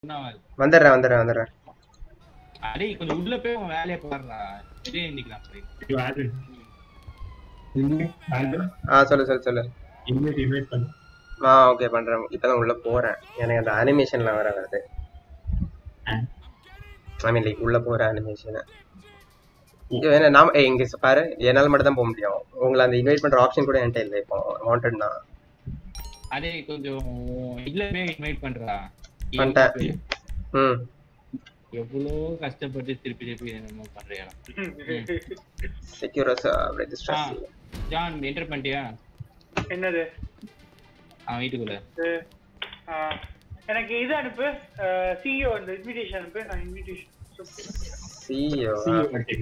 ஒன்னாவது வந்துடுறேன் வந்துடுறேன் வந்துடுறேன் அடே கொஞ்சம் உள்ள போய் உன் வேலையை பாருடா இதே நிக்கலாம் போய் ஐயோ ஆல்வின் இன்வைட் ஆல்வின் ஆ சொல்லு சொல்லு சொல்லு இன்வைட் இன்வைட் பண்ணு ஆ ஓகே பண்றேன் இப்பதான் உள்ள போறேன் எனக்கு அந்த அனிமேஷன்லாம் வர வருது ஐ மீன் லைக் உள்ள போற அனிமேஷன் வேணா நாம ஏய் இங்க பாரு என்னால மட்டும் தான் போக முடியும் உங்களை அந்த இன்வைட் பண்ற ஆப்ஷன் கூட என்கிட்ட இல்லை இப்போ வாண்டட் தான் அடே கொஞ்சம் இல்ல போய் இன்வைட் பண்றா பண்ணிட்டேன். ம் எவ்வளோ கஷ்டப்பட்டு திருப்பி திருப்பி என்னமோ பண்றியா செக்யூரஸ் ஆ ரெஜிஸ்டர் ஜான் என்டர் பண்ணிட்டியா என்னது அவன் வீட்டுக்குள்ள இது, ஆ, எனக்கு இது அனுப்பு சிஇஓ அந்த இன்விடேஷன் அனுப்பு நான் இன்விடேஷன் சியோ See you again.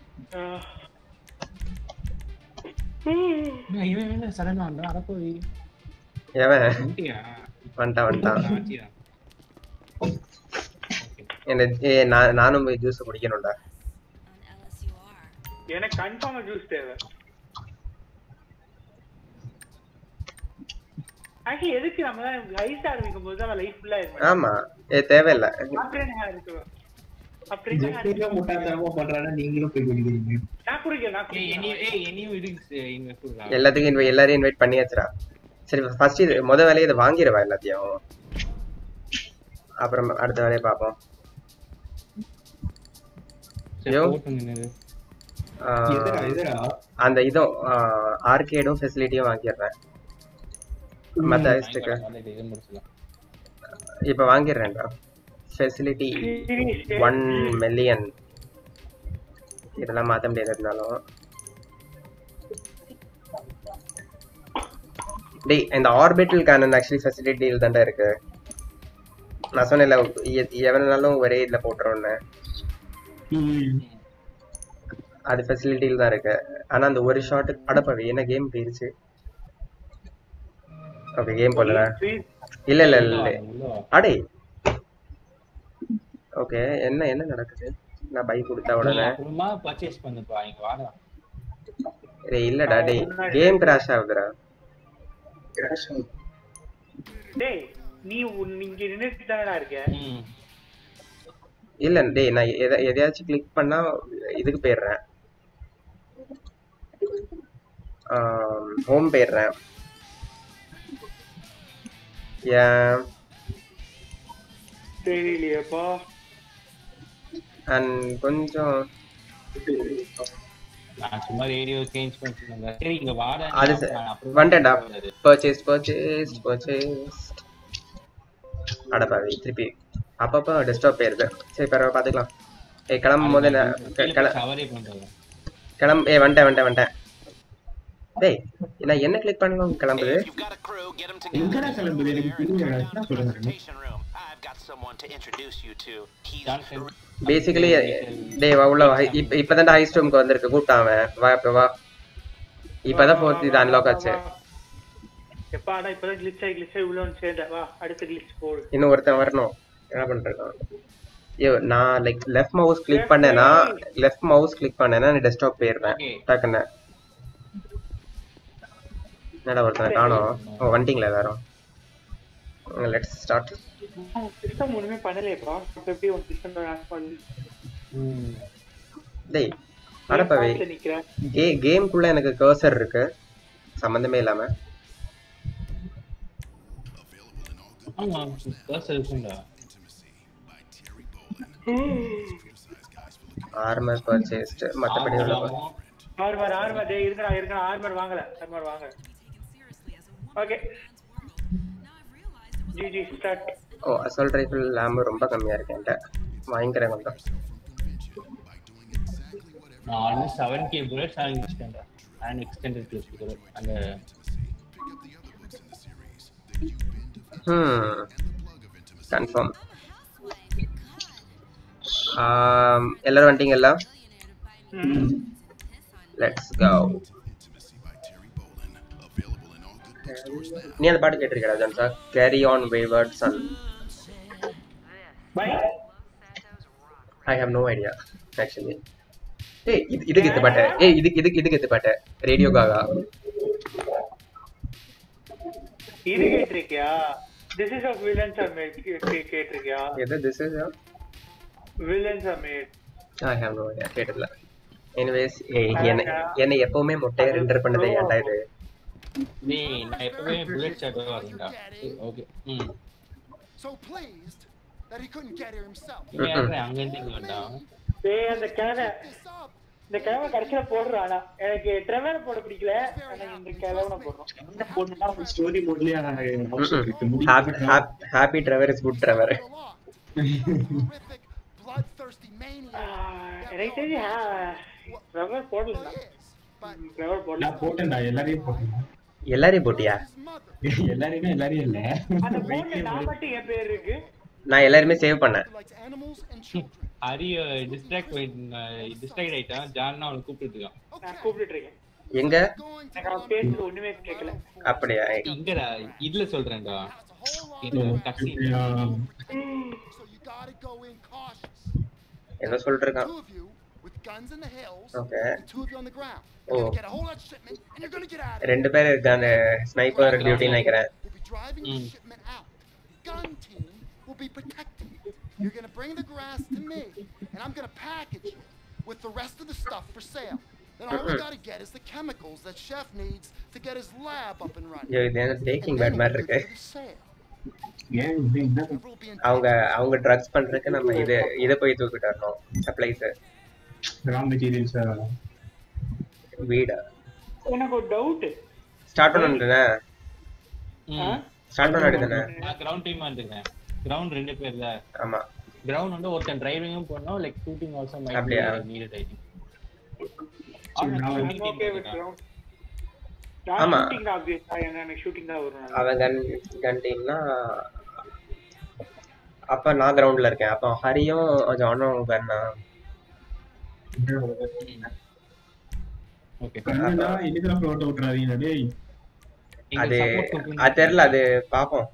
இவன் வேணா சடனா வந்தா அட போய் எவன் வந்துட்டியா வந்துட்டான் வந்துட்டான் ஆச்சியா என்ன ஏ நான் நானும் போய் ஜூஸ் குடிக்கணும்டா எனக்கு கன்ஃபார்மா ஜூஸ் தேவை ஆக்சுவலி எதுக்கு நம்ம தான் ஐஸ் ஆரம்பிக்கும் போது தான் லைஃப் ஃபுல்லா இருக்கும் ஆமா ஏ தேவையில்லை அப்புறம் என்ன இருக்கு அப்புறம் என்ன ஜெஃப்ரிலாம் முட்டாள்தனமா பண்றானா நீங்களும் போய் குடிக்கிறீங்க நான் குடிக்கல நான் ஏய் குடிக்கல. என்னையும் ஏய் என்னையும் இருக்கு இன்வைட் கொடுறா எல்லாத்துக்கும் invite- எல்லாரையும் இன்வைட் பண்ணியாச்சுடா சரி ஃபர்ஸ்ட் இது முத வேலையை இதை வாங்கிடுவா எல்லாத்தையும் அப்புறம் அடுத்த வேலையை பார்ப்போம் சரி யோ. போட்டு நின்னு ஆஹ், எதுடா எதுடா அந்த இதுவும் ஆர்கேடும் ஃபெசிலிட்டியும் வாங்கிடுறேன் மற்ற ஐஸ்டுக்கு இது முடிச்சலாம் இப்போ வாங்கிடுறேன்டா ஃபெசிலிட்டி Seriously? ஒன் மில்லியன் இதெல்லாம் மாற்ற முடியாது இருந்தாலும் டேய் இந்த ஆர்பிட்டல் கேனன் ஆக்சுவலி ஃபெசிலிட்டியில் தான்டா இருக்கு நான் சொன்னேன்ல எ- எவனாலும் ஒரே இதில் போட்டுருவோன்னு ம். அது ஃபெசிலிட்டியில் தான் இருக்கு ஆனா அந்த ஒரு ஷாட்டுக்கு அடப்பவி என்ன கேம் போயிருச்சு ஓகே கேம் போடல இல்ல இல்ல இல்ல உள்ள வா. அடே ஓகே என்ன என்ன நடக்குது நான் பைக் கொடுத்த நீ உடனே அப்புறமா பர்ச்சேஸ் பண்ணுப்பா இங்க வாடா டேய் இல்லடா டேய் கேம் கிராஷ் ஆகுதுடா டேய் நீ உன்- இங்க நின்னுட்டு தானடா இருக்க ம் இல்ல டேய் நான் எதை எதையாச்சும் கிளிக் பண்ணா இதுக்கு போயிடுறேன் ஹோம் போயிடுறேன் ஏன் தெரியலையேப்பா அண்ட் கொஞ்சம் நான் சும்மா ரேடியோ சேஞ்ச் பண்ணிட்டு சரி இங்க வாடா அது நான் ச- அப்புறமா வந்துட்டேன்டா வருது. பர்ச்சேஸ் பர்ச்சேஸ் பர்ச்சேஸ் அடப்பாவி திருப்பி அப்பப்போ டெஸ்க்டாப் போயிருது சரி பரவாயில்ல பார்த்துக்கலாம் ஏய் கிளம்பும் போது நான் கீழே கிள போய் shower ஏ பண்ணிட்டு வரேன். கிளம்பு ஏய் வந்துட்டேன் வந்துட்டேன் வந்துட்டேன் டேய் நான் என்ன கிளிக் பண்ணணும் கிளம்புது You've got a crew, get them எங்கடா together. கிளம்புது எனக்கு புரியல என்ன சொல்லுங்க Presentation room. I've got someone to introduce you to. He's Johnson. Basically டேய் வா உள்ள வா இப்ப இப்பதான் ஹைஸ்ட் ரூம்க்கு வந்திருக்கு கூப்பிட்டான் அவன் வா இப்ப வா இப்பதான் ஃபோர்த் இது அன்லாக் ஆச்சு எப்பாடா இப்பதான் கிளிச் ஆகி கிளிச் ஆகி உள்ள வந்து சேர்ந்த வா அடுத்த கிளிச் போடு இன்னும் ஒருத்தன் வரணும் என்ன பண்றான் ஐயோ நான் லைக் லெஃப்ட் மவுஸ் கிளிக் பண்ணேன்னா லெஃப்ட் மவுஸ் கிளிக் பண்ணேன்னா நீ டெஸ்க்டாப் போயிடுறேன் Okay. டக்குன்னு என்னடா ஒருத்தனை காணோம் ஓ வந்துட்டீங்களா எல்லாரும் லெட்ஸ் ஸ்டார்ட் சிஸ்டம் ஒண்ணுமே பண்ணலையேப்பா அப்ப எப்படி உன் சிஸ்டம் பண்ணி டேய் அடப்பவே நிக்கிறேன் கே கேம்குள்ள எனக்கு கர்சர் இருக்கு சம்பந்தமே இல்லாம ஆமா பர்ஸ் இருக்கும்டா ஆர்மர் பர்ச்சேஸ்ட் மத்தபடி உள்ள ஆர்மர் ஆர்மர் டேய் இருக்கடா இருக்கடா ஆர்மர் வாங்கல ஆர்மர் வாங்க okay G G start oh assault rifle லேம்பு ரொம்ப கம்மியா இருக்கு என்கிட்ட வாங்கிக்கிறேன் கொஞ்சம் நான் ஆல்மோஸ்ட் செவன் கே புல்லட்ஸ் ஆகி வச்சிட்டேன்டா அண்ட் எக்ஸ்டெண்டட் ப்ளஸ் புல்லட் அந்த ம் கன்ஃபார்ம் எல்லாரும் வந்துட்டீங்கல்ல லெட்ஸ் கோ நீ அந்த பாட்டு கேட்டிருக்கடா ஜான்சா carry on wayward son by I have no idea actually ஏய் இது இதுக்கு எத்து பாட்டு ஏய் இதுக்கு இதுக்கு இதுக்கு எத்து பாட்டு ரேடியோ காகா இது கேட்டிருக்கியா this is of villains are made கேட்டிருக்கியா எது this is villains are made I have no idea கேட்டதில்ல எனிவேஸ் என்ன என்னை எப்பவுமே மொட்டையை ரெண்டர் பண்ணதே ஏன்டா இது நீ நான் எப்பவுமே புல்லட் ஷாட் வரேன்டா ஓகே ம் So pleased that he couldn't get here himself. இவன் யாரு அங்க இருந்து இங்க வந்தான் டேய் அந்த கிழமை This up. இந்த கிழமை கடைசியில போடுறான் ஆனா எனக்கு ட்ரெவர் போட பிடிக்கல எனக்கு இந்த கிழமை போடுறோம் என்ன பொண்ணுனா ஸ்டோரி மோட்லயே அவசரம் இருக்கு happy driver is good driver Get along. Horrific, bloodthirsty maniac. எனக்கு தெரிஞ்சு ட்ரெவர் போடல Well, he is. But Trevor போடல நான் போட்டேன்டா எல்லாரையும் போட்டேன் எல்லாரையும் போட்டியா his mother. எல்லாரையுமே எல்லாரையும் இல்ல அந்த போன்ல நான் மட்டும் என் பேர் இருக்கு நான் எல்லாருமே சேவ் பண்ணேன் Who likes animals and children. Hari distract distract ஆயிட்டான் ஜான்னா அவனை கூப்பிட்டு இருக்கான் நான் கூப்பிட்டு இருக்கேன் எங்க Going to எனக்கு அவன் பேசுறது ஒண்ணுமே கேட்கல அப்படியா இங்கடா இதுல சொல்றேன்டா இது கட்சி So you gotta go in cautious. ஏதோ சொல்லிட்டு இருக்கான் Two of you with guns in the hills Okay. and two of you on the ground. Oh. You're gonna get a whole lot of shipment and you're gonna get out of it. ரெண்டு பேர் இருக்காங்க sniper டியூட்டின்னு நினைக்கிறேன் We'll be driving the shipment out. Gun team will be protecting you. You're gonna bring the grass to me, and I'm gonna package it with the rest of the stuff for sale. Then all we gotta get is the chemicals that Chef needs to get his lab up and running. ஐயோ இது என்ன taking And bad then மாதிரி we'll இருக்கு do the sale. ஏன் இது என்ன Whoever will be in அவங்க அவங்க ட்ரக்ஸ் பண்றதுக்கு நம்ம இது இதை போய் தூக்கிட்டு வரணும் சப்ளைஸ் ரா மெட்டீரியல்ஸ் வீடா எனக்கு ஒரு டவுட் ஸ்டார்ட் பண்ணணும்னே ம். ஸ்டார்ட் பண்ண வேண்டியதானே நான் கிரவுண்ட் டீமா இருந்துக்கிறேன் கிரவுண்ட் ரெண்டு பேர் தான் ஆமா கிரவுண்ட் வந்து ஒருத்தன் டிரைவிங்கும் பண்ணோம் லைக் ஷூட்டிங் ஆல்சோ மைட் அப்படியா? நீடட் ஐ திங்க் ஓகே விட்டுறோம் ஆமா. ஷூட்டிங் தான் ஆப்வியஸா ஏன்னா எனக்கு ஷூட்டிங் தான் வரும் நல்லா. அவன் கன் கன் டீம்னா அப்ப நான் கிரவுண்ட்ல இருக்கேன் அப்ப ஹரியும் ஜானும் கன்னா ஓகே கண்ணுடா இதுக்குற ஃப்ளோட் விட்டுறாதீங்க டேய் அது அது தெரியல அது பாப்போம்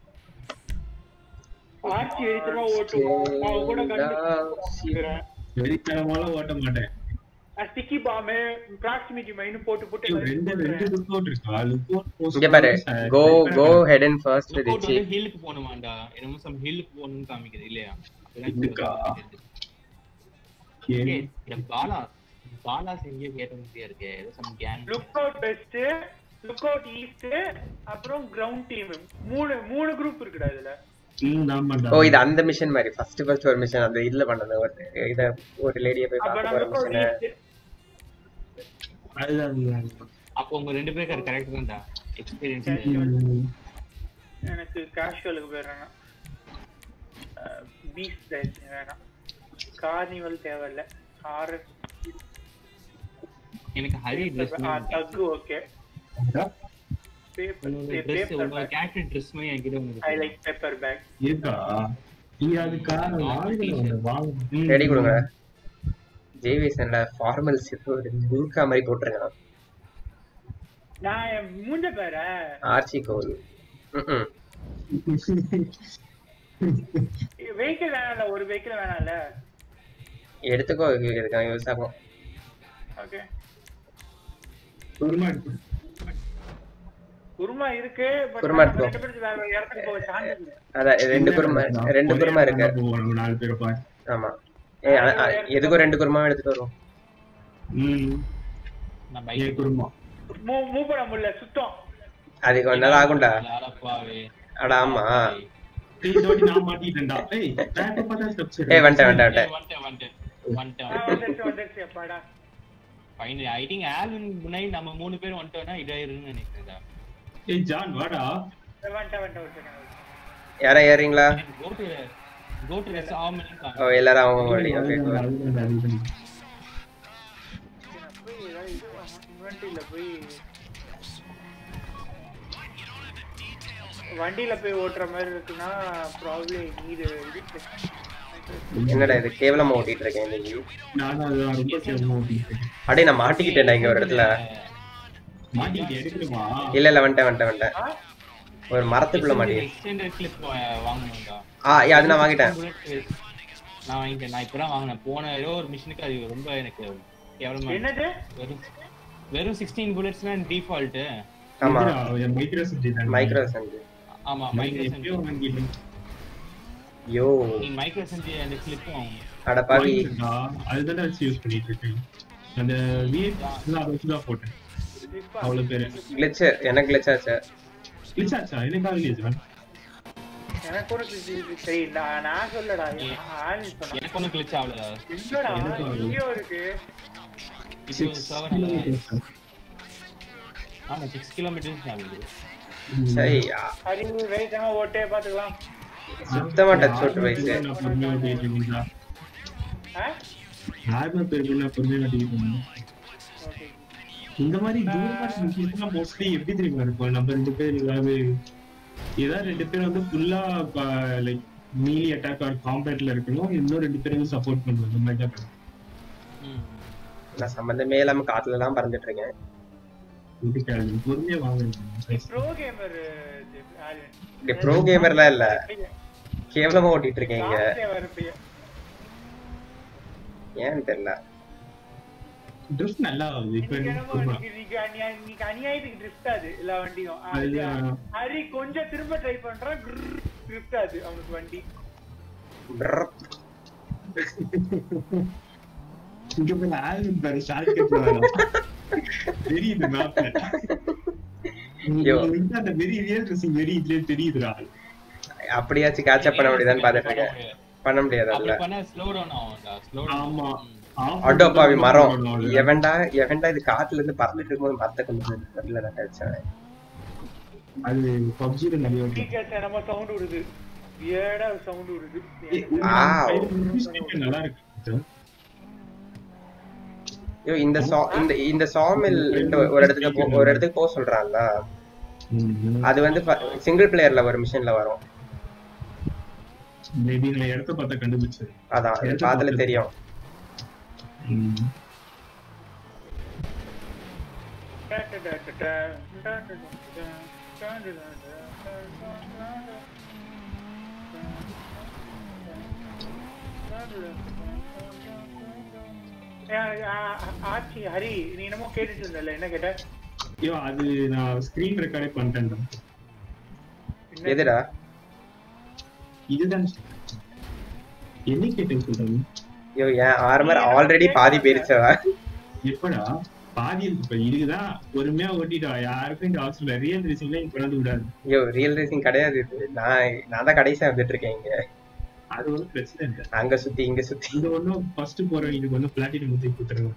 ஆட்சி வெறித்தனமா ஓட்டுவோம் நான் கூட கண்டு வெறித்தனமால ஓட்ட மாட்டேன் ஸ்டிக்கி பாம்பு ப்ராக்சிமிட்டி மைனு போட்டு போட்டு ஐயோ, ரெண்டு ரெண்டு லுக் அவுட் இருக்கா லுக் அவுட் இங்க பாரு go go head and first look Richie வந்து ஹில்லுக்கு போகணுமாண்டா என்னமோ சம் ஹில்லுக்கு போகணும்னு காமிக்குது இல்லையா இதுக்கா? ஏய், இந்த பாலா பாலா செஞ்சு கேட்ட மாதிரியா இருக்கு ஏதோ some gang look out best look out east அப்புறம் கிரவுண்ட் டீம் மூணு மூணு குரூப் இருக்குடா இதுல ம் ஆமாடா ஓ இது அந்த மிஷன் மாதிரி ஃபர்ஸ்ட் ஃபர்ஸ்ட் ஒரு மிஷன் அந்த இதுல பண்ணது ஒரு இத ஒரு லேடியை போய் அப்ப பார்க்க நான் போற லுக் அவுட் மிஷன் ஈஸ்ட் அதுதான் அதுதான். அப்போ உங்க ரெண்டு பேருக்கு கரெக்ட் தான்டா எக்ஸ்பீரியன்ஸ் ம். எனக்கு கேஷுவலுக்கு போயிடுறேன் பீச் வேணாம் கார்னிவல் தேவையில்ல கார் எனக்கு ஹரி ட்ரெஸ் தக்கு ஓகே அதான். ட்ரெஸ் பேப்பர் உங்க பேக் கேரக்டர் ட்ரெஸ் மாதிரி என்கிட்ட ஒன்று ஐ லைக் பேப்பர் பேக் இருக்கா நீங்க அது கார் வாங்க வாங்க ரெடி கொடுங்க ஜேவிஎஸ்என்ல ஃபார்மல்ஸ் ஒரு குருக்கா மாதிரி போட்டிருக்கான் நான் என் மூஞ்ச பேர ஆர்ச்சி கோல் ம்ம். வெஹிக்கிள் வேணாம்ல ஒரு வெஹிக்கிள் வேணாம்ல எடுத்துக்கோ இதுக்கான யூஸ் ஆகும் ஓகே குருமா குருமா இருக்கு பட் குருமா நம்ம எடுத்துக்கோ. ரெண்டு பேரும் வேற இடத்துக்கு போக சான்ஸ் இல்லை அதான் ரெண்டு குருமா ரெண்டு குருமா இருக்கு போவோம் நாலு பேர் பாரு ஆமா ஏய், அ- அ- எதுக்கும் ரெண்டு குருமாவும் எடுத்துட்டு வருவோம் ம் நான் a bike Kurma move move பண்ண முடியல சுத்தம் அதுக்கு கொஞ்ச நேரம் ஆகும்டா அடப்பாவே அட ஆமா இந்த வாட்டி நான் மாட்டிட்டேன்டா ஏய் பேக் பார்த்தா ஸ்டெப்ஸ் ஏய் வந்துட்டேன் வந்துட்டேன் வந்துட்டேன் வந்துட்டேன் ஆ, வந்துட்டேன் வந்துருச்சு வந்துருச்சு அப்பாடா ஃபைனல் ஐ திங்க் ஆல்வின் முன்னாடி நம்ம மூணு பேர் வந்துட்டோம்னா இதாயிருன்னு நினைக்கிறேன்டா ஏய் ஜான் வாடா வந்துட்டேன் வந்துட்டேன் வந்துட்டேன் யாரா ஏறீங்களா கோ டு கோ டு ரெஸ் ஆமென் ஓ எல்லாரும் அவங்க வழி ஓகே இன்வென்ட்ரியில போய் வண்டியில போய் ஓட்டுற மாதிரி இருக்குன்னா ப்ராப்ளி இது இருக்கு என்னடா இது கேவலமா ஓட்டிட்டு இருக்கேன் இன்னைக்கு நானும் அதான் ரொம்ப கேவலமா ஓட்டிட்டு அடே நான் மாட்டிக்கிட்டேன்டா இங்க ஒரு இடத்துல மாட்டிட்டு எடுக்கணுமா இல்ல இல்ல வந்துட்டேன் வந்துட்டேன் வந்துட்டேன் ஒரு மரத்துக்குள்ள மாட்டி எக்ஸ்டெண்டட் கிளிப் வாங்கணும்டா ஆ ஏ, அது நான் வாங்கிட்டேன் நான் வாங்கிட்டேன் நான் இப்பதான் வாங்கினேன் போன ஏதோ ஒரு மிஷினுக்கு அது ரொம்ப எனக்கு கேவலமா என்னது வெறும் வெறும் சிக்ஸ்டீன் புல்லட்ஸ்னா டிஃபால்ட் ஆமா மைக்ரோ சப்ஜெக்ட் மைக்ரோ சென்ட் ஆமா நான் மைக்ரோ எப்பயோ வாங்கிட்டேன் யோ நீ மைக்ரோ செஞ்சு அந்த கிளிப்பும் அட பாவி வாங்கிட்டேன்டா. அதுதான் வச்சு யூஸ் பண்ணிட்டு இருக்கேன் அந்த விஎஃப் அதை வச்சு தான் போட்டேன் அவ்வளவு பேரு கிளிச்சு எனக்கு glitch ஆச்சு கிளிச் ஆச்சா எனக்கு ஆகலையா எனக்கு கூட இது- சரி நான் நான் சொல்லடா ஆள் சொன்னா எனக்கு ஒன்றும் கிளிச் ஆகல இல்லடா எனக்கு ஆகுது. இங்கேயோ இருக்கு இது server ஆமா சிக்ஸ் கிலோமீட்டர்ஸ் ஆகுது சரி ஹரி வெயிட் ஓட்டே பாத்துக்கலாம் சுத்தமா டச் அவுட் வயசு நான் பொறுமையா ஓட்டிட்டு இருக்கேன்டா. ஆ ஆர்மர் பேர் நான் பொறுமையா ஓட்டிட்டு இருக்கேன். ஓகே இந்த மாதிரி தூரமா மோஸ்ட்லி எப்படி தெரியுமா இருக்கும் நம்ம ரெண்டு பேர் ஏதாவது ஏதாவது ரெண்டு பேர் வந்து ஃபுல்லா லைக் மீலி அட்டாக் ஆர் காம்பேட்ல இருக்கணும் இன்னும் ரெண்டு பேரும் சப்போர்ட் பண்ணுவோம் இந்த மாதிரி தான் பண்ணுவோம். ம். நான் சம்பந்தமே இல்லாம காட்டுல எல்லாம் பறந்துட்டு இருக்கேன் இதுக்கு அது பொறுமையா வாங்குறேன் ப்ரோ கேமர் ஆல்வின் இங்க ப்ரோ கேமர்லாம் இல்ல கேவலமா ஓட்டிட்டு இருக்கேன் இங்க வரப்பைய ஏன்னு தெரியல ட்ரெஸ் நல்லா ஆகுது இப்ப இன்னைக்கு எனக்கு என்னமோ சும்மா. இன்னைக்கு இன்னைக்கு அநியாய- இன்னைக்கு அநியாயத்துக்கு drift ஆகுது எல்லா வண்டியும் ஆ, அதுதான். ஹரி கொஞ்சம் திரும்ப ட்ரை பண்றான் drift ஆகுது அவனுக்கு வண்டி Brrr. இங்க போய் ஆல்வின் பாரு ஷார்ட் தெரியுது மேப்ல ஐயோ. அந்த வெரி ரியல் ட்ரெஸ்ஸிங் வெரி இதுலயே தெரியுதுடா அப்படியாச்சும் கேட்சப் பண்ண முடியுதான்னு பாத்துட்டு இருக்கேன் பண்ண முடியாது அப்படி அதுல பண்ணா ஸ்லோ டவுன் ஆகும்டா ஸ்லோ ஆமா அடோ பாவி மரம் எவன்டா எவன்டா இது காட்டுல இருந்து பறந்துட்டு இருக்கும்போது மரத்தை கொண்டு வந்து நடுல நட்ட வச்சான் அது பப்ஜில நிறைய வருது. டிகேஸ் நம்ம சவுண்ட் விடுது ஏடா சவுண்ட் விடுது ஆவ். நல்லா இருக்கு ஐயோ இந்த சா இந்த இந்த சாமில் ஒரு இடத்துக்கு போ- ஒரு இடத்துக்கு போக சொல்றான்ல அது வந்து சிங்கிள் பிளேயர்ல ஒரு மிஷின்ல வரும் மேபி நான் இடத்த பார்த்தா கண்டுபிடிச்சது அதான் அது பாத்துல தெரியும் ஆச்சி ஹரி நீ என்னமோ கேட்டுட்டு இருந்தல என்ன கேட்ட ஐயோ அது நான் ஸ்கிரீன் ரெக்கார்டே பண்ணிட்டேன்டா என்ன? எதுடா இதுதான் என்ன கேட்டேன்னு சொல்றது ஐயோ என் ஆர்மர் ஆல்ரெடி பாதி போயிருச்சவா எப்படா பாதி இருக்கு இப்ப இதுக்குதான் பொறுமையா ஓட்டிட்டா யாருக்கும் இந்த அவசரம் ரியல் ரேசிங்ல இங்க கொண்டாந்து விடாது ஐயோ ரியல் ரேசிங் கிடையாது இது நான் நான் தான் கடைசியா வந்துட்டு இருக்கேன் இங்க அது ஒன்றும் பிரச்சனை இல்லை அங்க சுத்தி இங்க சுத்தி இந்த ஒன்றும் ஃபர்ஸ்ட் போறவங்களுக்கு ஒன்றும் பிளாட்டினம் முத்தி கொடுத்துருங்க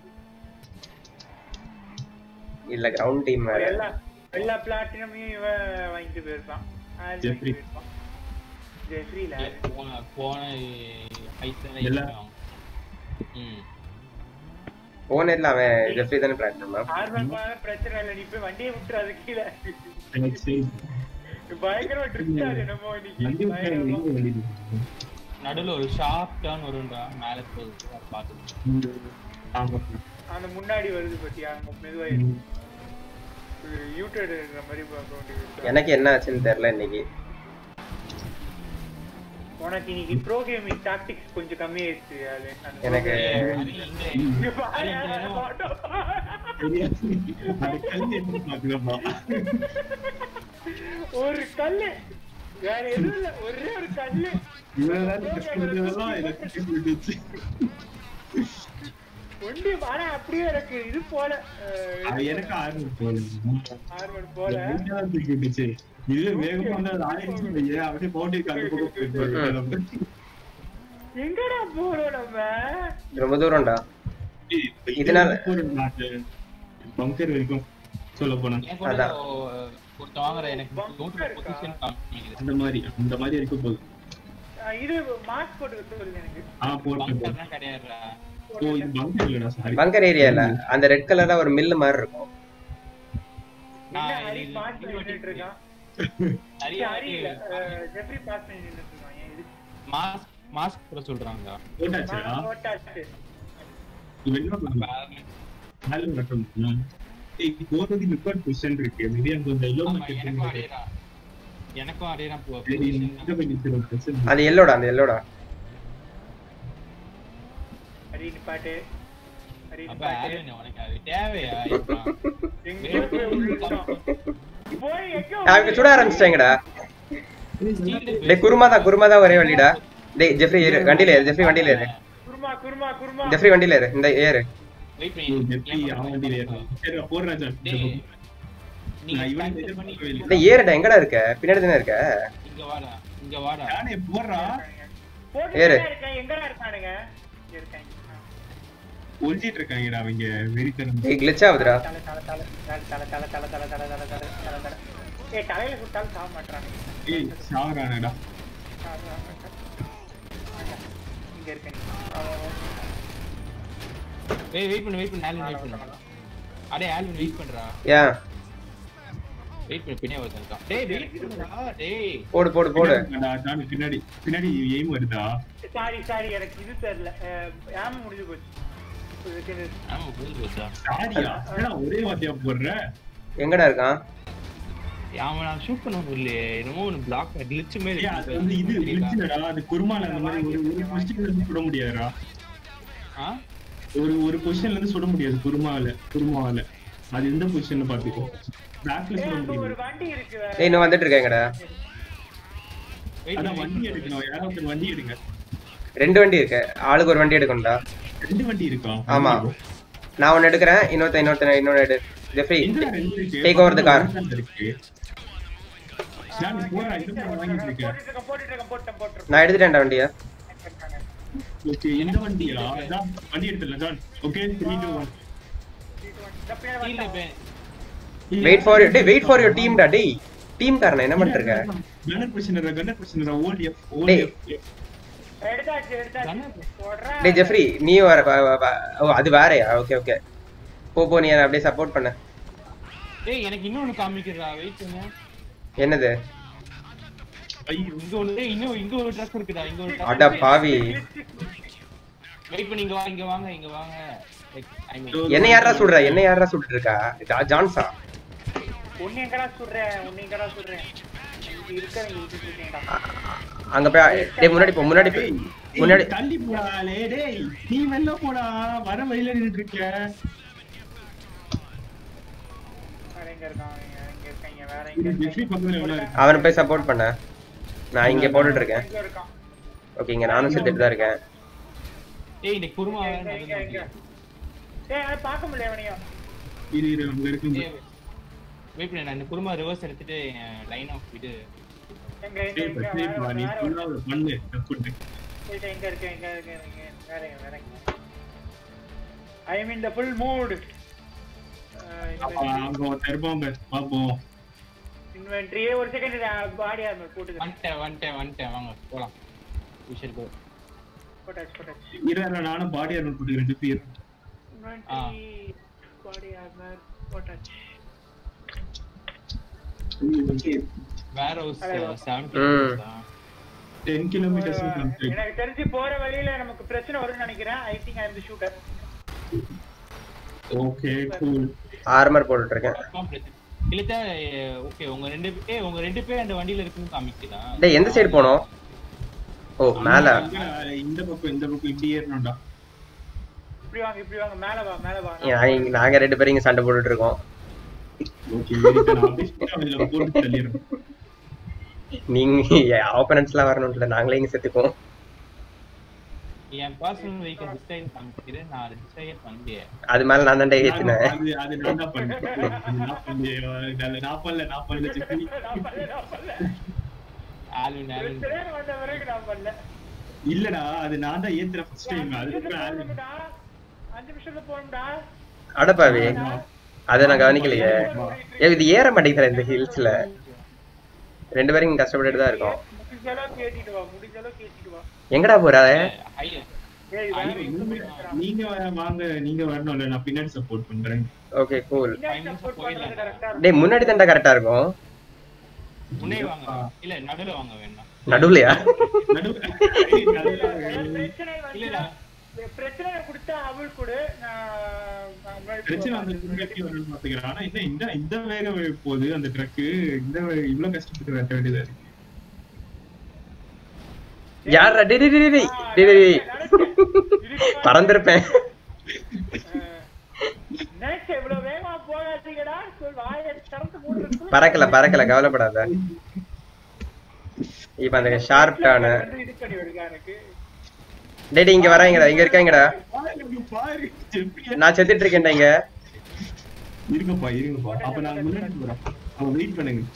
இல்ல கிரவுண்ட் டீம் வேற எல்லா எல்லா பிளாட்டினமையும் இவன் வாங்கிட்டு போயிருப்பான் ஆள் வாங்கிட்டு ஜெஃப்ரி. போயிருப்பான். ஜெஃப்ரி இல்ல ஆள். போன போன ஐஸ்ல எல்லாம். ம் போனதுல அவன் ஜெஃப்ரி தானே பிளாட்டினம் ஆர்வம் போனா பிரச்சனை இல்ல நீ போய் வண்டியை விட்டுறாது கீழே எனக்கு சரி பயங்கரமா ட்ரிப்ட் ஆகுது என்னமோ வண்டி இன்னைக்கு விட்டா பயங்கரமா. எங்க வண்டி இருக்கு? நடுவுல ஒரு ஷார்ப் டர்ன் வரும்டா மேல போகுது அதை பார்த்து ஆமா அந்த முன்னாடி வருது பத்தியா மெதுவா ம். யூட்டர்ட் இருக்கிற மாதிரி பார்க்க வேண்டியது எனக்கு என்ன ஆச்சுன்னு தெரியல இன்னைக்கு உனக்கு இன்னைக்கு ப்ரோ கேமிங் டாக்டிக்ஸ் கொஞ்சம் கம்மியாயிருச்சு அது அந்த எனக்கு இங்க பாரு, photo. தெரியாது. அது கல்வி எப்படி பாக்குறப்பா ஒரு கல்லு வேற எதுவும் இல்ல ஒரே ஒரு கல்லு இவ்வளவு நேரம் test பண்ணதெல்லாம் எனக்கு தூக்கி விட்டுச்சு. ஒண்டி ஆனா அப்படியே எனக்கு இது போல அது எனக்கு ஆர்வம் போல ஆர்வல் போல எனக்கு தூக்கி விட்டுச்சு இது வேகமா வந்து அது ஆயிடுச்சு வையே, அப்படியே பவுண்டரிக்கு அந்த பக்கம் போயிட்டு வருது. எங்கடா போறோம் நம்ம ரொம்ப தூரம்டா இப்ப இதனால- இது ஒரு நாட்டு bunker வரைக்கும் சொல்ல போனா எனக்கு கூட அதான். ஒருத்த வாங்குற எனக்கு Bunker இருக்கா? பொசிஷன் காமிக்குது அந்த மாதிரி அந்த மாதிரி வரைக்கும் போகுது அஹ் இது மாஸ்க் போட்டு சொல்லுங்க எனக்கு ஆ போட்டு பங்கர்லாம் கிடையாதுடா ஓ இது பங்கர் இல்லடா சாரி பங்கர் ஏரியால அந்த ரெட் கலர்ல ஒரு மில்லு மாதிரி இருக்கும் என்ன நான் ஹரி இது- பாஸ் இது பண்ணிட்டு இருக்கான் நிறைய ஹரி இல்ல அஹ் ஜெஃப்ரி பாஸ் பண்ணிட்டு இருக்கான் ஏன் இது மாஸ்க் மாஸ்க் போட சொல்றாங்க போட்டாச்சா நான் போட்டாச்சு இவன் என்ன பண்ணுவான் மேல மட்டும் ஏய் போறதுக்கு ரெக்கார்ட் பொசிஷன் இருக்கு மேபி அங்க அந்த எல்லோ ஆமா மார்க்கெட் எனக்கும் அதேதான் எனக்கும் அதேதான் போ- சரி position இங்க தான். போய் நிக்கிறோம் பிரச்சனை அது எல்லோடா அந்த எல்லோடா ஹரி நிப்பாட்டு ஹரி அப்ப நிப்பாட்டு ஆல்வின் உனக்கு அது தேவையா இப்ப? எங்கேயோ போய் விழுந்துட்டான். போய் எங்க அவங்க சுட ஆரம்பிச்சிட்டாங்கடா டேய் குருமா தான் குருமா தான் ஒரே வழிடா டேய் ஜெஃப்ரி ஏறு வண்டியில ஏறு ஜெஃப்ரி வண்டியில ஏறு குருமா குருமா குருமா ஜெஃப்ரி வண்டியில ஏறு இந்த ஏறு வெயிட் ஓ, பண்ணி ஜெஃப்ரி அவன் வண்டியில ஏறலாம். சரி நான் போடுறேன் சார் இந்த டேய், பக்கம். நீங்க நான் இவனை cancel எதிர்பார்க்கவே பண்ணி இல்லை. டேய் ஏறுடா எங்கடா இருக்க பின்னாடி தானே இருக்க இங்க வாடா இங்க வாடா யானை போடுறா போட்டு ஏறு. இருக்கேன் எங்கடா இருக்கானுங்க இங்க இருக்காங்க ஆ. ஒழிச்சிட்டு இருக்காங்கடா அவங்க வெறித்தனம் டேய் கிளிச் ஆகுதுடா தலை தலை தலை தலை தலை தலை தலை தலை தலை தலை தலை தலை தலை ஏய் தலையில சுட்டாலும் சாக மாட்டானுங்க ஏய் சாவறானடா இங்க இருக்கேன் ஏய் வெயிட் பண்ணு வெயிட் பண்ணு ஆல்வின் வெயிட் பண்ணு அடே ஆல்வின் வெயிட் பண்றா ஏன் வெயிட் பண்ணு பின்னாடி ஒருத்தன் இருக்கான் டேய் வெயிட் பண்ணுடா டேய் போடு போடு போடு பின்னாடி ஜானு பின்னாடி பின்னாடி எய்ம் வருதா சாரி சாரி எனக்கு இது தெரியல ஏன் முடிஞ்சு போச்சு இதுக்கு ஆமா புரிஞ்சு போச்சா சாரியா என்னடா ஒரே வாத்தியா போடுற எங்கடா இருக்கான் அவன் நான் ஷூட் பண்ண முடியலையே என்னமோ ஒன்று பிளாக் கிளிச்சு மாதிரி ஏய், அது வந்து இது விழிச்சுடா அது குருமால அந்த மாதிரி ஒரு ஒரு பொசிஷன்ல இருந்து சுட முடியாதுடா ஆ ஒரு ஒரு பொசிஷன்ல இருந்து சுட முடியாது குருமால குருமாவால அது எந்த பொசிஷன்ல பாத்துக்கோ பேக்ல சுட அங்க ஒரு முடியாது வண்டி இருக்கு வேற. டேய் இன்னும் வந்துட்டு இருக்கேன் எங்கடா வெயிட் அதான் பண்ணு வண்டி எடுக்கணும் யாராவது ஒரு வண்டி எடுங்க ரெண்டு வண்டி இருக்கு ஆளுக்கு ஒரு வண்டி எடுக்கணும்டா ரெண்டு வண்டி இருக்கா ஆமா நான் ஒன்னு எடுக்கிறேன் இன்னொருத்த இன்னொருத்த இன்னொன்னு எடு ஜெஃப்ரி எங்கடா ரெண்டு இருக்கு Take over the car. ஒண்ணு இருக்கு ஜானு போறா இது வாங்கிட்டு இருக்கேன் போட்டுட்டு இருக்கேன் போட்டுட்டு இருக்கேன் போட்டேன் போட்டுருக்கேன் நான் எடுத்துட்டேன்டா வண்டியை ஓகே எந்த வண்டியா அதான் வண்டி எடுத்துடலாம் John okay three two one கீழே பே வெயிட் ஃபார் யூ டேய் வெயிட் ஃபார் யுவர் டீம்டா டேய் டீம் காரன என்ன பண்ணிட்டு இருக்க கன்னர் பிரச்சனை கன்னர் பிரச்சனை ஓல்ட் எஃப் டேய். ஓல்ட் எஃப் எடுத்தாச்சு எடுத்தாச்சு போடுறேன் டேய் ஜெஃப்ரி நீ வர வ- வ- வ- ஓ அது வேறயா ஓகே ஓகே போ போ நீ என்ன அப்படியே சப்போர்ட் பண்ண டேய் எனக்கு இன்னொன்னு காமிக்கிறா வெயிட் பண்ணு என்னது ஐயோ இங்க ஒண்ணு டேய் இன்னும் இங்க ஒரு ட்ரக் இருக்குடா இங்க ஒரு truck அட இருக்கு. பாவி வெயிட் பண்ணி இங்க வா இங்க வாங்க இங்க வாங்க ஐ மீன் என்ன யாரா சுடுறா என்ன யாரா சுட்டுட்டு இருக்கா ஜா- ஜான்சா உன்னை எங்கடா சுடுறேன் உன்னை எங்கடா சுடுறேன் இங்க இருக்கிறவங்க இது இருக்கேன்டா அங்க போய் டேய் முன்னாடி போ முன்னாடி போ முன்னாடி தள்ளி போடாலே டேய் நீ வெளில போடா வர வழியில நின்னுட்டு இருக்க வேற எங்க இருக்கான் இங்க இங்க இருக்காங்க வேற இது எங்க ஜெஃப்ரி பக்கத்துல எவ்வளவு இருக்கு அவனை போய் சப்போர்ட் பண்ண நான் இங்க போட்டுட்டு இருக்கேன் இங்க இருக்கான் ஓகே இங்க நானும் செத்துட்டு தான் இருக்கேன் டேய் இந்த குருமா வேற இங்க இங்க இங்க நடந்து டேய் அதை பார்க்க முடியல எவனையும் இரு இரு அங்க இருக்கு வெயிட் பண்ணு நான் இந்த குருமா ரிவர்ஸ் எடுத்துட்டு லைன் ஆஃப் இது எங்க எங்க டேய் எங்க டேய் வேற நீ வேற ஃபுல்லா பண்ணு தப்புட்டு டேய், எங்க இருக்கு எங்க இருக்கு எங்க வேற எங்க வேற ஐ மீன் த ஃபுல் மூட் அப்ப அங்க ஒருத்தன் இருப்பான் பாரு, பாப்போம் இன்வென்ட்ரியே ஒரு செகண்ட் பாடி ஆர்மர் போட்டுக்கிறேன் வந்துட்டேன் வந்துட்டேன் வந்துட்டேன் வாங்க போலாம் விஷயம் கோ போட்டாச்சு போட்டாச்சு இரு இரு, நானும் பாடி ஆர்மர் போட்டுக்கிறேன் ஜெஃப்ரி இரு. இன்வென்ட்ரி பாடி ஆர்மர் போட்டாச்சு வேற ஹவுஸ் செவன்டி ம். 10 kilometers னு காமிச்சிருக்கு. எனக்கு தெரிஞ்சு போற வழியில நமக்கு பிரச்சனை வரும்னு நினைக்கிறேன் I think I am the shooter Okay, cool. Armour போட்டுட்டு இருக்கேன் இல்லத்தா ஓகே உங்க ரெண்டு பேர் உங்க ரெண்டு பேர் அந்த வண்டியில இருக்குன்னு காமிக்குதா டேய் எந்த சைடு போனோம் ஓ மேல அங்க, இந்த பக்கம் இந்த பக்கம் இப்படி ஏறணும்டா இப்படி வாங்க இப்படி வாங்க மேல வா மேல வா நாங்க- நாங்க ரெண்டு பேரும் இங்க சண்டை போட்டுட்டு இருக்கோம் ஓகே வெரி குட் நான் அப்படியே ஸ்பீடா அதுல போட்டு தள்ளிடுறேன் நீங்க ஆப்பனன்ட்ஸ்லாம் வரணும்ல நாங்களே இங்க செத்துக்குவோம் என் பர்சனல் வெஹிக்கிள் டிஸ்டைல் காமிக்கிறேன் நான் அதை டிஸ்டைல் பண்ணலையே அது மேல நான் தான் ஏத்தினேன் அது அது நான் தான் பண்ணேன் அது நான் பண்ணேன். அது நான் பண்ணல நான் பண்ணல ஜெஃப்ரி நான் பண்ணல, நான் பண்ணல. ஆல்வின் ஆல்வின் பிரச்சனை வந்த பிறகு நான் பண்ணல இல்லடா அது நான் தான் ஏத்துறேன் ஃபர்ஸ்ட் டைம் அஞ்சு அதுக்கு நிமிஷத்துல ஆல்வின் போகணும்டா. அஞ்சு நிமிஷத்துல போகணும்டா அடப்பாவி அதை நான் கவனிக்கலையே ஏ இது ஏற மாட்டேங்குதுல இந்த ஹில்ஸ்ல ரெண்டு பேரும் இங்க கஷ்டப்பட்டுட்டு தான் இருக்கோம் முடிஞ்ச அளவுக்கு ஏத்திட்டு வா முடிஞ்ச அளவுக்கு ஏத்திட்டு வா எங்கடா போற ஹை ஏய் வேற ஐயோ, எங்க நீங்க வாங்க நீங்க வரணும்ல நான் பின்னாடி சப்போர்ட் பண்றேன் ஓகே கூல் பின்னாடி support பண்றது correct ஆ இருக்கும். டேய் முன்னாடி தான்டா கரெக்டா இருக்கும் முன்னே வாங்க இல்ல நடுவுல வாங்க வேண்டாம் நடுவுலயா நடுவுல பிரச்சனை இல்லடா. வந்து பிரச்சனை கொடுத்தா அவள் கொடு நான் நான் முன்னாடி பிரச்சனை போவேன். வந்து முன்னாடி வரணும்னு பாத்துக்கிறேன் ஆனா என்ன இந்த இந்த வேகம் போகுது அந்த ட்ரக் இந்த வே- இவ்வளவு கஷ்டப்பட்டு வெட்ட வேண்டியதா இருக்கு யாரா டேய் டேய் டேய் டேய் டேய் டேய் டேய். பறந்திருப்பேன் நினைச்சேன் இவ்வளவு வேகமா போகாதீங்கடா சொல் வாயை திறந்து மூடுறதுக்குள்ள பறக்கல பறக்கல கவலைப்படாத இப்ப அந்த ஷார்ப் டானு வந்து இது பண்ணி விடுங்க எனக்கு டேடி இங்க வராங்கடா இங்க இருக்காங்கடா பாரு, பாரு ஜெஃப்ரி. நான் செத்துட்டு இருக்கேன்டா இங்க இருங்கப்பா இருங்கப்பா அப்ப நாங்க முன்னாடி போறோம் அவன் வெயிட் பண்ணுங்க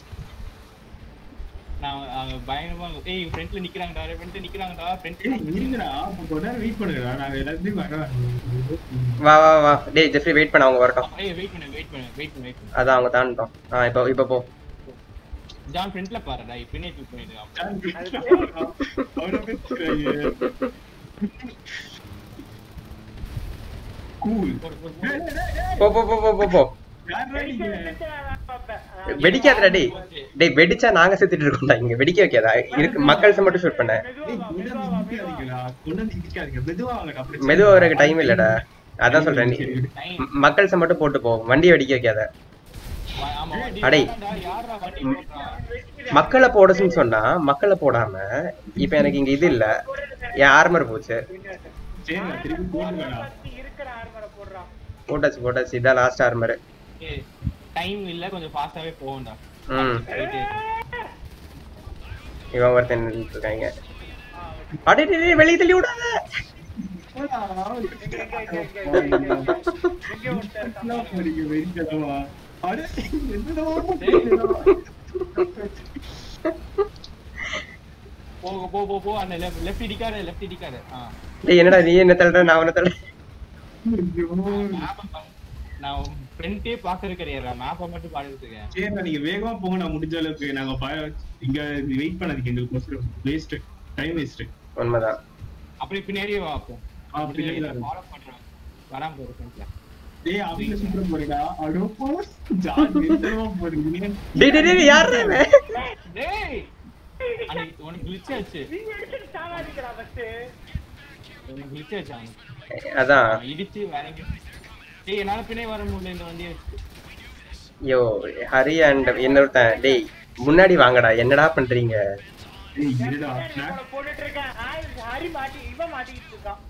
நான் அங்க பயங்கரமா ஏய் ஃப்ரண்ட்ல நிக்கிறாங்கடா ஃப்ரண்ட்ல நிக்கிறாங்கடா ஏய் ஃப்ரண்ட்ல இருங்கடா அப்ப கொஞ்ச நேரம் வெயிட் பண்ணுங்கடா நாங்க எல்லாத்தையும் வரோம் வா வா வா டேய் ஜெஃப்ரி வெயிட் பண்ண அவங்க வரட்டும் ஏய் வெயிட் பண்ணு வெயிட் பண்ணு வெயிட் பண்ணு வெயிட் பண்ணு அதான் அவங்க தாண்டிட்டோம் ஆ இப்போ இப்போ போ ஜான் ஃப்ரண்ட்ல பாருடா பின்னே தூக்கி பண்ணிடுறான் அவரை பேசுறாங்க கூல் போ போ போ போ போ போ யாரா நீங்க வெடிக்காதடா டேய் டேய் வெடிச்சா நாங்க செத்துட்டு இருக்கோம்டா இங்க வெடிக்க வைக்காதா இருக்கு மக்கள்ஸ் மட்டும் ஷூட் பண்ண ஏய், கொண்டு வந்து இடிக்காதீங்கடா. கொண்டு வந்து இடிக்காதீங்க. மெதுவா வாங்கடா, பிரச்சனை மெதுவா இல்ல. வரக்கு டைம் இல்லடா அதான் சொல்றேன் நீ டைம் மக்கள்ஸ மட்டும் போட்டு போ வண்டியை வெடிக்க வைக்காத ஆமா வண்டி அடே. வேண்டாம்டா, யார்ரா வண்டி போடுறான் மக்களை போடச்சுன்னு சொன்னா மக்களை போடாம இப்ப எனக்கு இங்க இது இல்ல என் ஆர்மர் போச்சு சரிடா, திருப்பி போடுங்கடா. இருக்கிற ஆர்மரை போடுறான் போட்டாச்சு போட்டாச்சு இதான் லாஸ்ட் ஆர்மர் ஏய் டைம் இல்ல கொஞ்சம் ஃபாஸ்டாவே போகும்டா ம் போயிட்டே இரு. இவன் ஒருத்தன் நின்னுட்டு இருக்காங்க அடே டேய், டேய், வெளிய தள்ளி விடாத எங்க ஒருத்தர் இருக்கான் என்ன போறீங்க, வெறித்தனமா? அட, என்னடா? போக போ போ போ அந்த லெஃப்ட் லெஃப்ட் இடிக்காத லெஃப்ட் இடிக்காத ஆ டேய் என்னடா நீ என்ன தள்ளுற நான் உன்ன தள்ள ஐயோ. மேப்பை பா- நான் ஃப்ரண்ட்டே பாக்குறது கிடையாதுடா மேப்பை மட்டும் பாடிட்டு இருக்கேன் சரிடா, நீங்க வேகமா போங்க நான் முடிஞ்ச அளவுக்கு நாங்க பய- இங்க வெயிட் பண்ணாதீங்க எங்களுக்கு வேஸ்ட் டைம் வேஸ்ட் உண்மைதான் அப்படி பின்னாடியே பார்ப்போம் ஆ, பின்னாடி தான் இருக்கு. ஃபாலோ பண்றேன் வராம போற ஃப்ரண்ட்ல டேய் அவங்க சுற்ற போறீடா அடோ போ ஜான் வெறித்தனமா போறீங்க டேய் டேய் டேய் யாரா இவன்? டேய் அன்னைக்கு உனக்கு glitch ஆச்சு நீங்க எடுத்துட்டு சாவாதிக்கிறா ஃபர்ஸ்ட் உனக்கு glitch ஆச்சு அவனுக்கு அதான் அவன் இடிச்சு வேற எங்கேயும் டேய் என்னால பின்னாடி வர முடியல இந்த வண்டியை வச்சு யோ ஹரி அண்ட் இன்னொருத்தன் டேய் முன்னாடி வாங்கடா என்னடா பண்றீங்க டேய் இருடா snack இவனை போட்டுட்டு இருக்கேன் ஆ, ஹரி மாட்டி இவன் மாட்டிக்கிட்டு இருக்கான்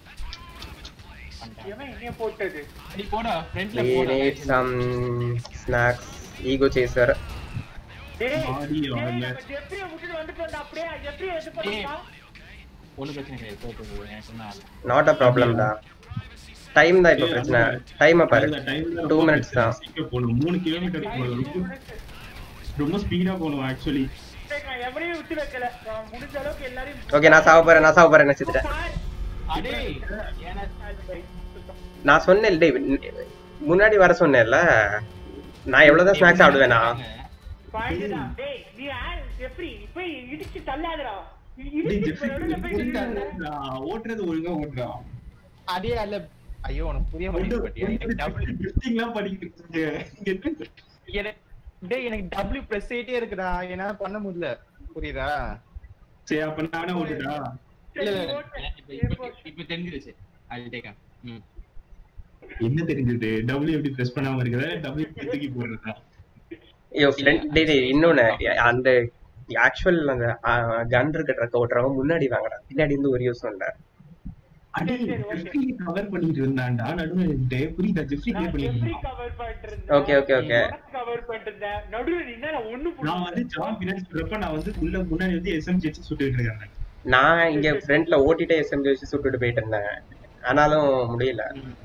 இவன் என்னைய போட்டது நீ போடா ஃப்ரண்ட்ல we போடா need some snacks ego chaser டேய் ஆடி டேய், ஆடல. நம்ம ஜெப்ரியை விட்டுட்டு வந்துட்டு வந்தா அப்படியே ஜெப்ரியை எது பண்ணிட்டா ஒண்ணும் பிரச்சனை கிடையாது போய் போய் போய் எனக்கு சொன்னா நாட் அ ப்ராப்ளம் தான் டைம் தான் இப்போ பிரச்சனை டைமை பாரு டூ மினிட்ஸ் தான் சீக்கிரம் போகணும் மூணு கிலோமீட்டர் போகணும் ரொம்ப- ரொம்ப ஸ்பீடா போகணும் ஆக்சுவலி டேய், நான் எவனையும் விட்டு வைக்கல நான் முடிஞ்ச அளவுக்கு எல்லாரையும் ஓகே நான் சாவ போறேன் நான் சாவ போறேன் நான் செத்துட்டேன் பார். அடே எனக்கு அது பை, சுத்தம். நான் சொன்னேன் டேய் முன்னாடி வர சொன்னேன்ல நான் எவ்வளவுதான் ஸ்நாக்ஸ் சாப்பிடுவேனா பாயிண்ட் தான். டேய், நீ யார் ஜெப்ரி நீ போய் இடிச்சு தள்ளாதடா இ- இடிச்சு டேய், இப்ப நடுவுல போய் நின்னால. நான் ஓட்டுறது ஒழுங்கா ஓட்டுறா அதே அல்ல ஐயோ உனக்கு புரிய மாட்டேங்குது பாத்தியா எனக்கு டபுள் ட்ரிஃப்டிங்லாம் பண்ணிக்கிட்டு இருக்கீங்க. எனக்கு டேய் எனக்கு டபுள்யூ பிரஸ் ஆயிட்டே இருக்குடா என்னால பண்ண முடியல புரியுதா சரி அப்ப நானே ஓட்டுடா இல்ல இல்ல, இல்ல ஓட்டு. எனக்கு இப்ப இப்ப இப்ப தெரிஞ்சிருச்சு அது டேக்கன் ம் என்ன தெரிஞ்சது டபுள்யூ எப்படி பிரஸ் பண்ணாம இருக்குதா டபுள்யூ தூக்கி போடுறதா ஐயோ ஃப்ரெண்ட் டேய் டேய் இன்னொன்னு அந்த ஆக்சுவல் அந்த கன் இருக்க ட்ரக் ஓட்டுறவங்க முன்னாடி வாங்கடா பின்னாடி இருந்து ஒரு யூஸும் இல்ல அடே ஜெஃப்ரி கவர் பண்ணிட்டு இருந்தான்டா நடுவுல இருந்துட்டு புரியுதா ஜெஃப்ரி ப்ளே நான் பண்ணிட்டு ஜெப்ரி இருந்தான் cover பண்ணிட்டு இருந்தேன். Okay, okay, okay. உனக்கு cover பண்ணிட்டு இருந்தேன். நடுவுல நின்னா நான் ஒண்ணு நான் வந்து ஜான் பின்னாடி சொல்றப்ப நான் வந்து உள்ள முன்னாடி வந்து எஸ்எம்ஜி வச்சு சுட்டுட்டு இருக்கேன் நான் இங்க ஃப்ரண்ட்ல ஓட்டிட்டே எஸ்எம்ஜி வச்சு சுட்டுட்டு போயிட்டு இருந்தேன் ஆனாலும் முடியல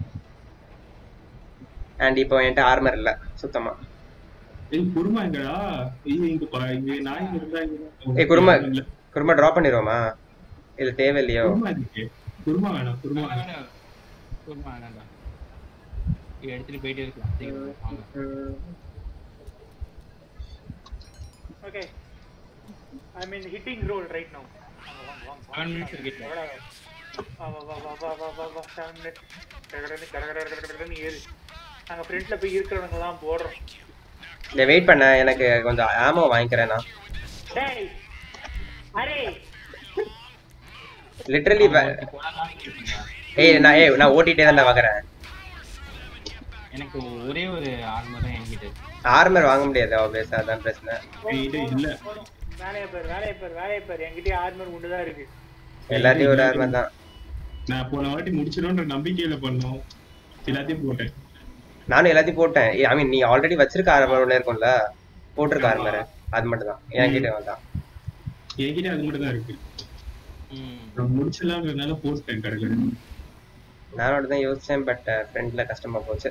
அண்ட் இப்போ என்கிட்ட ஆர்மர் இல்ல சுத்தமா ஏய் குருமா எங்கடா ஐயோ இங்க பா இங்க நாய் இருந்தா இங்க ஏய் குருமா குருமா டிராப் பண்ணிடுவோமா இல்ல தேவையில்லையோ குருமா இருக்கு குருமா வேணாம் குருமா வேணாம். குருமா வேணாம்டா இது எடுத்துட்டு போயிட்டே இருக்கலாம் சீக்கிரம் வாங்க Okay. I'm in hitting roll right now. Seven minutes இருக்கு வா, வா, வா, வா, வா, வா, வா, வா, seven minutes. கடகடன்னு, கடகட, கடகடன்னு ஏறு. நாங்க ஃப்ரண்ட்ல போய் இருக்கிறவங்க எல்லாம் போடுறோம் இந்த வெயிட் பண்ண எனக்கு கொஞ்சம் ஆமோ வாங்கிக்கிறேன் நான் டேய் அரே லிட்டரலி ஏய் நான் ஏய் நான் ஓட்டிட்டே தான் வாங்குறேன் எனக்கு ஒரே ஒரு ஆர்மர் தான் என்கிட்ட இருக்கு. ஆர்மர் வாங்க முடியாது ஆப்வியஸா அதான் பிரச்சனை என்கிட்ட இல்ல போதும். வேலையை பாரு வேலையை பாரு வேலையை பாரு என்கிட்டயே ஆர்மர் ஒண்ணுதான் இருக்கு எல்லாத்தையும் ஒரு ஆர்மர் தான் நான் போன வாட்டி முடிச்சிடும்ன்ற நம்பிக்கையில பண்ணோம் எல்லாத்தையும் போட்டேன் நானும் எல்லாத்தையும் போட்டேன் ஐ மீன் நீ ஆல்ரெடி வச்சிருக்க ஆர்மர் ஒன்று இருக்கும்ல போட்டிருக்க ஆர்மர் அது மட்டும் தான் என்கிட்ட வந்தான் என்கிட்ட அது மட்டும் தான் இருக்கு ம் நான் முடிச்சிடலாங்கிறதுனால போட்டேன் கடற்கரை நானோட தான் யோசிச்சேன் பட் ஃப்ரெண்ட்ல கஷ்டமா போச்சு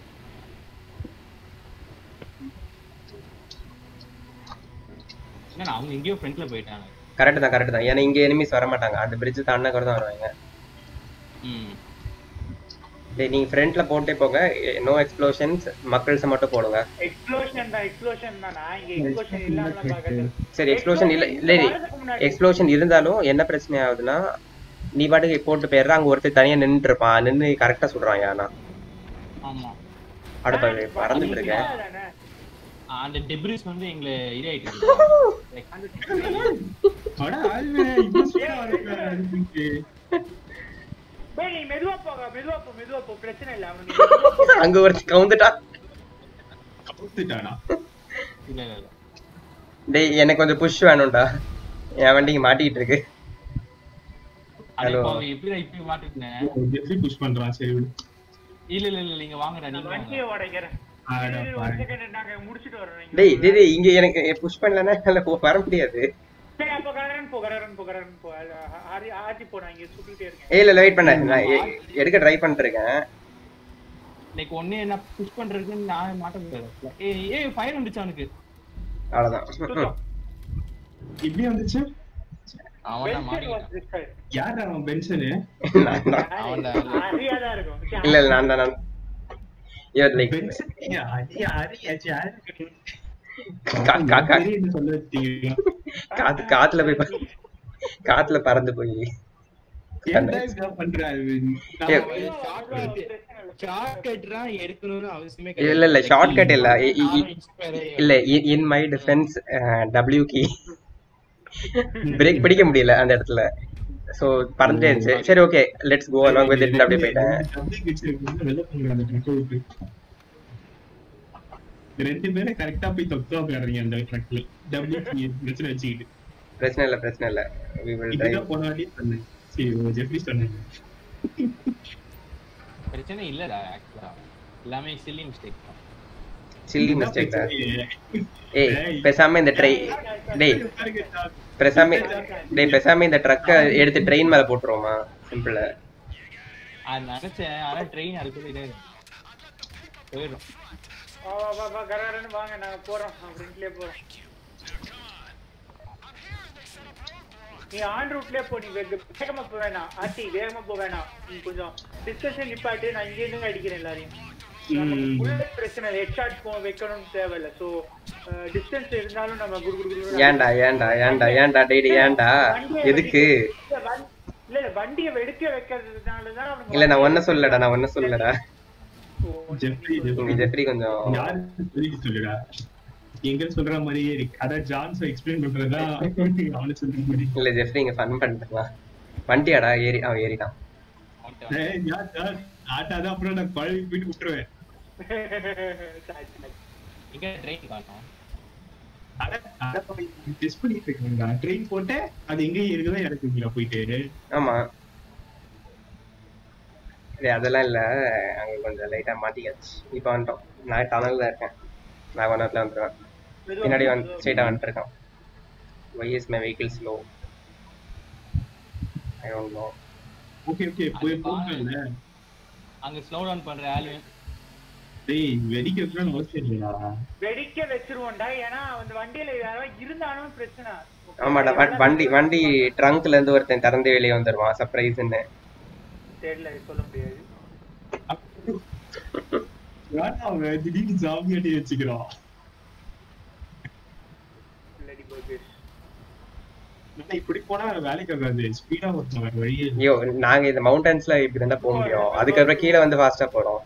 ஏன்னா அவங்க எங்கேயோ ஃப்ரண்ட்ல போயிட்டாங்க கரெக்ட் தான் கரெக்ட் தான் ஏன்னா இங்க எனிமிஸ் வர மாட்டாங்க அந்த பிரிட்ஜ் தாண்டினா கூட தான் வருவாங்க ம் டேய் நீங்க ஃப்ரண்ட்ல போட்டே போங்க நோ எக்ஸ்ப்ளோஷன்ஸ் மக்கள்ஸ் மட்டும் போடுங்க எக்ஸ்ப்ளோஷன் தான் எக்ஸ்ப்ளோஷன் தான் நான் இங்க எக்ஸ்ப்ளோஷன் இல்லாம பாக்குறேன் சரி எக்ஸ்ப்ளோஷன் இல்ல இல்ல எக்ஸ்ப்ளோஷன் இருந்தாலும் என்ன பிரச்சனை ஆகுதுன்னா நீ பாட்டுக்கு போட்டு போயிடுற அங்க ஒருத்தர் தனியா நின்னுட்டு இருப்பான் நின்னு கரெக்டா சொல்றான் ஆனா ஆமா அடுப்ப பறந்துட்டு இருக்கேன் அந்த டெப்ரிஸ் வந்து எங்களை இதாயிட்டு அட ஆளுமே இவ்வளவு சூடா இருக்கா அதுக்கு டேய் நீ மெதுவா போக மெதுவா போ மெதுவா போ பிரச்சனை இல்ல அவனுக்கு அங்க ஒருத்தர் கவுந்துட்டான் கவுத்துட்டானா இல்ல இல்ல இல்ல டேய் எனக்கு கொஞ்சம் புஷ் வேணும்டா என் வண்டிக்கு மாட்டிக்கிட்டு இருக்கு அது Hello. இப்போ எப்படி இப்படி மாட்டிட்டேன் எப்படி புஷ் பண்றான் சரி விடு இல்ல இல்ல இல்ல நீங்க வாங்கடா நான் நீங்க வாங்க வண்டியை உடைக்கிறேன் அட இரு, இரு, ஒரு பாரு. செகண்ட் நாங்க முடிச்சிட்டு வரோம் டேய் டேய் டேய், இங்க எனக்கு புஷ் பண்ணலன்னா என்னால போ- வர முடியாது சரி அப்ப கரகரன் போ கரகரன் போ கரகரன் போ அது ஆதி ஆதி போ நான் இங்க சுத்திட்டே இருக்கேன் ஏய் இல்ல இல்ல வெயிட் பண்ண நான் எ- எடுக்க ட்ரை பண்ணிட்டு இருக்கேன் லைக் ஒண்ணு என்ன புஷ் பண்றதுக்கு நான் மாட்ட முடியாது ஏய் ஏய் ஃபயர் வந்துச்சு அவனுக்கு அவ்வளவுதான் சுத்தம் இப்படி வந்துச்சு அவன் தான் Benson was மாட்டிக்கிட்டான் destroyed. யார் அவன் பென்சனு நான் தான். அவன் தான். அறியாதான் இருக்கும் சரி, இல்ல இல்ல நான் தான் நான் இவர் லைக் பென்சன் அடி அடி அடி அடி கா- கா- கா- தெரியுது சொல்ல வச்சீங்க காத்து காத்துல போய் ப- காத்துல பறந்து போய் என்ன இதெல்லாம் பண்றாரு ஏ, ஷார்ட்கட்லாம் எடுக்கணும்னு அவசியமே இல்ல இல்ல ஷார்ட்கட் இல்ல இ- இ- இ- inspire ஆகி- இல்ல இன் மை டிஃபென்ஸ் டபிள்யூ கி பிரேக் பிடிக்க முடியல அந்த இடத்துல சோ பறந்துட்டே இருந்துச்சு சரி okay let's go along with it அப்படியே போயிட்டேன் டப்பிங் வச்சிருக்கு வெளில போங்க அந்த ட்ரக் விட்டு ரெண்டு பேரும் கரெக்டா போய் தொக்கா போயிடுறீங்க அந்த ட்ரக்ல டபிள்யூ பிரச்சனை வச்சுக்கிட்டு பிரச்சனை இல்ல பிரச்சனை இல்ல we will drive இதுதான் போன வாட்டி சொன்னேன் சரி ஜெஃப்ரி சொன்னேன் பிரச்சனை இல்லடா ஆக்சுவலா எல்லாமே சில்லி மிஸ்டேக் தான் சில்லி மிஸ்டேக் தான் ஏய் ஏய். பேசாம இந்த ட்ரை டேய் பேசாம டேய் பேசாம இந்த ட்ரக்க எடுத்து ட்ரெயின் மேல போட்டுருவோமா சிம்பிளா அது நினைச்சேன் ஆனா ட்ரெயின் அதுக்குள்ள இதே போயிடும் வா வா வா வா கரகரன்னு வாங்க நாங்க போறோம் ஃப்ரெண்ட்லயே போறோம் நீ ஆன் ரூட்லயே போ நீ வேக- வேகமா போக வேணாம் ஆச்சி வேகமா போக வேணாம் நீ கொஞ்சம் டிஸ்கஷன் நிப்பாட்டு நான் இங்க இருந்து அடிக்கிறேன் எல்லாரையும் நமக்கு bullet பிரச்சனை இல்லை ஹெட்ஷாட் போ வைக்கணும்னு தேவையில்ல சோ டிஸ்டன்ஸ் இருந்தாலும் நம்ம குடு குடு குடு ஏன்டா ஏன்டா ஏன்டா ஏன்டா டேய் டேய், ஏன்டா எதுக்கு இல்ல, வண்டி- இல்ல இல்ல வண்டியை வெடிக்க வைக்கிறதுனால தான் அவனுங்க இல்ல நான் ஒன்னும் சொல்லலடா நான் ஒன்னும் சொல்லலடா ஜெஃப்ரி இங்க ஜெஃப்ரி கொஞ்சம் யாரு சொல்லிட்டு சொல்லுடா எங்க சொல்ற மாதிரியே இருக்கு அதான் ஜான்ஸ் எக்ஸ்பிளைன் பண்றதா அவனு சொல்ற மாதிரி இல்ல ஜெஃப்ரி இங்க ஃபன் பண்ணிட்டு வண்டியாடா ஏறி அவன் ஏறிட்டான் ஏய், யார் யார் ஆட்டாதான் அப்புறம் நான் பழகி போயிட்டு விட்டுருவேன் இங்க ட்ரெயின் காணும் டெஸ்ட் பண்ணிட்டு இருக்கேன்டா ட்ரெயின் போட்டு அது எங்க இருக்குதோ இறக்குங்களா போயிட்டு ஆமா டேய் அதெல்லாம் இல்ல அங்க கொஞ்சம் லைட்டா மாட்டிக்காச்சு இப்ப வந்துட்டோம் நான் டனல்ல இருக்கேன் நான் ஒன் ஹவர்ல வந்துருவேன் பின்னாடி வந்து ஸ்ட்ரைட்டா வந்துட்டு இருக்கான் why is my vehicle slow I don't know okay okay போய் போகல அங்க ஸ்லோ டவுன் பண்ற ஆளு டேய் வெடிக்கிறதுலாம் அவசியம் இல்லையா வெடிக்க வச்சிருவோம்டா ஏன்னா அந்த வண்டியில யாராவது இருந்தாலும் பிரச்சனை ஆமாடா வ- வண்டி வண்டி ட்ரங்க்ல இருந்து ஒருத்தன் திறந்து வெளியே வந்துருவான் சர்ப்ரைஸ்ன்னு தெரியல சொல்ல முடியாது ஏன்டா அவன் திடீர்னு ஜாம்பி அடி வச்சுக்கிறான் Bloody burgers. ஆனா இப்படி போனா வேலைக்கு வராது ஸ்பீடா ஓட்டணும் வேற வழியே இல்லை. ஐயோ நாங்க இந்த மவுண்டன்ஸ்ல இப்படி தாண்டா போக முடியும் அதுக்கப்புறம் கீழே வந்து ஃபாஸ்டா போறோம்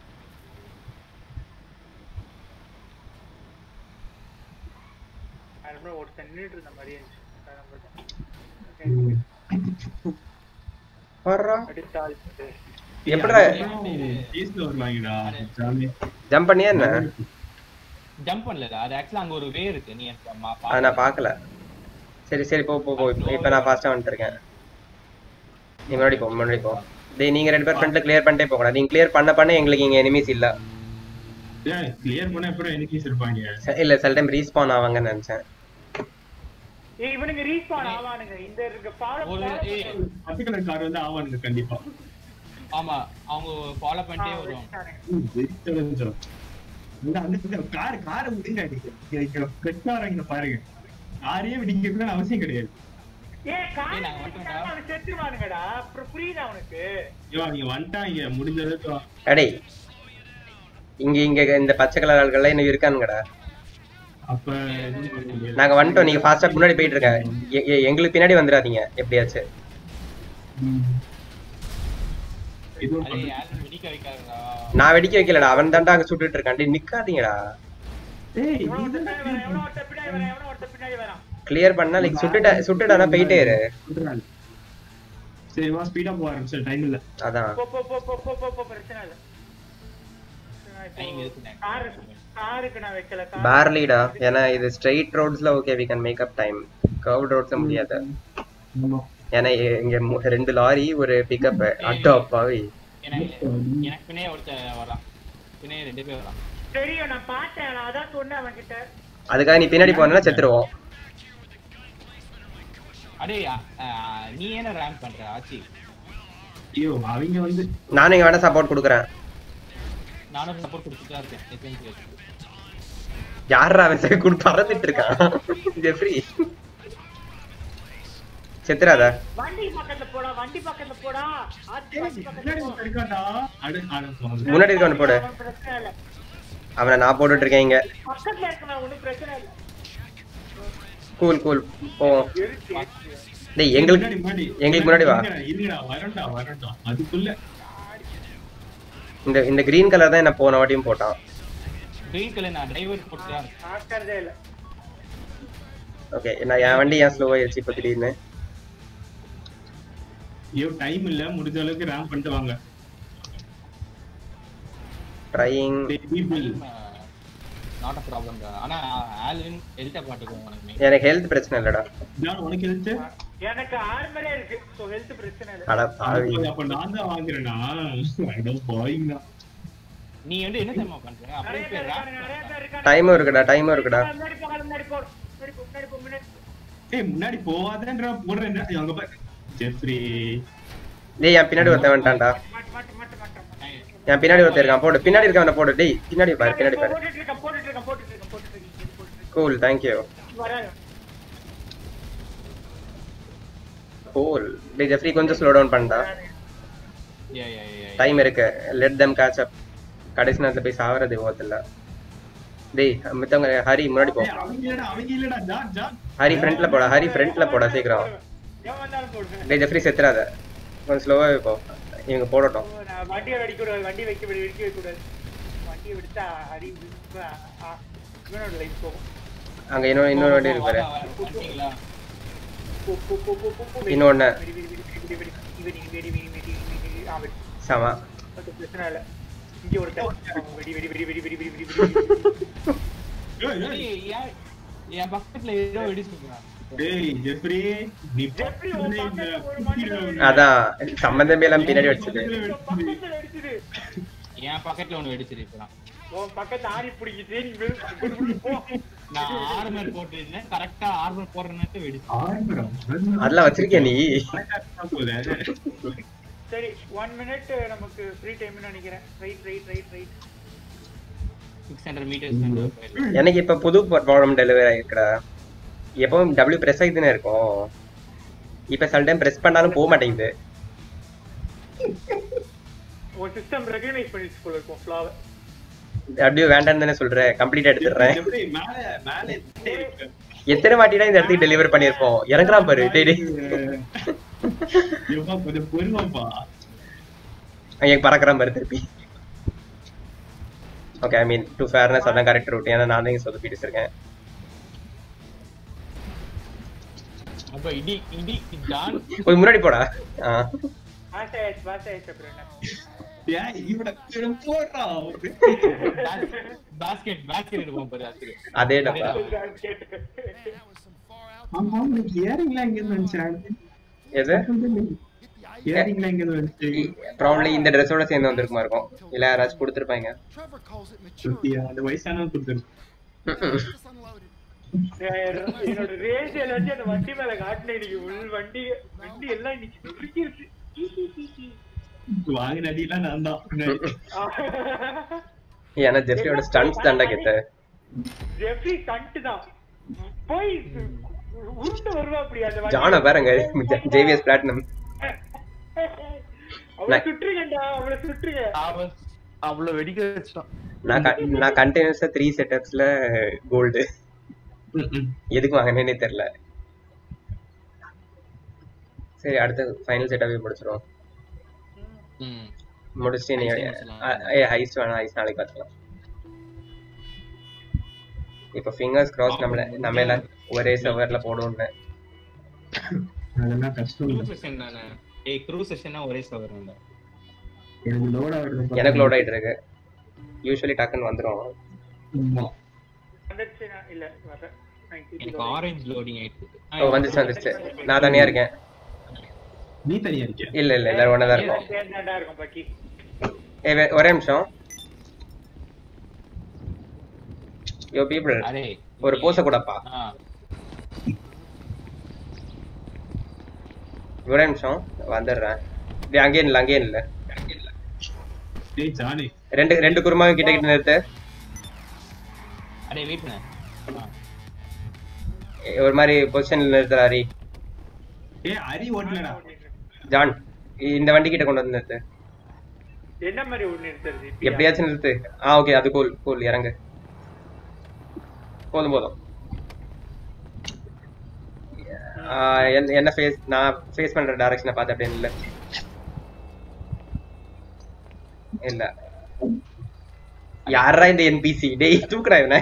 அதுக்கப்புறம் ஒருத்தன் நின்னுட்டு இருந்த மாதிரியே இருந்துச்சு அதான் பார்த்தேன். வர்றா அடுத்த ஆள் எப்படிடா பேஸ்ல வருவாங்கடா ஜாலியா ஜம்ப் பண்ணியா என்ன ஜம்ப் பண்ணல அது ஆக்சுவலா அங்க ஒரு வே இருக்கு நீ எனக்கு மா- பா- அதை நான் பார்க்கல சரி சரி போ போ போ இப்போ நான் ஃபாஸ்டா வந்துட்டு இருக்கேன் நீ முன்னாடி போ முன்னாடி போ டேய் நீங்க ரெண்டு பேர் ஃப்ரண்ட்ல கிளியர் பண்ணிட்டே போகலாம் நீங்க கிளியர் பண்ண பண்ண எங்களுக்கு இங்க எனிமீஸ் இல்ல கிளியர் பண்ண அப்புறம் எனிமீஸ் இருப்பாங்க ச- இல்ல சில டைம் ரீஸ்பான் ஆவாங்கன்னு நினைச்சேன் ஏய், இவனுங்க ரீஸ்பான் ஆவானுங்க இந்த இருக்க ஃபாலோ ஒரு ஏய், பச்சை கலர் கார் வந்து ஆவானுங்க கண்டிப்பா ஆமா அவங்க ஃபாலோ பண்ணிட்டே வருவாங்க ம், தெரிஞ்சோம். இந்த அந்த கார் காரை விடுங்க நீங்க பெற்றாரங்க பாருங்க காரையே விடிக்கிறதுக்கு அவசியம் கிடையாது ஏய் கார் ஏய், நாங்க வந்துட்டோம்டா. அவன் செத்துருவானுங்கடா அப்புறம் புரியுதா அவனுக்கு ஐயோ நீங்க வந்துட்டாங்க முடிஞ்ச அளவுக்கு வா. அடே இங்க இங்க இந்த பச்சை கலர் ஆள்கள்லாம் இன்னும் இருக்கானுங்கடா அப்ப எதுவும் பண்ண முடியாது. நாங்க வந்துட்டோம் நீங்க ஃபாஸ்டா முன்னாடி போயிட்டு இருக்க எ- எ- எங்களுக்கு பின்னாடி வந்துடாதீங்க எப்படியாச்சும் ம். எதுவும் அதே பண்ண- யாரும் வெடிக்க வைக்காதடா நான் வெடிக்க வைக்கலடா அவன் தாண்டா அங்க சுட்டுட்டு இருக்கான் டேய் நிக்காதீங்கடா ஏய், எவனோ நீங்க ஒருத்தன் தான் பின்னாடி வரான், எவனோ ஒருத்தன் பின்னாடி வரான், எவனோ ஒருத்தன் பின்னாடி வரான். கிளியர் பண்ணா லைக் சுட்டுட்ட சுட்டுட்டானா போயிட்டே இரு சொல்றாங்க. சரி வா ஸ்பீடா போக ஆரம்பிச்சு டைம் இல்ல அதான் போ, போ, போ, போ, போ, போ, போ, பிரச்சனை இல்ல. டைம் இருக்குண்ணே. காரு காருக்கு நான் வைக்கல கார் பார்லிடா ஏன்னா இது ஸ்ட்ரெயிட் ரோட்ஸ்ல okay we can make up time curve ரோட்ஸ்ல முடியாது ஆமா ஏன்னா இ- இங்க மு- ரெண்டு லாரி ஒரு பிக்கப் அட்டோ அப்பாவி எனக்கு எனக்கு பின்னே ஒருத்தன் வரான் பின்னே ரெண்டு பேர் வரான் தெரியும் நான் பார்த்தேன் நான் அதான் சொன்னேன் அவன் கிட்ட அதுக்காக நீ பின்னாடி போனா செத்துருவோம் அடே அ, நீ என்ன ரேங்க் பண்ற ஆச்சி ஐயோ அவங்க வந்து நானும் இங்க வேணா சப்போர்ட் கொடுக்குறேன் நானும் சப்போர்ட் கொடுத்துட்டு தான் இருக்கேன் எப்பயும் சரி. யாரா அவன் சரி கூட பறந்துட்டு இருக்கான் ஜெஃப்ரி செத்துறாத வண்டி பக்கத்துல போடா வண்டி பக்கத்துல போடா ஆத்தி வண்டி பக்கத்துல முன்னாடி போ. ஒருத்தன் இருக்கான்டா. அடு- அடு போங்க. முன்னாடி இருக்கவன போடு அவன் பிரச்சனை இல்ல அவனை நான் போட்டுட்டு இருக்கேன் இங்க பக்கத்துல இருக்கவன் ஒண்ணும் பிரச்சனை இல்ல கூல் கூல் போவோம் இருக்கு டேய் எங்களுக்கு முன்னாடி, முன்னாடி. எங்களுக்கு முன்னாடி வா. இருங்கடா, இருங்கடா, வரேன்டா, வரேன்டா. அதுக்குள்ள இந்த இந்த கிரீன் கலர் தான் என்ன போன வாட்டியும் போட்டான் கிரீன் கலர் நான் டிரைவர் போட்டு தான் இருக்கேன் பார்க்கறதே இல்ல ஓகே நான் என் வண்டி ஏன் ஸ்லோ ஆயிடுச்சு இப்போ திடீர்னு ஐயோ டைம் இல்ல முடிஞ்ச அளவுக்கு ரேம் பண்ணிட்டு வாங்க trying People. Not a problem தான் ஆனா ஆல்வின் எழுத்த பாட்டுக்கும் உனக்கு எனக்கு ஹெல்த் பிரச்சனை இல்லடா ஜான், உனக்கு எழுத்து எனக்கு ஆர்மரே இருக்கு சோ ஹெல்த் பிரச்சனை இல்ல அட பாவி அப்ப- அப்ப நான் தான் வாங்குறேனா ஐடோ பாயிங் தான் நீ வந்து என்ன தெரியுமா பண்ற நிறைய அப்படியே பேர் போய் இருக்காங்க rank நிறைய பேர் இருக்காங்க டைமும் இருக்குடா டைமும் இருக்குடா முன்னாடி போ முன்னாடி போ முன்னாடி போ முன்னாடி போ முன்னாடி போ. ஏய் முன்னாடி போவாதேன்ற போடுறேன் அங்க பாரு ஜெஃப்ரி டேய் என் பின்னாடி ஒருத்தன் வந்துட்டான்டா மாட்டு மாட்டு மாட்டு மாட்டு மாட்டு. என் பின்னாடி ஒருத்தன் இருக்கான் போடு பின்னாடி இருக்கவன போடு டேய் பின்னாடி பாரு பின்னாடி பாரு போட்டுட்டு இருக்கேன் போட்டுட்டு இருக்கேன் போட்டுட்டு இருக்கேன் போட்டுட்டு இருக்கேன் போட்டுட்டு இருக்கேன் கூல் தேங்க்யூ வராது கூல் டேய் ஜெஃப்ரி கொஞ்சம் ஸ்லோ டவுன் பண்ணடா யா யா யா டைம் இருக்கு லெட் them catch up கடைசி நேரத்துல போய் சாவறது ஓத்துல டேய் மித்தவங்க ஹரி முன்னாடி போ ஏய், அவங்க இல்லடா அவங்க இல்லடா ஜான் ஜான் ஹரி ஃப்ரண்ட்ல போடா ஹரி ஃப்ரண்ட்ல போடா சீக்கிரம் எவன் வந்தாலும் போடுவேன் டேய் ஜெஃப்ரி செத்துறாத கொஞ்சம் ஸ்லோவாகவே போ இவங்க போடட்டும் ஓ, நான் வண்டியை வெடிக்க கூடாது வண்டி வைக்க வெடி வெடிக்க வைக்க கூடாது வண்டியை வெடிச்சா அடி இவனோட லைஃப் போகும் அங்க இன்னொரு இன்னொரு வண்டி இருக்கு பாரு வந்துட்டீங்களா போ, போ, போ, போ, போ, போ. இன்னொன்னு வெடி, வெடி, வெடி, வெடி, வெடி, வெடி, வெடி, வெடி, வெடி, வெடி, வெடி. ஆ, வெடி. சமா அது பிரச்சனை இல்ல இங்க ஒருத்தன் வெடி வெடி வெடி வெடி வெடி வெடி வெடி வெடி ஏய், ஏய். ஏய், ஏன் என் பக்கத்துல ஏதோ வெடிச்சுக்கிறான் டேய் ஜெஃப்ரி நீ ஜெஃப்ரி, உன் பக்கத்துல இந்த பக்கத்துல ஒரு குட்டியில மனிதன் ஒரு- அதான் சம்பந்தமே எல்லாம் பின்னாடி வச்சது பக்கத்துல அடிச்சுது என் பக்கத்துல ஒண்ணு வெடிச்சிருக்கான் உன் பக்கத்து ஆணி பிடிக்கிட்டு நீ வெறு- குடு, குடு, போ நான் ஆர்மர் போட்டிருந்தேன் கரெக்டா ஆர்மர் போடுற நேரத்தை வெடிச்சு ஆர்மரம். அதெல்லாம் வச்சிருக்கியா நீ கரெக்டா போகுது. சரி ஒன் மினிட் நமக்கு ஃப்ரீ டைம்னு நினைக்கிறேன் right right right right six hundred metres எனக்கு இப்ப புது ப்ராப்ளம் டெலிவரி ஆயிருக்குடா எப்பவும் டபிள்யூ ப்ரெஸ் ஆகிதானே இருக்கும் இப்ப சில டைம் ப்ரெஸ் பண்ணாலும் போக மாட்டேங்குது உன் சிஸ்டம் ரெகனைஸ் பண்ணிச்சு போல இருக்கும் ஃப்ளாவை டபிள்யூ வேண்டாம்னு தானே சொல்றேன் கம்ப்ளீட் எடுத்துடுறேன் ஜெஃப்ரி, மேல மேல இருந்துட்டே இருக்கு. எத்தனை வாட்டிடா இந்த இடத்துக்கு டெலிவர் பண்ணிருப்போம் இறங்குறான் பாரு டேய் டேய். எப்பா, கொஞ்சம் பொறுமைப்பா. அங்க பறக்குறான் பாரு திருப்பி okay I mean to fairness அதான் கரெக்ட் ரூட் ஏன்னா நான் இங்க சொதப்பிட்டு இருக்கேன் அப்ப இடி இடி ஜான் கொஞ்சம் முன்னாடி போடா ஆ பாஸ் ஆயிடுச்சு பாஸ் ஆயிடுச்சு அப்புறம் என்ன ஏன் இவனை இவனை போடுறா. பாஸ்கெட் பாஸ்கெட் எடுப்போம் பாரு அதுக்கு அதேடா ஆமா, உனக்கு earring லாம் எங்க இருந்து வந்துச்சு? எது earring லாம் எங்க இருந்து வந்துச்சு? ப்ராப்ளி இந்த ட்ரெஸ்ஸோட சேர்ந்து வந்திருக்குமா இருக்கும் இல்ல யாராச்சும் கொடுத்துருப்பாங்க Trevor calls it maturity. சுத்தியா, அந்த வயசானவன் கொடுத்திருக்கு. Just unloaded. என்னோட ரேஸ் எல்லாத்தையும் அந்த வண்டி மேல காட்டினேன் இன்னைக்கு உள் வண்டி வண்டி எல்லாம் இன்னைக்கு நொறுக்கிருச்சு வாங்கின அடியெல்லாம் நான் தான் பின்னாடி. ஏன்னா ஜெஃப்ரியோட ஸ்டன்ஸ் தாண்டா கெத்த ஜெஃப்ரி கண்டு தான் போய் உருண்டு வருவா அப்படி அந்த வண்டி. ஜான பாருங்க ஜேவிஎஸ் பிளாட்டினம் அவளை சுற்றுங்கண்டா அவளை சுற்றுங்க அவன் அவ்வளவு வெடிக்க வச்சிட்டான் நான் க- நான் கண்டினியூஸா த்ரீ செட்டப்ஸ்ல கோல்டு ம், ம். எதுக்கு வாங்கினேனே தெரியல சரி அடுத்த ஃபைனல் செட்டப்பே முடிச்சிருவோம் ம் முடிச்சுட்டு நீ Heist முடிச்சிடலாம். ஏ ஹைஸ்ட் வேணாம் ஹைஸ்ட் நாளைக்கு பார்த்துக்கலாம் இப்போ ஃபிங்கர்ஸ் கிராஸ் நம்மள நம்ம எல்லாம் ஒரே சவர்ல போடுவோம்னு அதெல்லாம் கஷ்டம் க்ரூ இல்ல செஷன் தானே ஏய் க்ரூ செஷன்னா ஒரே சவர் இல்ல எனக்கு லோட் ஆகுறது எனக்கு லோட் ஆயிட்டு இருக்கு யூஸ்வலி டக்குன்னு வந்துரும் ஆமா. வந்துருச்சு நான் இல்ல வர எனக்கு ஆரஞ்சு லோடிங் ஆயிட்டு இருக்கு ஆ, ஓ வந்துருச்சு வந்துருச்சு நான் தனியா இருக்கேன் நீ தனியா இருக்கியா இல்ல இல்ல எல்லாரும் ஒண்ணா தான் இருக்கோம் சேர்ந்தாண்டா இருக்கும் பாக்கி ஏ வே- ஒரே நிமிஷம் யோ பீப்புள் அரே ஒரு போஸ கூடப்பா ஆ ஒரே நிமிஷம் வந்துடுறேன் டேய் அங்கேயே இல்ல அங்கேயே இல்ல டேய் ஜானி ரெண்டு ரெண்டு குருமாவும் கிட்ட கிட்ட நிறுத்து அரே வெயிட் பண்ணு ஆ. ஏ, ஒரு மாதிரி பொசிஷன்ல நிறுத்துறாரி ஏய் அரி ஓட்டலடா ஜான் இந்த வண்டி கிட்ட கொண்டு வந்து நிறுத்து என்ன மாதிரி ஒண்ணு எடுத்துருது எப்படியாச்சும் நிறுத்து ஆ ஓகே அது கூல் கூல் இறங்கு போதும் போதும் ஆ, என்ன- என்ன ஃபேஸ் நான் ஃபேஸ் பண்ற டைரக்ஷனை பார்த்து அப்படியே இல்ல இல்ல யாரா இந்த என்பிசி டேய் தூக்குறா இவனை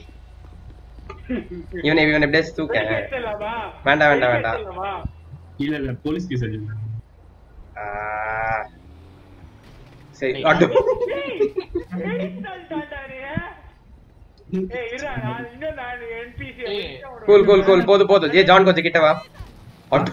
இவனை இவனை எப்படியே தூக்க வேண்டாம், வேண்டாம், வேண்டாம். இல்ல இல்ல போலீஸ் கேஸ் அடிச்சு ஆ, சரி அடு ஏய். கூல் கூல் கூல் போதும் போதும் ஏ ஜான் கொஞ்சம் கிட்ட வா அடு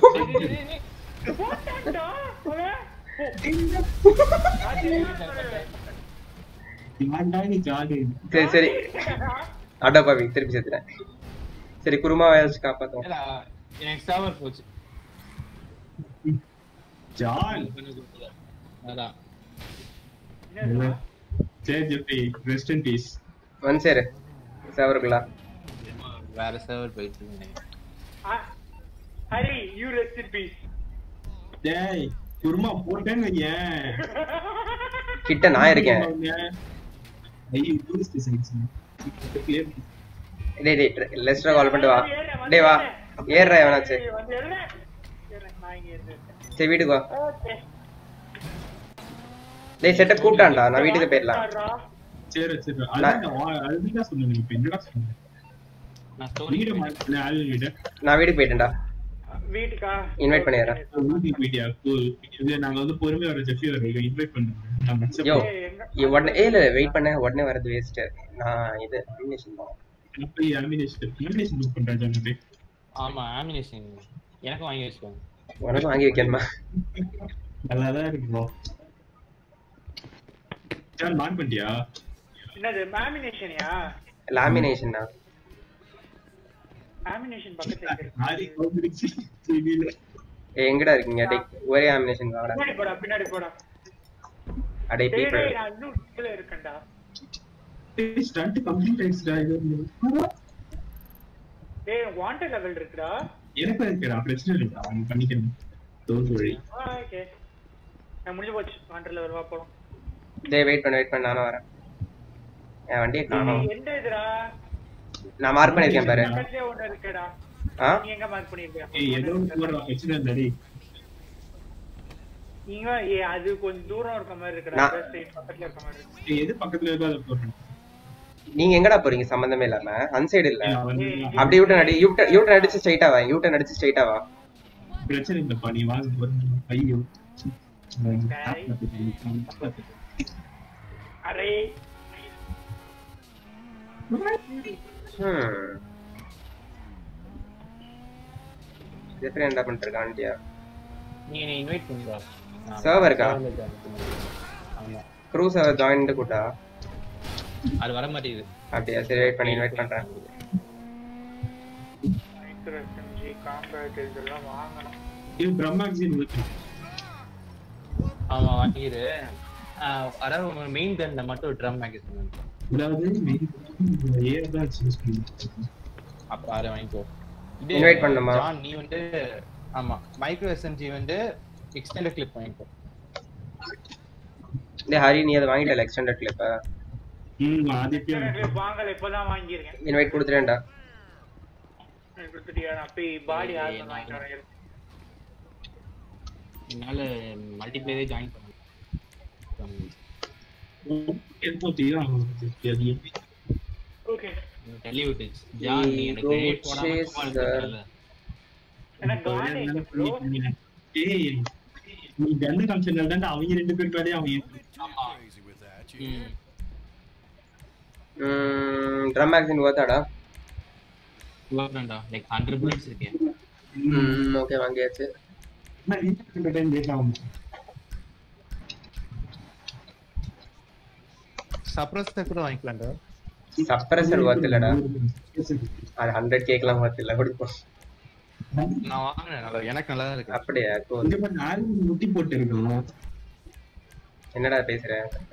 ஏன்டா நீ ஜானி சரி சரி அடா பாவி திருப்பி சேர்த்துறேன் சரி குருமா வச்சு காப்பாத்துவோம் இல்ல, எனக்கு சர்வர் போச்சு ஜான் அதான் சரி ஜெஃப்ரி ரெஸ்ட் இன் பீஸ் வந்து சேரு சவருக்குலாம் வேற சர்வர் போயிட்டு இருக்கேன் Hari you rest in peace டேய் குருமா போட்டேன்னு வையேன் கிட்ட நான் இருக்கேன் ஐயோ போலீஸ் ஸ்டேஷன் டேய் டேய் லெஸ்டர் கால் பண்ணிட்டு வா டேய் வா ஏறுறா எவனாச்சு வந்து ஏறுறேன். ஏறுறேன், நான் இங்க இருந்தேன். சரி வீட்டுக்கு வா Okay. டேய் செட்டப் கூப்பிட்டான்டா நான் வீட்டுக்கு போயிடலாம் பாருடா. சரி சரி அதுதான் நான் அதுதான் சொன்னேன் இப்ப என்னடா சொன்னேன் நான் ஸ்டோரி வீட மாத்தின ஆள் வீட நான் வீட்டுக்கு போயிட்டேன்டா வீட்டுக்கா இன்வைட் பண்ணிடுறேன் ஊட்டி வீடியா கூல் இது நாங்க வந்து பொறுமையா வர ஜெஃபி வர இன்வைட் பண்ணுறோம் நான் accept யோ ஏய், எங்க- இ- உடனே ஏ இல்ல வெயிட் பண்ண உடனே வரது வேஸ்ட் நான் இது அமினேஷன் தான் நான் போய் ஆமினேஷன் ஆமினேஷன் புக் பண்றேன் ஜானி ஆமா ஆமினேஷன் எனக்கும் வாங்கி வச்சுக்கோங்க உனக்கும் வாங்கி வைக்கணுமா நல்லா தான் இருக்கு ப்ரோ ஜான் மான் பண்ணிட்டியா என்னது மாமினேஷன்யா லாமினேஷன் தான் மாமினேஷன் பக்கத்துல எங்க இருக்கு? ஆரி கோபிடிச்சு டிவில ஏ எங்கடா இருக்கீங்க டேய் ஒரே ஆமினேஷன் வாங்கடா பின்னாடி போடா பின்னாடி போடா அடே டேய், பீப்பிள் டேய், நான் இன்னும் கீழே இருக்கேன்டா ஸ்டண்ட் கம்ப்ளீட் ஆயிடுச்சுடா இது டேய் வாண்டட் லெவல் இருக்குடா எனக்கு இருக்குடா பிரச்சனை இல்லைடா அவன் பண்ணிக்கணும் தோல் வழி ஓகே நான் முடிஞ்சு போச்சு வாண்டட் லெவல் வா போலாம் டேய் வெயிட் பண்ண வெயிட் பண்ண நானும் வரேன் என் வண்டியை காணோம் டேய், எந்த இதுடா நான் மார்க் பண்ணிருக்கேன் பாரு பக்கத்துலயே ஒண்ணு இருக்குடா ஆ நீ எங்க மார்க் பண்ணிருக்கியா ஏய் ஏதோ ஒரு பிரச்சனை இல்லடி நீங்க ஏ அது கொஞ்சம் தூரம் இருக்க மாதிரி இருக்குடா நான்- ஸ்ட்ரைட் பக்கத்துல இருக்க மாதிரி இருக்கு ஏய் எது பக்கத்துல இருக்கோ அதை போடுறேன் நீங்க எங்கடா போறீங்க சம்பந்தமே இல்லாம அந்த சைடு இல்ல நான் வந்து அப்படி யூட்டன் அடி யூட்டன் யூட்டன் அடிச்சு ஸ்ட்ரைட்டா வா யூட்டன் அடிச்சு ஸ்ட்ரைட்டா வா பிரச்சனை இல்லப்பா நீ வாங்க ஒரு ஐயோ அரே ஹம் ஜெஃப்ரி என்ன பண்ணிட்டு இருக்கான் ஆண்டியா நீங்க என்ன இன்வைட் பண்ணுங்க Server இருக்கா? ஆமா க்ரூ சர்வர் ஜாயின் கூட்டா அது வர மாட்டேங்குது அப்படியா சரி வெயிட் பண்ணி இன்வைட் பண்றேன் மைக்ரோ எஸ்எம்ஜி காம்பேட் இதெல்லாம் வாங்கணும் இது பிரம்மாக்சின் இருக்கு ஆமா வாங்கிரு ஆஹ் அதாவது மெயின் கன்ல மட்டும் ட்ரம் மேகசின் அதாவது ஏர் தான் சூஸ் பண்ணி அப்ப அதை வாங்கிக்கோ Invite பண்ணணுமா? ஜான் நீ வந்து ஆமா மைக்ரோ எஸ்எம்ஜி வந்து எக்ஸ்டெண்டட் கிளிப் வாங்கிக்கோ டேய் ஹரி நீ அதை வாங்கிட்டல எக்ஸ்டெண்டட் கிளிப் ம் ஆதித்யா வாங்கல இப்பதான் வாங்கியிருக்கேன் இன்வைட் கொடுத்துறேன்டா எனக்கு கொடுத்துட்டியா நான் போய் பாடி ஏய், ஆர்டர் நான் வாங்கிட்டு வரேன் என்னால மல்டிப்ளேயரே ஜாயின் பண்ண எப்போ தெரியும் ஓகே டெல்லி விட்டுச்சு ஜான் நீ எனக்கு Ego credit போடாம chase சும்மா the- இருக்கல எனக்கு கான் எங்க ப்ரோ ஏய் நீ கன்னு காமிச்சனால தான் அவங்க ரெண்டு பேர் மேலயே அவங்க ஆமா ம் ட்ரம் மேக்ஸின் ஓத்தாடா ஓகேடா லைக் 100 புல்லட்ஸ் இருக்கு ம் ஓகே வாங்கியாச்சு நான் ரீசார்ஜ் டைம் லேட் ஆகும் சப்ரஸ்டர் கூட வாங்கிக்கலாம்டா சப்ரஸர் ஒர்த் இல்லடா அது ஹண்ட்ரட் கேக்லாம் ஒர்த் இல்ல கொடுப்போம் நான் வாங்கினேன் நல்லா எனக்கு நல்லா தான் இருக்கு அப்படியா cool. இங்க பாரு நாலு முட்டி போட்டு இருக்கோம் என்னடா பேசுற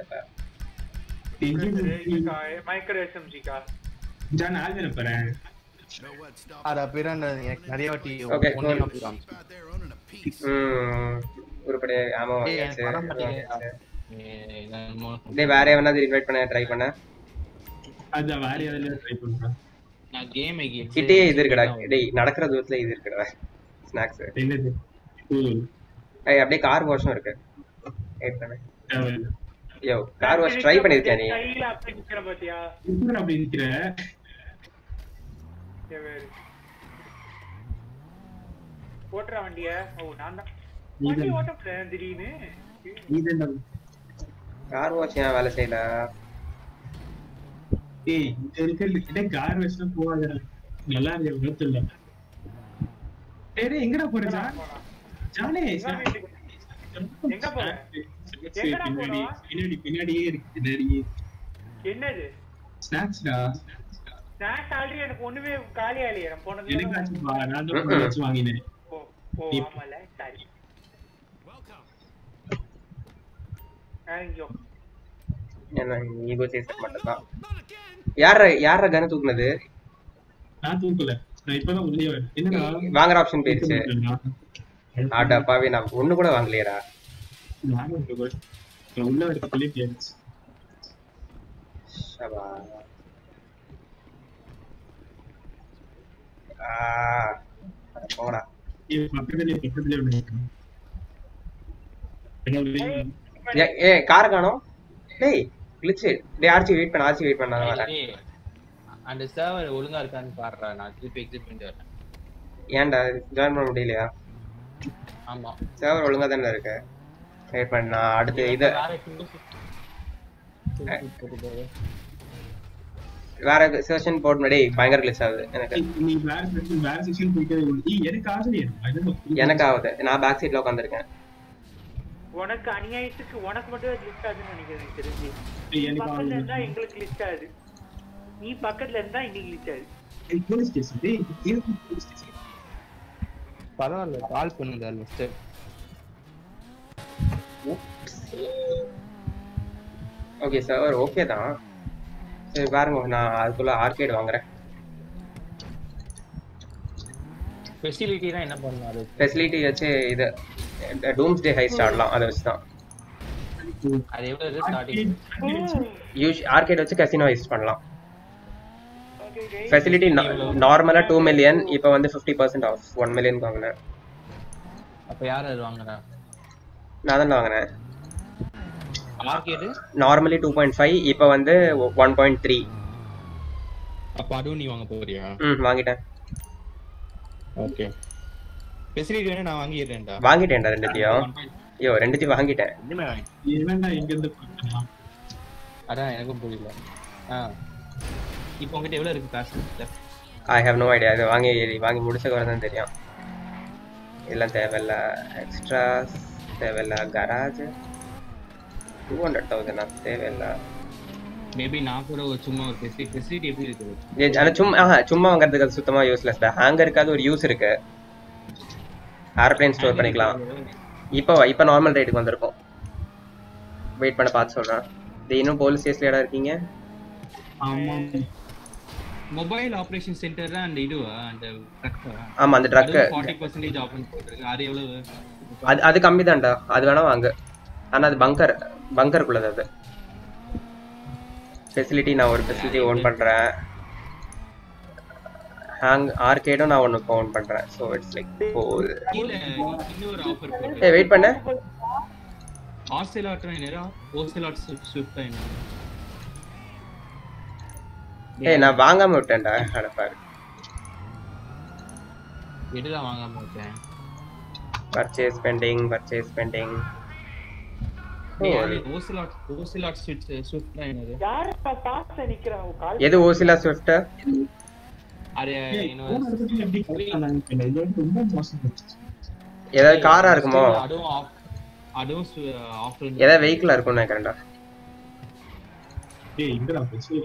மைக்ரோ எஸ்எம்ஜிக்கா ஜான் ஆல்வேல போறேன் அட பிறந்த எனக்கு நிறைய வாட்டி Okay, ஒண்ணே cool. அப்படி காமிச்சு. ம் உருப்படி ஆமா ஏய், எனக்கு வாங்கியாச்சு படம் பார்த்தீங்க. வாங்கியாச்சு. ஏய், என்னமோ டேய் வேற எவனாவது இன்வைட் பண்ண ட்ரை பண்ண அது வேற எதுல ட்ரை பண்றேன் நான் கேம் கிட்டே இது இருக்குடா டேய் நடக்கிற தூரத்துல இது இருக்குடா ஸ்நாக்ஸ் என்னது cool. ஏய் அப்படியே கார் வாஷும் இருக்கு வெயிட் பண்ணு தேவையில்ல. யோ கார் வாஷ் ட்ரை பண்ணிருக்கியா நீ கையில அப்படி நிக்கிற பாத்தியா இப்ப அப்படி நிக்கிற சரி. ஓட்டுற வண்டிய ஓ நான் தான் நீ வண்டி தான். ஓட்ட முடியல திடீர்னு நீதான் கார் வாஷ் ஏன் வேலை செய்யல ஏய் இங்க இருக்கிற கார் வச்சுனா போகாதடா நல்லா இருக்கு விபத்து இல்ல டேய் டேய், எங்கடா போற ஜான் ஜானே எங்க வீட்டுக்கு? எங்க போற? எங்கடா பின்னாடி போறோம்? பின்னாடி பின்னாடியே இருக்கு பின்னாடியே என்னது ஸ்நாக்ஸ்டா ஸ்நாக்ஸ் ஆல்ரெடி எனக்கு ஒண்ணுமே காலி ஆகலையே நான் போனது எனக்கு ஆச்சுப்பா நான் தான் போய் வச்சு வாங்கினேன் ஓ ஓ நீ- ஆமால சாரி தேங்க்யூ என்ன ஈகோ சேசர் மட்டும் தான் யார யார கன தூக்குனது நான் தூக்கல நான் இப்பதான் உள்ளே வரேன் என்னடா வாங்குற ஆப்ஷன் போயிருச்சு ஆடா பாவி நான் ஒண்ணு கூட வாங்கலையடா நானும் உள்ள போய் நான் உள்ள வரதுக்குள்ளே போயிருச்சு சபா ஆ அட போடா இது பக்கத்துலயே பக்கத்துலயே ஒண்ணு இருக்கு. என்ன உள்ளே? ஏ ஏ கார காணோம் டேய் கிளிச்சு டேய் ஆர்ச்சி வெயிட் பண்ண ஆர்ச்சி வெயிட் பண்ண நான் வரேன் ஏய், அந்த சர்வர் ஒழுங்கா இருக்கான்னு பாடுறா நான் திருப்பி எக்ஸிட் பண்ணிட்டு வரேன் ஏன்டா ஜாயின் பண்ண முடியலையா ஆமா சர்வர் ஒழுங்கா தானே இருக்கு வெயிட் பண்ண நான் அடுத்து இத வேற எங்கேயும் போட்டு போடு. வேற செஷன் போட்டு டேய் பயங்கர கிளிச் ஆகுது எனக்கு நீ வேற section, வேற செக்ஷன் போயிட்டே இரு. ஏய், எனக்கு ஆசிரியர் எனக்கு ஆகுது நான் பேக் சீட்ல உட்காந்துருக்கேன் உனக்கு அநியாயத்துக்கு உனக்கு மட்டும் அது லிஸ்ட் ஆகுதுன்னு நினைக்கிறேன் எனக்கு தெரிஞ்சு ஏய், நீ எனக்கு பக்கத்துல ஆகுது. இருந்தா எங்களுக்கு லிஸ்ட் ஆகுது நீ பக்கத்துல இருந்தா இன்னைக்கு லிஸ்ட் ஆகுது ஏய், police station. டேய், இது police station. பரவாயில்ல கால் பண்ணுங்க மிஸ்டர் ஓகே சர்வர் ஓகே தான் சரி பாருங்க நான் அதுக்குள்ள ஆர்கேட் வாங்குறேன் ஃபெசிலிட்டினா என்ன பண்ணணும் அது ஃபெசிலிட்டி வச்சு இது டூம்ஸ் டே ஹைஸ்ட் ஆடலாம் அதை வச்சு தான் அது எவ்வளவு இருக்கு ஸ்டார்டிங் யூஸ் ஆர்கேட் வச்சு கசினோ ஹைஸ்ட் பண்ணலாம் ஃபெசிலிட்டி நார்மலா டூ மில்லியன் இப்போ வந்து fifty percent of one million வாங்கினேன் அப்ப யார் அது வாங்குறா நான் தான் வாங்கினேன் market normally two point five இப்போ வந்து ஒன் பாயிண்ட் த்ரீ அப்ப அதுவும் நீ வாங்க போறியா ம் வாங்கிட்டேன் ஓகே ஃபெசிலிட்டி வேணா நான் வாங்கிடுறேன்டா வாங்கிட்டேன்டா ரெண்டுத்தையும் ஐயோ ரெண்டுத்தையும் வாங்கிட்டேன் ரெண்டுமே வாங்கி என்னடா இங்க இருந்து பார்க்கலாம் அதான் எனக்கும் புரியல ஆ இப்போ உங்ககிட்ட எவ்வளவு இருக்கு காசு ஐ ஹேவ் நோ ஐடியா இது வாங்கி வாங்கி முடிச்ச தான் தெரியும் இதெல்லாம் தேவையில்ல எக்ஸ்ட்ரா தேவையில்ல கராஜ் டூ ஹண்ட்ரட் தௌசண்ட் தேவையில்ல மேபி நான் கூட ஒரு சும்மா ஒரு ஃபெசிலிட்டி ஃபெசிலிட்டி எப்படி இருக்குது ஏ, ஆனா சும்மா ஆஹா, சும்மா வாங்குறதுக்கு அது சுத்தமா யூஸ்லெஸ் தான் ஹேங்கர் இருக்காது ஒரு யூஸ் இருக்கு ஏர்பிளைன் ஸ்டோர் பண்ணிக்கலாம் இப்போ இப்போ நார்மல் ரேட்டுக்கு வந்திருக்கும் வெயிட் பண்ண பார்த்து சொல்றேன் இது இன்னும் போலீஸ் ஸ்டேஷன்ல இடம் இருக்கீங்க ஆமா மொபைல் ஆபரேஷன் சென்டர் அந்த இதுவா அந்த ட்ரக்கா ஆமா அந்த ட்ரக்கு ஃபார்ட்டி பர்சன்டேஜ் ஆஃபர் போட்டிருக்கு அது எவ்வளவு அது அது கம்மி தான்டா அது வேணா வாங்கு ஆனா அது பங்கர் பங்கருக்குள்ளது அது ஃபெசிலிட்டி நான் ஒரு ஃபெசிலிட்டி ஓன் பண்றேன் ஹேங் ஆர்கேடும் நான் ஒன்று ஓன் பண்றேன் ஸோ இட்ஸ் லைக் கீழ இன்னொரு ஆஃபர் ஏ போட்டு வெயிட் பண்ணு ஆஸ்திரேலாட் என்னடா ஓஸ்திரலாட் ஸ்விஃப்ட் என்ன ஏய் நான் வாங்காம விட்டேன்டா அடப்பாரு எடுதான் வாங்காம இருக்கேன் purchase pending purchase pending Ocelot Ocelot Swift Swift என்னது யாரு பாஸ்ல நிக்கிறான் கால் எது ஓசிலா ஸ்விஃப்ட் அது ஏய், இன்னும் போன இடத்துல எப்படி கலந்தாங்கன்னு தெரியல. இது வந்து ரொம்ப மோசம் ஏதாவது காரா இருக்குமோ அதுவும் ஆஃப் அதுவும் ஆஃபர் ஏதாவது வெஹிக்கிளா இருக்கும்னு நினைக்கிறேன்டா ஏய் இங்கடா போச்சு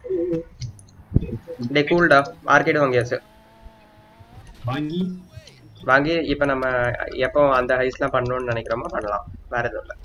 டே கூல்டா ஆர்கேடு வாங்கியாச்சு வாங்கி வாங்கி இப்போ நம்ம எப்போ அந்த ஹைஸ்லாம் பண்ணணும்னு நினைக்கிறோமோ பண்ணலாம் வேற எதுவும் இல்லை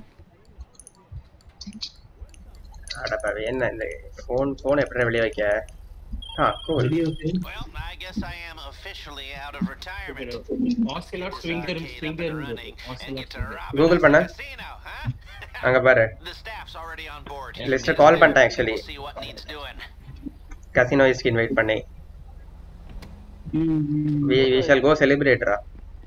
அடப்பாவே என்ன இந்த ஃபோன் ஃபோன் எப்படி வெளியே வைக்க ஆ கூல் வெளியே வந்து Well, I guess I am officially out of retirement. ஆஸ்திரலாட் This swinger arcade up swinger and running, and get to rob Google another பண்ண. casino, huh? அங்க பாரு The staff's already on board. List a call பண்ணிட்டேன் actually. We'll see what needs doing. Casino இஸ்க்கு invite பண்ணி ம், ம். We we shall go செலிப்ரேட்டரா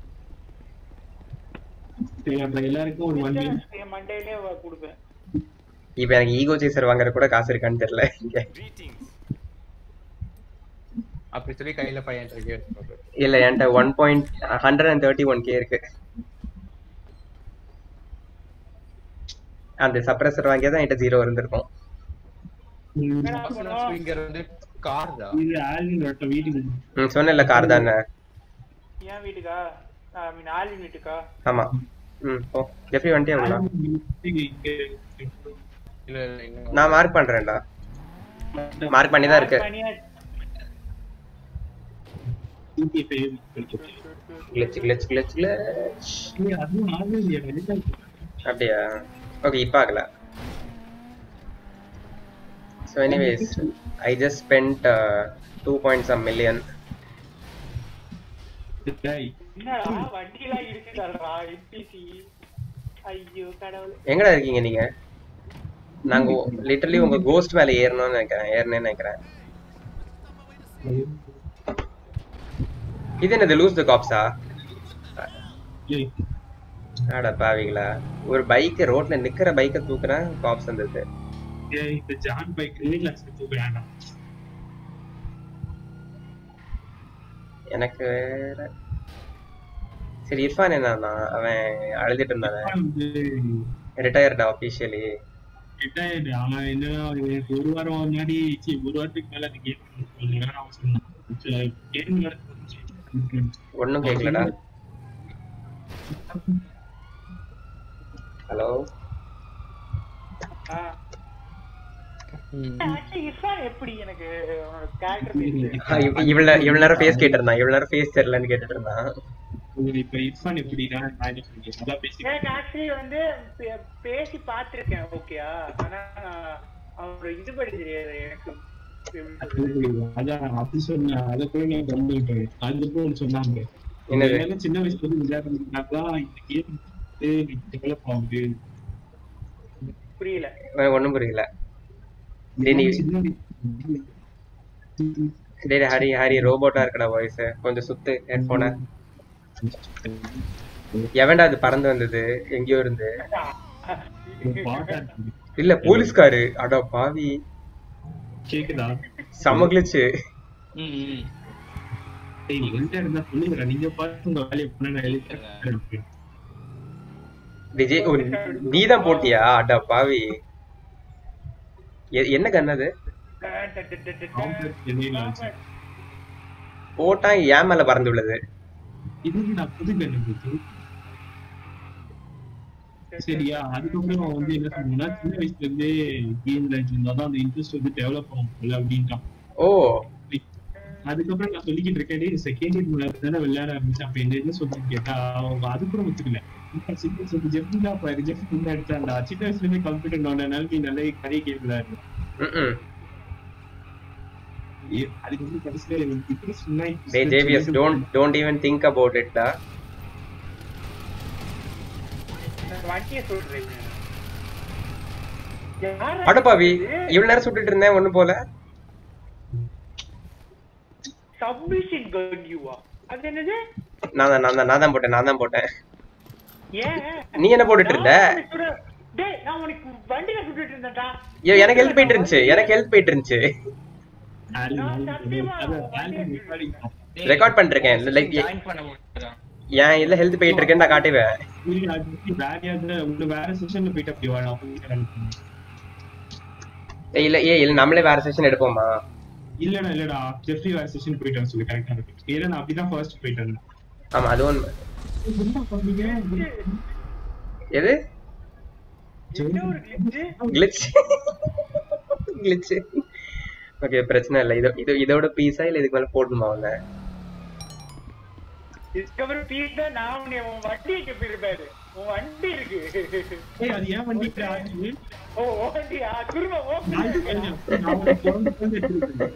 சரி அப்ப எல்லாருக்கும் ஒரு ஒன் வீக் என் மண்டையிலே கொடுப்பேன் இப்போ எனக்கு ஈகோ சீசர் வாங்குற கூட காசு இருக்கான்னு தெரியல இங்க அப்படி சொல்லி கையில பையன் இருக்கு இல்ல என்கிட்ட one point hundred and thirty one K இருக்கு அந்த சப்ரஸர் வாங்கியா தான் என்கிட்ட ஜீரோ இருந்திருக்கும் என்னடா பண்ணுவோம் ஸ்விங்கர் வந்து கார் தான் இது ஆல்வினோட வீட்டுக்கு ம் சொன்னேன்ல கார் தானே என் வீட்டுக்கா ஐ மீன் ஆலின் வீட்டுக்கா ஆமா ம் ஓ எப்படி வந்துட்டே எவ்வளோ இல்ல இல்ல இன்னும் நான் மார்க் பண்றேன்டா மார்க் பண்ணி தான் இருக்கு தனியா கிளச் கிளச் கிளச் கிளச் அதுவும் ஆல்வின் வெளியில அப்படியா ஓகே இப்போ ஆகல so anyways I just spend two point some million என்னடா வண்டிலாம் இருக்குதாடா எம்பிசி ஐயோ கடவுள் எங்கடா இருக்கீங்க நீங்க நாங்க லிட்டரலி உங்க கோஸ்ட் மேல ஏறணும்னு நினைக்கிறேன் ஏறணும்னு நினைக்கிறேன் இது என்னது லூஸ் த காப்ஸா ஆடா பாவிங்களா ஒரு பைக் ரோட்ல நிக்கிற பைக்கை தூக்குறேன் காப்ஸ் வந்தது இந்த ஜான் பைக் கிளினிக்ல தூக்குறாங்க எனக்கு வேற சரி இர்ஃபான் என்னன்னா அவன் அழுதுட்டு இருந்தானே வந்து ரிட்டையர்டா அபிஷியலி ரிட்டையர்டு அவன் என்னன்னா எனக்கு ஒரு வாரம் முன்னாடி ச்சீ, ஒரு வாரத்துக்கு மேல அந்த கேம் அவன் சொன்னான் கேம் ஒன்னும் கேட்கலடா ஹலோ ஆக்சுவலி இர்ஃபான் எப்படி எனக்கு அவனோட கேரக்டர் பேசு இவ்வளவு இவ்வளவு நேரம் ஃபேஸ் கேட்டு இருந்தான் இவ்வளவு நேரம் ஃபேஸ் தெரியலன்னு கேட்டுட்டு இருந்தான் இப்ப இர்ஃபான் எப்படின்னா நான் என்ன சொல்றேன் நல்லா பேசி எனக்கு ஆக்சுவலி வந்து பே- பேசி பார்த்திருக்கேன் ஓகேயா ஆனா அவரோட இது படி தெரியாது எனக்கு அதான் அப்படி சொன்னேன் அதை போய் நான் கம்பிட்டேன் அதுக்கப்புறம் ஒண்ணு சொன்னாங்க என்னது? இதெல்லாம் சின்ன வயசுல இருந்து விளையாடுறதுனாதான் இந்த கேம் டெவலப் ஆகுது புரியல எனக்கு ஒண்ணும் புரியல டேய் நீ- சின்ன வயசு- டேய் ஹரி ஹரி ரோபோட்டா இருக்கடா வாய்ஸ் கொஞ்சம் சுத்து ஹெட்போனை எவன்டா அது பறந்து வந்தது எங்கேயோ இருந்து ஒரு பாட்டா இருக்கு. இல்ல போலீஸ்காரு அட பாவி கேக்குதா செம்ம கிழிச்சு ம் ம் டேய் நீ எங்க இருந்தா சொல்லுங்க நீங்க பார்த்து உங்க வேலையை பண்ண நான் எழுதி விஜய் ஓ, நீதான் போட்டியா அட பாவி எ- என்ன கன் அது போட்டா ஏன் மேல பறந்து விழுது இது நான் புது கண்டுபிடிச்சு சரியா அதுக்கப்புறம் அவன் வந்து என்ன சொன்னா சின்ன வயசுல இருந்தே கேம்ல இருந்தாதான் அந்த இன்ட்ரெஸ்ட் வந்து டெவலப் ஆகும் அப்படின்ட்டான் ஓ அதுக்கப்புறம் நான் சொல்லிக்கிட்டு இருக்கேன் டேய் செகண்ட் இயர் முன்னாடி தானே விளையாட ஆரம்பிச்சேன் அப்ப என்ன என்ன சொல்லிட்டு கேட்டா அவங்க அது கூட ஒத்துக்கல சின்ன வயசுல ஜெஃப்ரி தான் பாரு ஜெஃப்ரி தான் எடுத்தாண்டா சின்ன வயசுல இருந்தே கம்ப்யூட்டர் நோண்டனால நீ நல்ல நிறைய கேம் விளையாடு ம்ம். அதுக்கப்புறம் கடைசியில எனக்கு இப்படி சொன்னா டேய் JVS don't don't even think about it டா நான் வண்டியை சொல்றேன் யாரா அடப்பாவி இது? இவ்வளவு நேரம் சுட்டுட்டு இருந்தேன் ஒண்ணு போல சப்மிஷன் கன்யூவா அது என்னது நான் தான் நான் தான் நான் தான் போட்டேன் நான் தான் போட்டேன் ஏன் நீ என்ன போட்டுட்டு இருந்த நான் உனக்கு சுட- டேய் நான் உனக்கு வண்டியில சுட்டுட்டு இருந்தேன்டா ஐயோ, எனக்கு ஹெல்ப் போயிட்டு இருந்துச்சு எனக்கு ஹெல்ப் போயிட்டு இருந்துச்சு ரெக்கார்ட் பண்ணிருக்கேன் லைக் ஜாயின் பண்ண முடியாது ஏன் இல்ல ஹெல்த் போயிட்டு இருக்கேன்னு நான் காட்டுவேன் வேற யாரு உள்ள வேற செஷன்ல போயிட்டு அப்படி வாழ ஏய், இல்ல ஏ இல்ல நம்மளே வேற செஷன் எடுப்போமா இல்லடா இல்லடா ஜெஃப்ரி வேற செஷன் போயிட்டு சொல்லி கரெக்டா இருக்கு ஏன்னா நான் அப்படிதான் ஃபர்ஸ்ட் போயிட்டு இருந்தேன் ஆமா அது ஒண்ணு என்ன பண்ணீங்க எது என்ன ஒரு glitch? கிளிச் கிளிச் ஓகே பிரச்சனை இல்ல இது இது இதோட பீஸா இல்ல இதுக்கு மேல போடணுமா அவங்க Discover piece தான் நான் உன்னை உன் வண்டியை கேப்பிருப்பாரு உன் வண்டி இருக்கு ஏய் அது ஏன் வண்டி ஆகுது ஓ வண்டியா குருமா ஓ நான் இது பண்ணேன். நான் உன்னை பிறந்து பிறந்து எடுத்துட்டு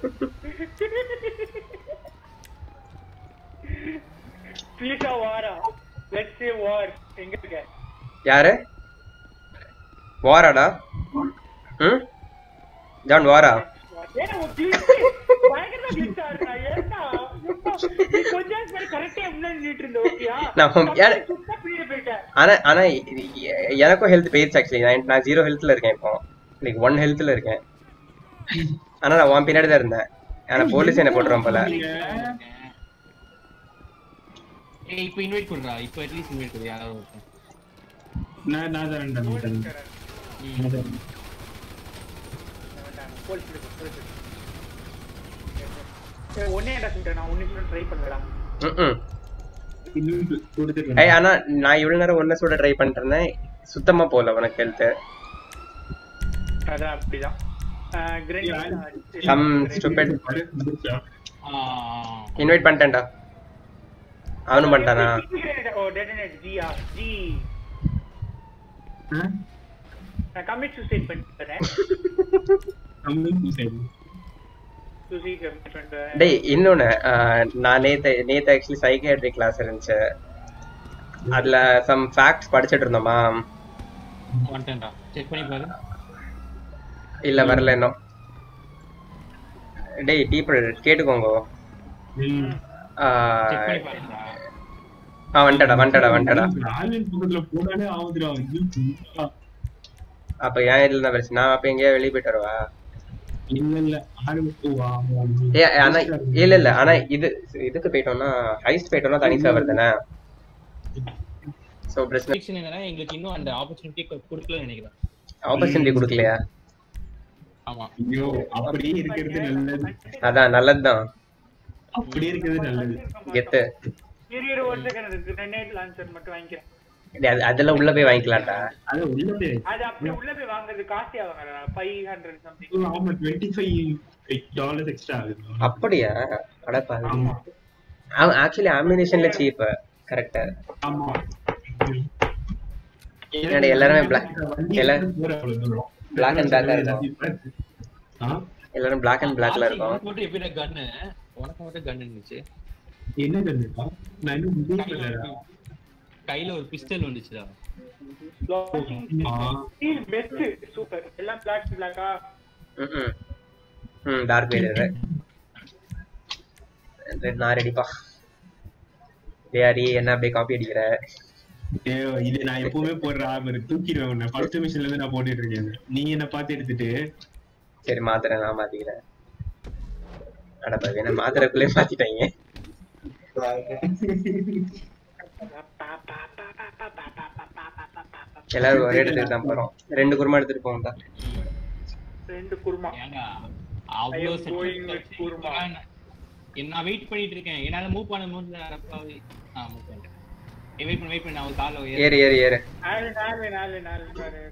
பீஸா வாரா லெட்ஸ் சே வார் எங்க இருக்க யாரு வாராடா ம் ஜான் வாரா ஏன்னா உன் glitch பயங்கரமா glitch ஆடுறா. ஏன்டா? எப்பா? நீ கொஞ்ச நேரத்துக்கு முன்னாடி correct ஆ முன்னாடி நின்னுட்டு இருந்த, okay-யா? நான் தப்பு, யாரு- சுத்தா பின்னாடி போயிட்டேன். ஆனா ஆனா இது எ- எனக்கும் ஹெல்த் போயிருச்சு ஆக்சுவலி நான் நான் ஜீரோ ஹெல்த்ல இருக்கேன் இப்போ லைக் ஒன் ஹெல்த்ல இருக்கேன் ஆனா நான் உன் பின்னாடி தான் இருந்தேன் ஆனா போலீஸ் என்ன போட்டுருவான் போல ஏய் இப்போ இன்வைட் பண்றா இப்போ அட்லீஸ்ட் இன்வைட் பண்ணு யாராவது ஒருத்தன் நான் நான் தரேன்டா நான் தரேன் நான் தரேன். வேண்டாம், போலீஸ் பிடிக்கும், போலீஸ் பிடிக்கும். ஏய், ஒண்ணே என்ன சொல்லிட்டேன் நான் ஒண்ணு ட்ரை பண்ணலடா ம் இன்னும் கொடுத்துட்டு ஏய் ஆனா நான் இவ்வளவு நேரம் ஒன்ன சொல்ல ட்ரை பண்ணிட்டு இருந்தேன் சுத்தமா போல உனக்கு ஹெல்த் அதான் அப்படிதான் அஹ், grenade அடிச்சு- சம் ஸ்டூபிட் பாரு, வந்துருச்சா? ஆ இன்வைட் பண்ணிட்டேன்டா அவனும் பண்ணிட்டானா Grenade, ஓ detonate, G ஆ, G. ஆ? நான் commit suicide பண்ணிட்டேன். நம்மளும் suicide. suicide commit பண்ணிட்டேன். டேய் இன்னொன்னு ஆஹ், நான் நேத்து நேத்து ஆக்சுவலி சைக்கியாட்ரி கிளாஸ் இருந்துச்சு அதுல சம் ஃபேக்ட்ஸ் படிச்சிட்டு இருந்தோமா வந்துட்டேன்டா செக் பண்ணி பாரு இல்ல வரல இன்னும் டேய் பீப்புள் கேட்டுக்கோங்க ம். ஆஹ், செக் பண்ணி பாருடா ஆ வந்துட்டடா வந்துட்டடா வந்துட்டடா ஆன்லைன் பக்கத்துல போனாலே ஆகுதுடா ஐயோ, சும்மா. அப்ப ஏன் இதுல தான் பிரச்சனை நான் அப்ப எங்கேயா வெளியே போயிட்டு வரவா இல்ல இல்ல ஆரம்பிச்சு வா, வா, வா. ஏ ஆனா இல்ல இல்ல ஆனா இது இதுக்கு போயிட்டோம்னா ஹைஸ்ட் போயிட்டோம்னா தனி சர்வர் தானே சோ பிரச்சனை Prediction என்னன்னா எங்களுக்கு இன்னும் அந்த ஆப்பர்ச்சுனிட்டி கொடுக்கலன்னு நினைக்கிறேன் ஆப்பர்ச்சுனிட்டி கொடுக்கலையா ஆமா ஐயோ அப்படியே இருக்கிறது நல்லது அதான் நல்லதுதான் அப்படியே இருக்கிறது நல்லது கெத்து இரு, இரு, ஒரு second இருக்கு. grenade launcher மட்டும் வாங்கிக்கிறேன். டேய், அது- அதெல்லாம் உள்ள போய் வாங்கிக்கலாம்டா அது உள்ளது அது அப்படியே உள்ள போய் வாங்குறது காஸ்ட்லி ஆகுங்க ஃபைவ் ஹண்ட்ரட் சம்திங் ஆமா டுவெண்ட்டி ஃபைவ் டாலர்ஸ் எக்ஸ்ட்ரா ஆகுது அப்படியா அடப்பா ஆமா ஆக்சுவலி ஆம்பினேஷன்ல சீப் கரெக்டா ஆமா என்னடா எல்லாருமே black- எல்லா- போற அவ்வளவு தூரம். black and black ஆ இருக்கும். ஆ? எல்லாரும் பிளாக் அண்ட் பிளாக்ல இருக்கும் உனக்கு மட்டும் எப்படி கன்னு உனக்கு மட்டும் கன் இருந்துச்சு என்ன கண்டுக்கா நான் இன்னும் முடிவு கையில பண்ணலடா. ஒரு- கையில ஒரு பிஸ்டல் வந்துச்சுடா ஆ. ஸ்டீல் பெஸ்ட் சூப்பர் எல்லாம் பிளாக் பிளாக்கா ம் ம் டார்க் வேடர் நான் ரெடிப்பா யாரி என்ன அப்படியே காப்பி அடிக்கிற ஏய், இது நான் எப்பவுமே போடுற ஆமர் தூக்கிடுவேன் உன்னை ஃபர்ஸ்ட் மிஷன்ல இருந்து நான் போட்டுட்டு இருக்கேன் இது. நீ என்ன பார்த்து எடுத்துட்டு சரி மாத்துறேன் நான் மாத்திக்கிறேன் அடப்பா என்ன மாத்துறதுக்குள்ளே மாத்திட்டாங்க எல்லாரும் ஒரே இடத்துக்கு தான் போறோம் ரெண்டு குருமா எடுத்துட்டு போவோம்டா ரெண்டு குருமா ஏன்டா I அவ்வளோ am going with kurma. நான் வெயிட் பண்ணிட்டு இருக்கேன் என்னால மூவ் பண்ண முடியல அடப்பாவி. ஆ மூவ் பண்ணிட்டேன் வெயிட் பண்ணு வெயிட் பண்ணு நான் ஒரு கால ஏறு ஏறு ஏறு நாலு நாலு நாலு நாலு பாரு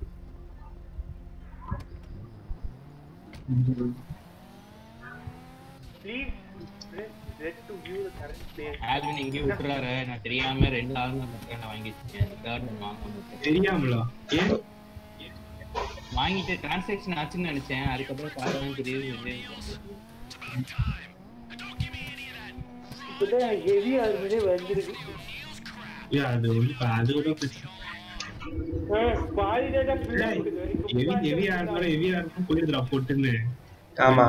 please red to view the current place Alvin எங்கேயும் விட்டுறாரு நான் தெரியாம ரெண்டு ஆளுங்க மட்டும் நான் வாங்கி வச்சிருக்கேன் தேர்ட் ஒன் வாங்க மாட்டேன் தெரியாமலா ஏன் வாங்கிட்டு டிரான்சாக்ஷன் ஆச்சுன்னு நினைச்சேன் அதுக்கப்புறம் பார்த்தா தெரியுது இது. இப்பதான் ஹெவி ஆகுறதே வந்துருக்கு ஏன் அது ஒண்ணு அது கூட பிரச்சனை பாதி டேட்டா ஃபுல்லா ஹெவி ஹெவி ஆடுறோம் ஹெவி ஆடுறோம் போயிருதுடா போட்டுன்னு ஆமா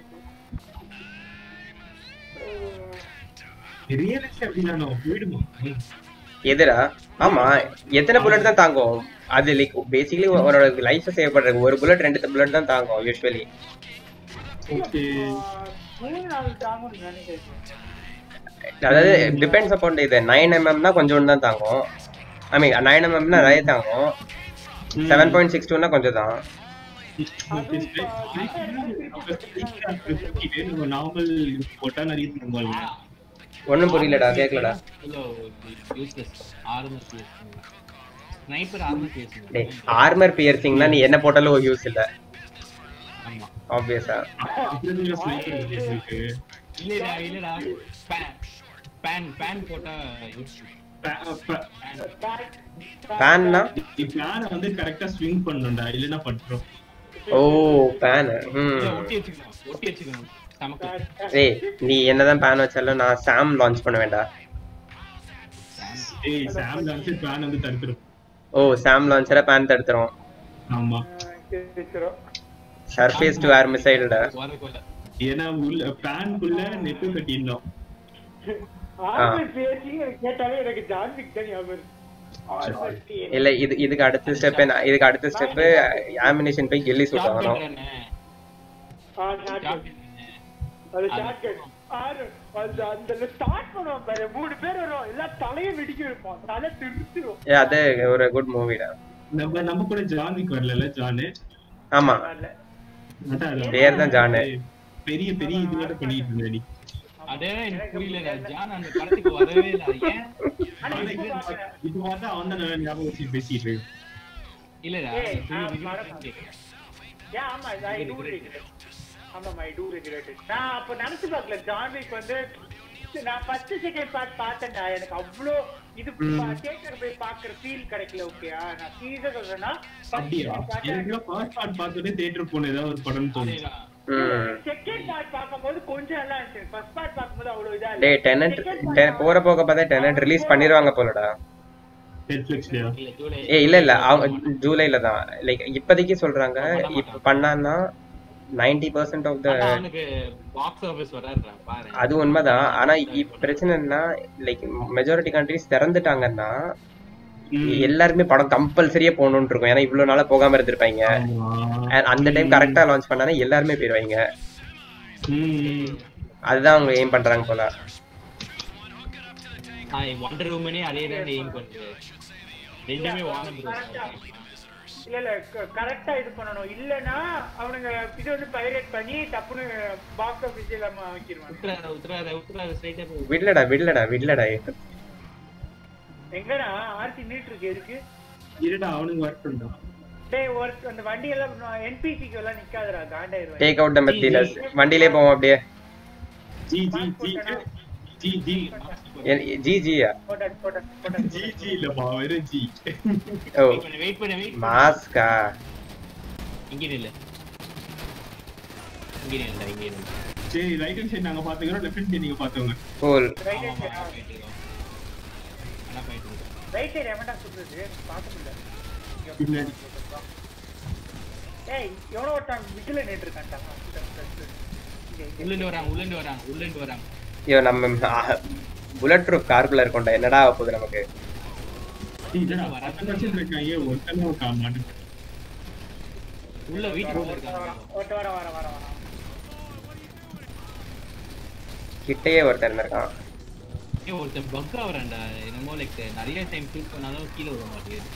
ரியலிஸ்ட் அப்படின்னா போயிடுமா எதுடா ஆமா எத்தனை புல்லட் தான் தாங்கும் அது லைக் பேசிக்கலி உன்னோட லைஃப் சேவ் பண்றது ஒரு புல்லட் ரெண்டு புல்லட் தான் தாங்கும் யூஸ்வலி ஓகே மூணு நாள் தாங்கும்னு நினைக்கிறேன் அதாவது டிபெண்ட்ஸ் அப்பான் இது நைன் எம்எம்னா கொஞ்சோண்டு தான் தாங்கும் ஐ மீன் நைன் எம்எம்னா நிறைய தாங்கும் செவன் பாயிண்ட் சிக்ஸ் டூனா கொஞ்சம் தான் நம்ம நார்மல் போட்டா நிறைய தருவாங்க ஒண்ணும் புரியலடா கேட்கலடா useless armour BS sniper armour BS டேய் ஆர்மர் பியர்சிங்னா நீ என்ன போட்டாலும் யூஸ் இல்ல ஆமா ஆப்வியஸா இருக்கு இல்லடா இல்லடா பேன் பேன் பேன் போட்டா யூஸ் ஃபேன்னா பிளான வந்து கரெக்டா ஸ்விங் பண்ணணும்டா இல்லனா பண்றோம் ஓ ஃபேன் ம் ஒட்டி வச்சுக்கணும் ஒட்டி வச்சுக்கணும் நமக்கு ஏய் நீ என்னதான் பேன் வச்சாலும் நான் சாம் லான்ச் பண்ண வேண்டாம் ஏய் சாம் லான்ச் பிளான் வந்து தடுத்துரும் ஓ சாம் லான்ச்சரை பேன் தடுத்துரும் ஆமா சர்ஃபேஸ் டு ஏர் மிசைல்டா வரக்குள்ள ஏன்னா உள்ள பிளான்குள்ள நெட் கட்டிடணும் ஆர்மர் பேசி கேட்டாலே எனக்கு ஜான்விக் தான் ஞாபகம் இருக்கு. Armor piercing. இல்ல இது இதுக்கு அடுத்த ஸ்டெப் இதுக்கு அடுத்த ஸ்டெப் ஆமினேஷன் போய் கில்லி சூட் வாங்கணும் ஆ, shotgun. அது shotgun. ஆறு, அந்த அந்த start பண்ணுவான் பாரு, மூணு பேர் வரும் எல்லாம் தலையை வெடிக்க வைப்பான் தலை திருச்சிரும் ஏ அது ஒரு குட் மூவிடா நம்ம நம்ம கூட ஜான்விக் வரல ஜானு ஆமா அதான் அதான். பேர் தான் ஜானு பெரிய பெரிய இதுவோட பண்ணிட்டு இருந்தாடி அதே எனக்கு புரியல ஜான் அந்த படத்துக்கு வரவே இல்லை அது ஏன் ஆனா இப்ப பாக்குறேன். இப்ப பார்த்தா அவன் தான் நல்லா ஞாபகம் வச்சு பேசிட்டு இருக்கு இல்லடா ஏய், இது ஆ, review படம் பண்ணி Yeah, ஆமா, I do regret. ஆமாம், I do regret it. நான் அப்ப நினைச்சு பார்க்கல, ஜான் விக் வந்து நான் first, second part பார்த்தேன்டா. எனக்கு அவ்வளோ இது பா- theatre போய் பார்க்கிற feel கிடைக்கல, okay-யா? நான் serious ஆ சொல்றேன்னா, first, அப்படியா second part எனக்கு ஃபர்ஸ்ட் பார்ட் பார்த்தோன்னே தியேட்டர் போன ஏதாவது ஒரு படம் தோணுச்சு அதேதான். ம் second part பார்க்கும்போது கொஞ்சம் நல்லா இருந்துச்சு. first part பார்க்கும்போது அவ்வளவு இதா டேய் இல்ல. டெனட் Second part போற போக பார்த்தா டெனட் ரிலீஸ் பண்ணிடுவாங்க போலடா நெட்ஃபிளிக்ஸ்லயா இல்ல ஜூலை ஏ இல்ல இல்ல அவங்க ஜூலைல தான் லைக் இப்போதைக்கு சொல்றாங்க இப்ப பண்ணான்னா நைன்டி பர்சன்ட் ஆஃப் த ஆனா அவனுக்கு பாக்ஸ் ஆபீஸ் வராருடா பாரு அது உண்மைதான் ஆனா இப்ப பிரச்சனை என்ன லைக் மெஜாரிட்டி கண்ட்ரிஸ் திறந்துட்டாங்கன்னா எல்லாருமே படம் கம்பல்சரியா போகணும்னு இருக்கும் ஏன்னா இவ்வளவு நாளா போகாம இருந்திருப்பாங்க And அந்த டைம் கரெக்டா லான்ச் பண்ணானா எல்லாருமே போயிருவாங்க அதுதான் அவங்க எய்ம் பண்றாங்க போல ஒன்றரை ரூமனே அதே தான் எய்ம் பண்ணுது ரெண்டுமே வானம் இல்ல இல்ல கரெக்டா இது பண்ணணும் இல்லனா அவனுங்க இது வந்து பைரேட் பண்ணி டப்புன்னு பாக்ஸ் ஆஃபீஸ் இல்லாம வைக்கிடுவாங்க உத்தராத உத்தராத உத்தராத ஸ்ட்ரைட்டா போய் விடலடா விடலடா விடலடா எங்கடா ஆர்சி நீட் இருக்கு எதுக்கு இருடா அவனுக்கு வரட்டும்டா டேய் ஒரு அந்த வண்டி எல்லாம் என்பிசிக்கு எல்லாம் நிக்காதடா காண்டாயிருவேன் டேக் அவுட் த மெத்தீரியல்ஸ் வண்டியிலே போவோம் அப்படியே ஜி ஜி ஜி ஜி ஜி எ- ஜி ஜியா போட்டாச்சு போட்டாச்சு போட்டாச்சு ஜி ஜி இல்லப்பா வெறும் ஜி ஓ வெயிட் பண்ணு வெயிட் பண்ணு வெயிட் மாஸ்கா இங்க இல்ல இங்க இல்ல இங்க இல்ல சரி ரைட் ஹேண்ட் சைடு நாங்க பாத்துக்கிறோம் லெஃப்ட் ஹேண்ட் சைடு நீங்க பாத்துக்கோங்க கூல் ரைட் ஆமா சைடு போயிட்டு இருக்கோம் ஆனா போயிட்டு இருக்கோம் ரைட் சைடு எவன்டா சுடுறது பார்க்க முடியல பின்னாடி ஏய் எவனோ ஒருத்தன் விட்டுல நின்று இருக்கான்டா இங்க, இங்க. உள்ளிருந்து வராங்க உள்ளிருந்து வராங்க உள்ளிருந்து வராங்க ஐயோ நம்ம புல்லட் ப்ரூஃப் கார்க்குள்ள இருக்கோம்டா என்னடா ஆகப் போகுது நமக்கு இல்லடா பத்து பர்சன்ட் இருக்காங்க ஒருத்தனும் காண மாட்டேன் உள்ள வீட்டுக்குள்ள இருக்காங்க ஒருத்த வர வர வர வர கிட்டேயே ஒருத்தர் இருந்திருக்கான் ஏய் ஒருத்தன் பக்கா வரான்டா என்னமோ லைக் நிறைய டைம் ஷூட் பண்ணாலும் கீழே விட மாட்டேங்குது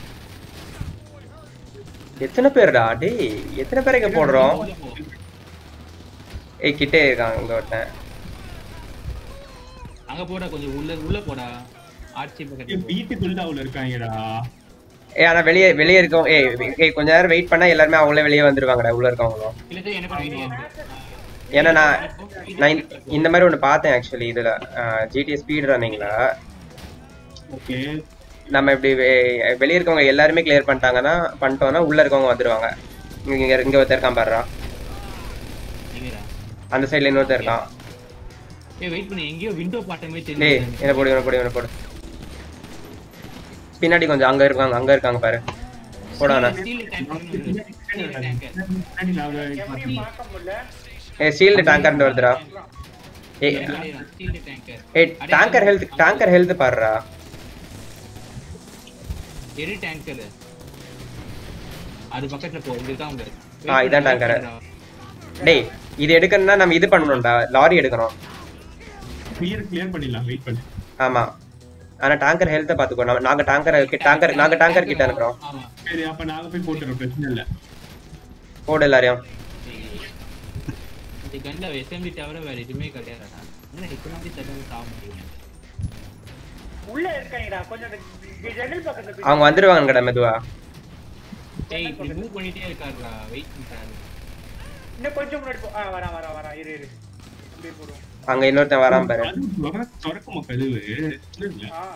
எத்தனை பேர்டா டேய் எத்தனை பேர் இங்க போடுறோம் உள்ள போ. ஏய் கிட்டே இருக்கான் இங்க ஒருத்தன் அங்க போடா கொஞ்சம் உள்ள உள்ள போடா ஆர்ச்சி ஏய், பக்கத்துல வீட்டுக்குள்ள அவ்வளவு இருக்காங்கடா ஏ ஆனா வெளியே வெளியே இருக்கவங்க ஏய் ஏய் கொஞ்ச நேரம் வெயிட் பண்ணா எல்லாருமே அவங்களே வெளியே வந்துருவாங்கடா உள்ள இருக்கவங்களும் இல்ல எனக்கு ஒரு ஐடியா இருக்கு ஏன்னா நான் நான் இந்த- இந்த மாதிரி ஒன்று பார்த்தேன் ஆக்சுவலி இதுல ஜிடிஏ ஸ்பீட் ரன்னிங்ல ஓகே நம்ம இப்படி வெ- வெளிய இருக்கவங்க எல்லாருமே கிளியர் பண்ணிட்டாங்கன்னா பண்ணிட்டோம்னா உள்ள இருக்கவங்க வந்துருவாங்க இங்க இங்க இங்க ஒருத்தர் இருக்கான் பாருடா எங்கடா அந்த சைடுல இன்னொருத்தர் இருக்கான் ஏய் வெயிட் பண்ணு எங்கேயோ விண்டோ பாட்ட மாதிரி டேய் தெரியுது என்ன போடு இவனை போடு இவனை போடு பின்னாடி கொஞ்சம் அங்க இருக்காங்க அங்க இருக்காங்க பாரு போடாண்ணா ஸ்டீல் டேங்கர் ஸ்டீல் டேங்கர் முன்னாடி நான் ஒரு- எவனையும் பார்க்க முடியல ஏ ஷீல்டு டேங்கர் வருதுடா ஏய் ஸ்டீல் டேங்கர் ஏய் டேங்கர் ஹெல்த் டேங்கர் ஹெல்த் பாருடா எரி டேங்கர் அது பக்கத்துல போ இங்க இருக்காங்க ஆ, இதான் tanker. டேய் இது எடுக்கணும்னா நம்ம இது பண்ணணும்டா லாரி எடுக்கணும் clear clear பண்ணிடலாம் வெயிட் பண்ணு ஆமா ஆனா டேங்கர் ஹெல்த்தை பாத்துக்கோ நம்ம நாங்க டேங்கர் டேங்கர் நாங்க டேங்கர் கிட்ட இருக்கிறோம் ஆமா சரி அப்ப நாங்க போய் போட்டுறோம் பிரச்சனை இல்ல போடு எல்லாரையும் இந்த கன்ல எஸ்எம்டி தவிர வேற எதுவுமே கிடையாதுடா என்ன எக்கனாமிக் தடவை சாக முடியும் உள்ள இருக்காங்கடா கொஞ்சம் அந்த ஜன்னல் பக்கத்துல போய் அவங்க வந்துருவாங்கடா மெதுவா டேய் இப்படி மூவ் பண்ணிட்டே இருக்காருடா வெயிட் பண்றாரு இன்னும் கொஞ்சம் முன்னாடி போ ஆ வரா வரா வரா இரு இரு அப்படியே போடுவோம் அங்க இன்னொருத்தன் வராம பாரு அது திற- திறக்குமா கதவு இல்ல. ஆ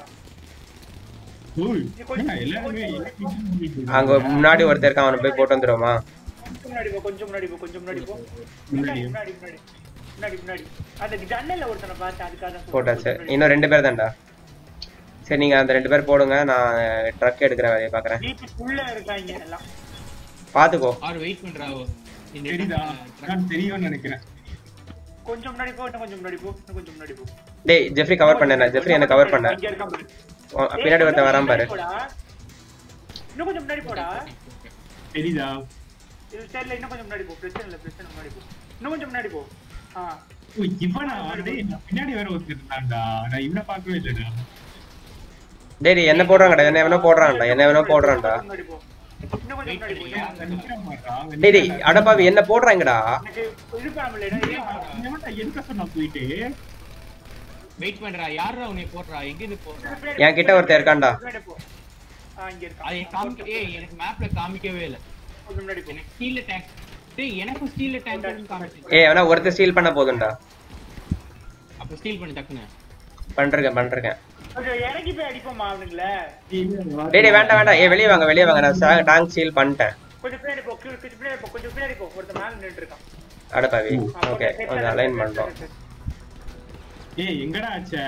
ஓய், இது கொஞ்சம் ஏன் எல்லாருமே அங்க முன்னாடி ஒருத்தர் இருக்கான் அவனை போய் போட்டு வந்துருவோமா கொஞ்சம் முன்னாடி போ கொஞ்சம் முன்னாடி போ கொஞ்சம் முன்னாடி போ முன்னாடி. முன்னாடி முன்னாடி முன்னாடி முன்னாடி அந்த ஜன்னல்ல ஒருத்தனை பார்த்தேன் அதுக்காக தான் சொல்றேன். போட்டாச்சு கொஞ்சம் முன்னாடி. இன்னும் ரெண்டு பேர் தான்டா சரி நீங்க அந்த ரெண்டு பேர் போடுங்க நான் ட்ரக் எடுக்கிற வேலையை பாக்குறேன் வீட்டுக்குள்ள இருக்காங்க எல்லாம் பாத்துக்கோ அவர் வெயிட் பண்றாவோ இந்த தெரியுதா நான் தெரியும்னு நினைக்கிறேன் கொஞ்சம் முன்னாடி போ இன்னும் கொஞ்சம் முன்னாடி போ இன்னும் கொஞ்சம் முன்னாடி போ டேய் ஜெஃப்ரி கவர் பண்ண ஜெஃப்ரி என்ன கவர் பண்ண இங்க இருக்கான் பாரு. உன் பின்னாடி ஒருத்தன் வராம பாரு போடா. இன்னும் கொஞ்சம் முன்னாடி போடா தெரியுதா இது சைடுல இன்னும் கொஞ்சம் முன்னாடி போ பிரச்சனை இல்ல பிரச்சனை முன்னாடி போ இன்னும் கொஞ்சம் முன்னாடி போ ஆ ஓ, இவனா டேய், நான் பின்னாடி வேற ஒருத்தர் இருந்தான்டா நான் இவனை பார்க்கவே இல்லடா டேய் டேய் என்ன போடுறாங்கடா என்ன வேணா போடுறான்டா என்ன வேணா போடுறான்டா முன்னாடி போ இன்னும் கொஞ்சம் முன்னாடி போ ஏன் அவன் நிக்கிற மாட்டான். அவன் டேய் டேய் அடப்பாவி என்ன போடுறாங்கடா எனக்கு இது பண்ணல அவன் எவன்டா எதுக்கு சொன்னா போயிட்டு வெயிட் பண்றா யாரா உன்னை போடுறா எங்க இருந்து போடுறா என் கிட்ட ஒருத்தன் இருக்கான்டா முன்னாடி போ ஆ இங்க இருக்கான் அது எனக்கு காமிக்க ஏய் எனக்கு மேப்ல காமிக்கவே இல்ல கொஞ்சம் முன்னாடி போ எனக்கு ஸ்டீல்ல டேங்க் டேய் எனக்கும் ஸ்டீல்ல டேங்க் காமிச்சு ஏய் அவனா ஒருத்தர் ஸ்டீல் பண்ண போதும்டா அப்ப ஸ்டீல் பண்ணி டக்குனு பண்றேன் பண்றேன் கொஞ்சம் இறங்கி போய் அடிப்போமா அவனுங்கள டேய் டேய் வேண்டாம் வேண்டாம் ஏய் வெளிய வாங்க வெளிய வாங்க நான் டேங்க் ஸ்டீல் பண்ணிட்டேன் கொஞ்சம் பின்னாடி போ கொஞ்சம் பின்னாடி போ கொஞ்சம் பின்னாடி போ ஒருத்தன் மேல நின்னுட்டு இருக்கான் அடப்பாவி ஆ, ஓகே set கொஞ்சம் set அலைன் set பண்றோம் set set. ஏய் எங்கடா ஆச்சே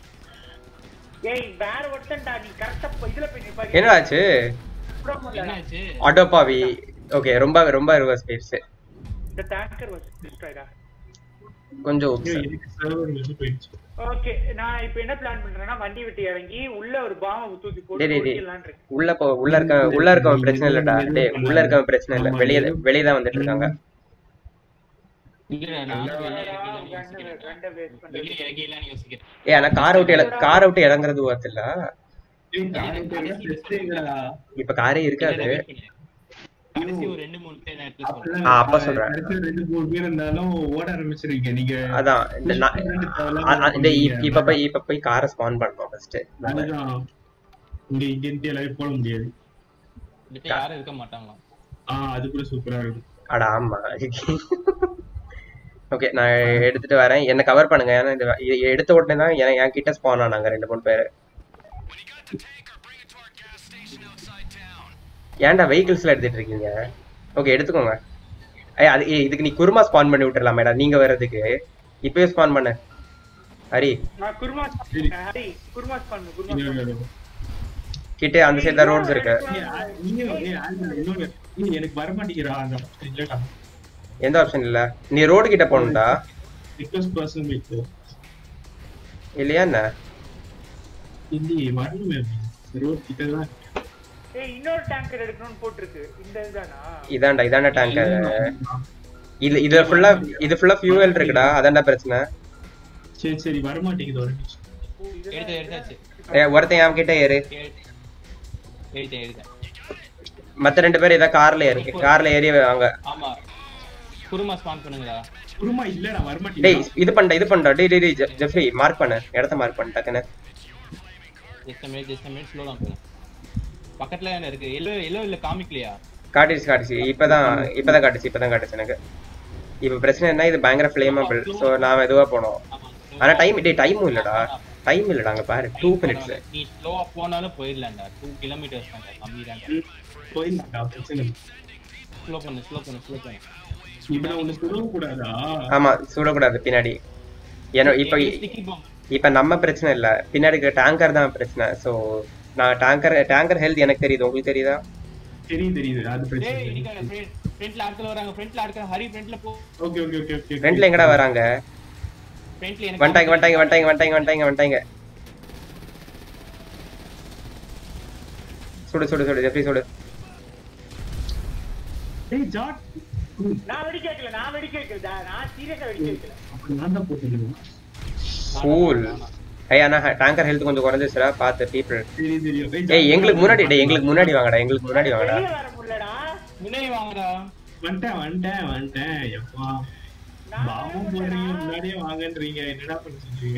ஏய் வேற ஒருத்தன்டா நீ கரெக்டா இதுல போய் நிப்பாரு என்னடா ஆச்சு என்னாச்சு அடப்பாவி ஓகே ரொம்ப ரொம்ப ரிவர்ஸ் பேஸ் இந்த டேங்கர் வாஸ் டிஸ்ட்ராய்டா கொஞ்சம் oops. ஐயோ, எனக்கு server வந்து போயிடுச்சு ஓகே நான் இப்போ என்ன பிளான் பண்றேன்னா வண்டி விட்டு இறங்கி உள்ள ஒரு பாம்பை தூக்கி போட்டு டேய், டேய், டேய். ஓடிடலாம்னு இருக்கேன் உள்ள போ உள்ள இருக்க உள்ள இருக்கவன் பிரச்சனை இல்லடா டேய் உள்ள இருக்கவன் பிரச்சனை இல்ல வெளிய வெளிய தான் வந்துட்டு இருக்காங்க இல்ல நான் வெளிய கண்ணு இறங்கி ரெண்டை வேஸ்ட் பண்றேன் வெளிய இறங்கிடலாம்னு யோசிக்கிறேன் ஏய் ஆனா கார் விட்டு இல கார் விட்டு இறங்குறது worth இல்ல ஏய், நான் இதெல்லாம் பிரச்சனை இல்லடா. இப்ப காரே இருக்காது இல்ல, wait பண்ணு. கடைசி ஒரு ரெண்டு மூணு பேர் நேரத்துல சொல்றேன் அப்பெல்லாம் ஆ, அப்ப சொல்றேன். அடுத்த ரெண்டு மூணு பேர் இருந்தாலும் ஓட ஆரம்பிச்சிருக்கீங்க நீங்க அதான் இந்த நான் அ- அ- இந்த இ- இப்ப போய் இப்ப போய் காரை ஸ்பான் பண்ணோம் ஃபர்ஸ்ட் அதுதான் இங்க இங்க இருந்து எல்லாரும் போட முடியாது இந்த யாரும் இருக்க மாட்டாங்களாம் ஆஹ் அது கூட சூப்பரா இருக்கும் அட ஆமா ஓகே நான் எடுத்துட்டு வரேன் என்ன கவர் பண்ணுங்க ஏன்னா இந்த இ- எடுத்த உடனே தான் என் என் கிட்ட ஸ்பான் ஆனாங்க ரெண்டு மூணு பேர் ஏன்டா வெஹிக்கிள்ஸ்ல எடுத்துட்டு இருக்கீங்க ஓகே எடுத்துக்கோங்க ஐய் அது ஏய், இதுக்கு நீ குருமா ஸ்பான் பண்ணி விட்டுறலாமேடா நீங்க வர்றதுக்கு இப்பவே ஸ்பான் பண்ணு ஹரி நான் குருமா ஹரி குருமா பண்ணு குருமா இன்னொரு இடம். கிட்டே அந்த சைடு தான் ரோட்ஸ் இருக்கு ஏய், ஆ- நீங்க ஏய், ஆல்பா, இன்னொரு ஏய், எனக்கு வர மாட்டேங்கிறா அந்த இல்லடா எந்த ஆப்ஷன் இல்ல நீ ரோடு கிட்ட போகணும்டா ரிக்வஸ்ட் பர்சன் வைக்கோ இல்லையா என்ன இல்லையே வரணுமே ரோட் கிட்ட தான் ஏய் இன்னொரு டேங்கர் எடுக்கணும்னு போட்டிருக்கு இந்த இதுதானா இதான்டா இதான்டா டேங்கர் இது இது ஃபுல்லா இது ஃபுல்லா ஃபியூவல் இருக்குடா அதான்டா பிரச்சனை சரி சரி வர மாட்டேங்குது ஒரு நிமிஷம் ஓ, இதுதான் எடுத்து எடுத்தாச்சு ஏய், ஒருத்தன் என் கிட்ட ஏறு எடுத்தேன் எடுத்தேன் எடுத்தேன் மத்த ரெண்டு பேர் ஏதோ கார்ல ஏறி கார்ல ஏறி வாங்க ஆமா குருமா ஸ்பான் பண்ணுங்களா குருமா இல்லடா வர டேய் மாட்டேங்குது இது பண்ண இது பண்ணா டேய் டேய் டேய் ஜெ- ஜெஃப்ரி மார்க் பண்ணு இடத்த மார்க் பண்ணு டக்குன்னு just minute just minute slow தான் போறேன் பக்கத்துல என்ன இருக்கு எல்லோ எல்லோ இல்ல காமிக்கலையா காட்டுச்சு காட்டுச்சு இப்பதான் இப்பதான் காட்டுச்சு இப்பதான் காட்டுச்சு எனக்கு இப்ப பிரச்சனை என்ன இது பயங்கர ஃபிளேமபிள் ஸோ நான் மெதுவா போனோம் ஆமா ஆனா டைம் டே டைமும் இல்லடா டைம் இல்லடா அங்க பாரு டூ மினிட்ஸ் நீ ஸ்லோவா போனாலும் போயிடலாம்டா டூ கிலோமீட்டர்ஸ் தான் கம்மி தான் போயிடலாம்டா பிரச்சனை இல்லை. ஸ்லோ பண்ணு ஸ்லோ பண்ணு ஸ்லோ பண்ணு இப்ப நான் ஒண்ணு சொல்லவும் கூடாதா ஆமா சுடக்கூடாது பின்னாடி ஏன்னா இப்ப ஸ்டிக்கி பாம் இப்ப நம்ம பிரச்சனை இல்ல பின்னாடி டேங்கர் தான் பிரச்சனை ஸோ நான் டேங்கர் டேங்கர் ஹெல்த் எனக்கு தெரியுது உங்களுக்கு தெரியுதா தெரியுது தெரியுது அது பிரச்சனை டேய் இல்லை. இடிக்காத ஃப்ரண்ட்ல ஆட்கள் வராங்க ஃப்ரண்ட்ல ஆட்கள் ஹரி ஃப்ரண்ட்ல போ ஓகே ஓகே ஓகே ஓகே ஃப்ரெண்ட்ல எங்கடா வராங்க ஃப்ரண்ட்ல எனக்கு வந்துட்டாங்க வந்துட்டாங்க வந்துட்டாங்க வந்துட்டாங்க வந்துட்டாங்க வந்துட்டாங்க சுடு சுடு சுடு ஜெஃப்ரி சுடு ஏய் ஜாட் நான் வெடிக்க வைக்கல நான் வெடிக்க வைக்கல நான் சீரியஸா வெடிக்க வைக்கல அப்ப நான் தான் போட்டுருக்கேன் கூல் ஐய் ஆனா டேங்கர் ஹெல்த் கொஞ்சம் குறைஞ்சிச்சுடா பார்த்து பீப்புள் தெரியும் தெரியும் ஏய் எங்களுக்கு முன்னாடி டேய் எங்களுக்கு முன்னாடி வாங்கடா எங்களுக்கு முன்னாடி வாங்கடா வெளியே வர முடியலடா முன்னாடி வாங்கடா வந்துட்டேன் வந்துட்டேன் வந்துட்டேன் எப்பா நான் பாவம் போடுறீங்க முன்னாடியே வாங்கன்றீங்க என்னடா பண்ண சொல்றீங்க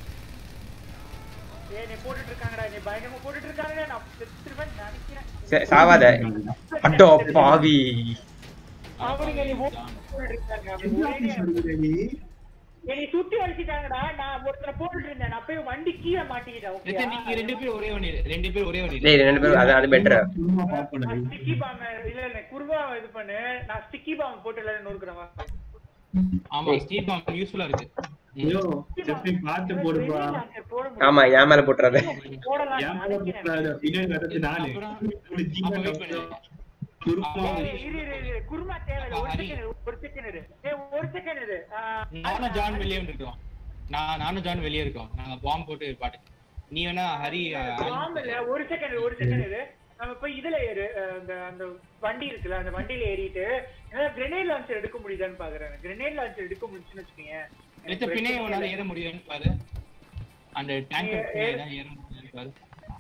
ஏய் நீ போட்டுட்டு இருக்காங்கடா நீ பயங்கரமா போட்டுட்டு இருக்காங்கடா நான் செத்துருவேன் நினைக்கிறேன் சே- சாவாத அட்டோ பாவி அவனுங்க நீ போட்டுட்டு இருக்காங்க அவங்க ஒரே நேரம். என்னை சுத்தி வலிச்சிட்டாங்கடா நான் ஒருத்தரை போட்டுட்டு இருந்தேன் நான் போய் வண்டி கீழே மாட்டிக்கிட்டேன் ஓகே ரிச்சன், நீங்க ரெண்டு பேரும் ஒரே வண்டி ரெண்டு பேரும் ஒரே வண்டி டேய் ரெண்டு பேரும் அது அது பெட்டர் சும்மா பாப்பேன் ஸ்டிக்கி பாம் இல்ல இல்ல குருவா இது பண்ணு நான் ஸ்டிக்கி பாம் போட்டு எல்லாரும் நொறுக்குறவா ஆமா ஸ்டீல் பாம் யூஸ்ஃபுல்லா இருக்கு ம். ஐயோ ஜெஃப்ரி பார்த்து போடுப்பா போட முடியும் ஆமா என் மேல போட்டுறாத போடலாம் ஏன் நினைக்கிறேன் போடக்கூடாது? பின்னாடி வர்றது நானு அப்புறம்? ஒரு ஜீவன் அப்ப wait பண்ணு. குருமா ஏய், இரு, இரு, இரு. குருமா தேவையில்ல ஒரு செகண்ட் ஒரு செகண்ட் இரு ஏய், ஒரு செகண்ட் இரு ஆ, நானும் ஜான் வெளியே இருக்கோம் நான் நானும் ஜான் வெளியே இருக்கோம் நாங்க பாம்பு போட்டு பாட்டு நீ வேணா ஹரி அஹ், பாம்பு இல்ல ஒரு செகண்ட் ஒரு செகண்ட் இரு நம்ம போய் இதுல ஏறு அஹ், அந்த அந்த வண்டி இருக்குல்ல அந்த வண்டியில ஏறிட்டு கிரெனேட் லான்ச்சர் எடுக்க முடியுதான்னு பாக்குறேன் கிரெனேட் லான்ச்சர் எடுக்க முடிச்சுன்னு வச்சுக்கோங்க ரிச்ச பின்னே உன்னால ஏற முடியுதுன்னு பாரு அந்த டேங்கர் பின்னே தான் ஏற முடியுதுன்னு பாரு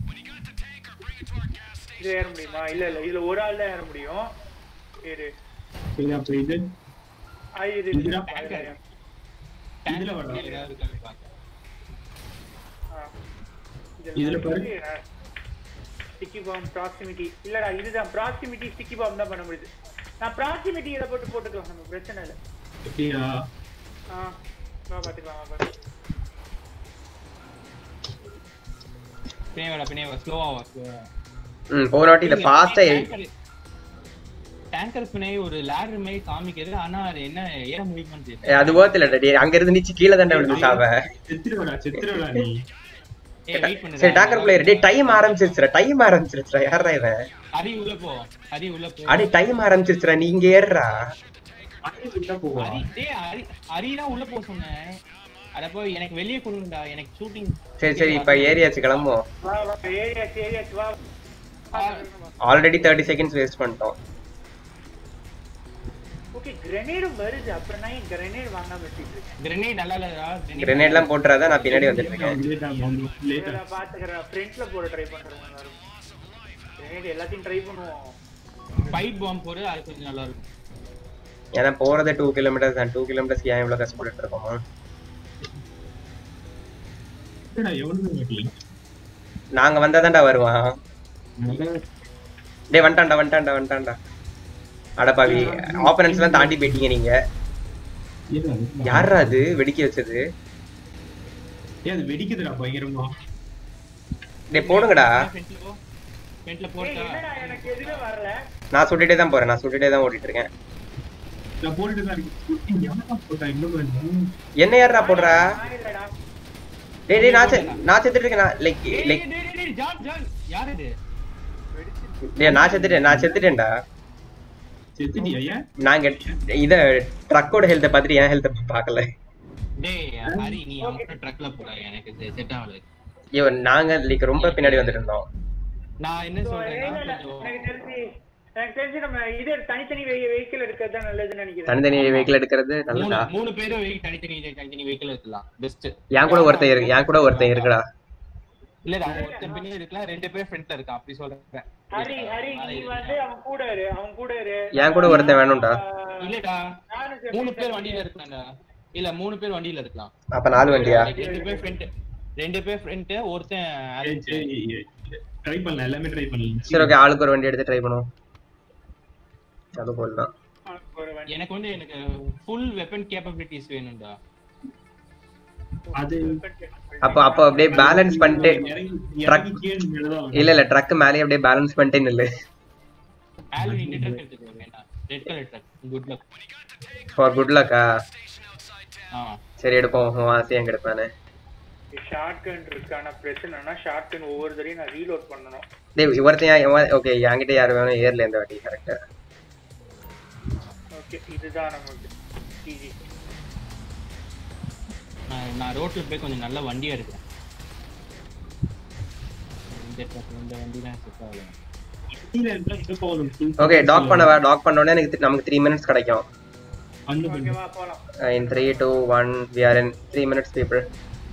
இது ஏற முடியுமா இல்ல இல்ல இதுல ஒரு ஆள் தான் ஏற முடியும் ஏறு சரி அப்ப இது ஆ, இது இதுல இது tanker. ஆ. டேங்கர் வரலாம். பின்னே ஏதாவது இருக்கான்னு பாரு இதுல பாரு. ஸ்டிக்கி பாம் ப்ராக்சிமிட்டி இல்லடா இதுதான் ப்ராக்சிமிட்டி ஸ்டிக்கி பாம் தான் பண்ண முடியுது நான் ப்ராக்சிமிட்டி இதை போட்டு போட்டுக்கலாம் நம்ம பிரச்சனை இல்லை எப்படியா ஆ வா பாத்துக்கலாம் வா பாத்துக்கலாம் பின்னே வேடா பின்னே ஸ்லோவா வா ஸ்லோவா ம் போன வாட்டி இத ஃபாஸ்டா டேங்கர் பின்னே ஒரு லேடர் மாதிரி காமிக்கிறது ஆனா அது என்ன ஏற முடியுமான்னு தெரியல அது worth இல்ல டேய் அங்க இருந்து நிச்சு கீழ தாண்டா விழுந்து சாவ செத்துருவடா செத்துருவடா நீ ஏய் வெயிட் பண்ணு சரி டேங்கர் பிளேயர் டேய் டைம் ஆரம்பிச்சிருச்சுடா டைம் ஆரம்பிச்சிருச்சுடா யாரா இவன் ஹரி உள்ள போ ஹரி உள்ள போ அடே டைம் ஆரம்பிச்சிருச்சுடா நீ இங்க ஏறுடா அடி விட்டா போவா ஹரி டேய் ஹரி ஹரி தான் உள்ள போக சொன்னேன் அட போய் எனக்கு வெளியே கொடுங்கடா எனக்கு ஷூட்டிங் சரி சரி இப்ப ஏரியாச்சு கிளம்புவோம் வா வா ஏரியாச்சு ஏரியாச்சு வா ஆல்ரெடி தேர்ட்டி செகண்ட்ஸ் வேஸ்ட் பண்ணிட்டோம் ஓகே கிரனேடும் வருது அப்புறம் நான் கிரனேட் வாங்காம வச்சுட்டு இருக்கேன் கிரெனேட் நல்லா இல்லடா கிரெனேட் எல்லாம் போட்டுறாத நான் பின்னாடி வந்துட்டு இருக்கேன் லேட்டா பாம்பு லேட்டா இதை நான் பாத்துக்கிறேன் ஃப்ரண்ட்ல போட ட்ரை பண்றேன் எல்லாரும் கிரனேட் எல்லாத்தையும் ட்ரை பண்ணுவோம் பைப் பாம்பு போடு அது கொஞ்சம் நல்லா இருக்கும் ஏன்னா போறதே டூ கிலோமீட்டர்ஸ் தான் டூ கிலோமீட்டர்ஸ் ஏன் இவ்வளவு கஷ்டப்பட்டு இருக்கோமா என்னடா எவனுமே மாட்டீங்க நாங்க வந்தாதான்டா வருவான் டேய் வந்துட்டான்டா வந்துட்டான்டா வந்துட்டான்டா அடப்பாவி ஆப்பனன்ஸ் எல்லாம் தாண்டி போயிட்டீங்க நீங்க யாரா அது வெடிக்க வச்சது ஏன் அது வெடிக்குதுடா பயங்கரமா டேய் போடுங்கடா ஃப்ரண்ட்ல போ ஃப்ரண்ட்ல ஏய், போட்டா என்னடா எனக்கு எதுவுமே வரல நான் சுட்டுட்டே தான் போறேன் நான் சுட்டுட்டே தான் ஓடிட்டு இருக்கேன் நான் போட்டுட்டு தான் இருக்கேன் எவனா போட்டா இன்னும் வேணும் என்ன யாரா போடுறா நான் இல்லடா டேய் டேய் நான் செ- நான் செத்துட்டு இருக்கேன் நான் லைக் டேய் லைக் டேய் டேய், டேய் ஜான் ஜான் யார் இது டேய் நான் செத்துட்டேன் நான் செத்துட்டேன்டா செத்துட்டியா ஏன் நாங்க இத ட்ரக்கோட ஹெல்த்தை பார்த்துட்டு என் ஹெல்த்தை பார்க்கல டேய் ஹரி நீ அவங்க ட்ரக்ல போடா எனக்கு செட் ஆகல ஐயோ நாங்க லைக் ரொம்ப பின்னாடி வந்துட்டு இருந்தோம் நான் என்ன So, சொல்றேன்னா இல்ல, இல்ல, கொஞ்சம் எனக்கு தெரிஞ்சு எனக்கு தெரிஞ்சு நம்ம இது தனித்தனி வெஹிக்கிள் இருக்கிறது தான் நல்லதுன்னு நினைக்கிறேன் தனித்தனி வெஹிக்கிள் எடுக்கிறது மூணு நல்லதா மூணு பேரும் வெஹி- தனித்தனி தனித்தனி வெஹிக்கிள் இருக்கலாம் பெஸ்ட் என் கூட ஒருத்தன் இருக்கு என் கூட ஒருத்தன் இருக்குடா இல்லடா ஒருத்தன் பின்னாடி இருக்கலாம் ரெண்டு பேர் ஃப்ரண்ட்ல இருக்கான் அப்படி சொல்றேன் ஹரி ஹரி நீ வந்து அவன் கூட இரு அவன் கூட இரு என் கூட ஒருத்தன் வேணும்டா ஆஹ், இல்லடா நானும் சரி, மூணு பேர் வண்டியில இருக்கான்டா இல்ல மூணு பேர் வண்டியில இருக்கலாம் அப்ப நாலு வண்டியா ரெண்டு பேர் ஃப்ரண்ட் ரெண்டு பேர் ஃப்ரெண்ட் ஒருத்தன் சரி, ஆலின் சரி ட்ரை பண்ணலாம் எல்லாமே ட்ரை பண்ணலாம் சரி ஓகே ஆளுக்கு ஒரு வண்டி எடுத்து ட்ரை பண்ணுவோம் அது போல் தான் ஒரு வண்டி எனக்கு வந்து எனக்கு ஃபுல் வெப்பன் கேப்பபிலிட்டிஸ் வேணும்டா அது அப்போ அப்போ அப்படியே பேலன்ஸ் பண்ணிட்டு இறங்கி Truck. இறங்கி கீழே மேலதான் இல்ல இல்ல ட்ரக் மேலே அப்படியே பேலன்ஸ் பண்ணிட்டே நில்லு ஆலின் இந்த ட்ரக் எடுத்துக்கோ வேண்டாம் red colour truck good luck for good லக்கா ஆ சரி எடுப்போம் உன் ஆசையை எங்க எடுப்பானே ஷார்ட் கன் இருக்கு ஆனா பிரச்சனைனா ஷார்ட் கன் ஒவ்வொரு தடையும் நான் ரீலோட் பண்ணணும் டேய் ஒருத்தன் ஓகே என்கிட்ட யாரு வேணும் ஏர்ல இந்த வாட்டி கரெக்டா ஓகே இதுதான் நமக்கு டிஜி நான் நான் ரோட்ல போய் கொஞ்சம் நல்ல வண்டியா இருக்கேன் இந்த ட்ரக் இந்த வண்டி தான் செட் ஆகல கீழே இருந்தா எங்க போகணும் Full ஓகே டாக் பண்ணவா டாக் பண்ணோடனே எனக்கு தி- நமக்கு த்ரீ மினிட்ஸ் கிடைக்கும் அந்த பண்ணு. ஓகேவா போலாம் in three two one we are in three minutes people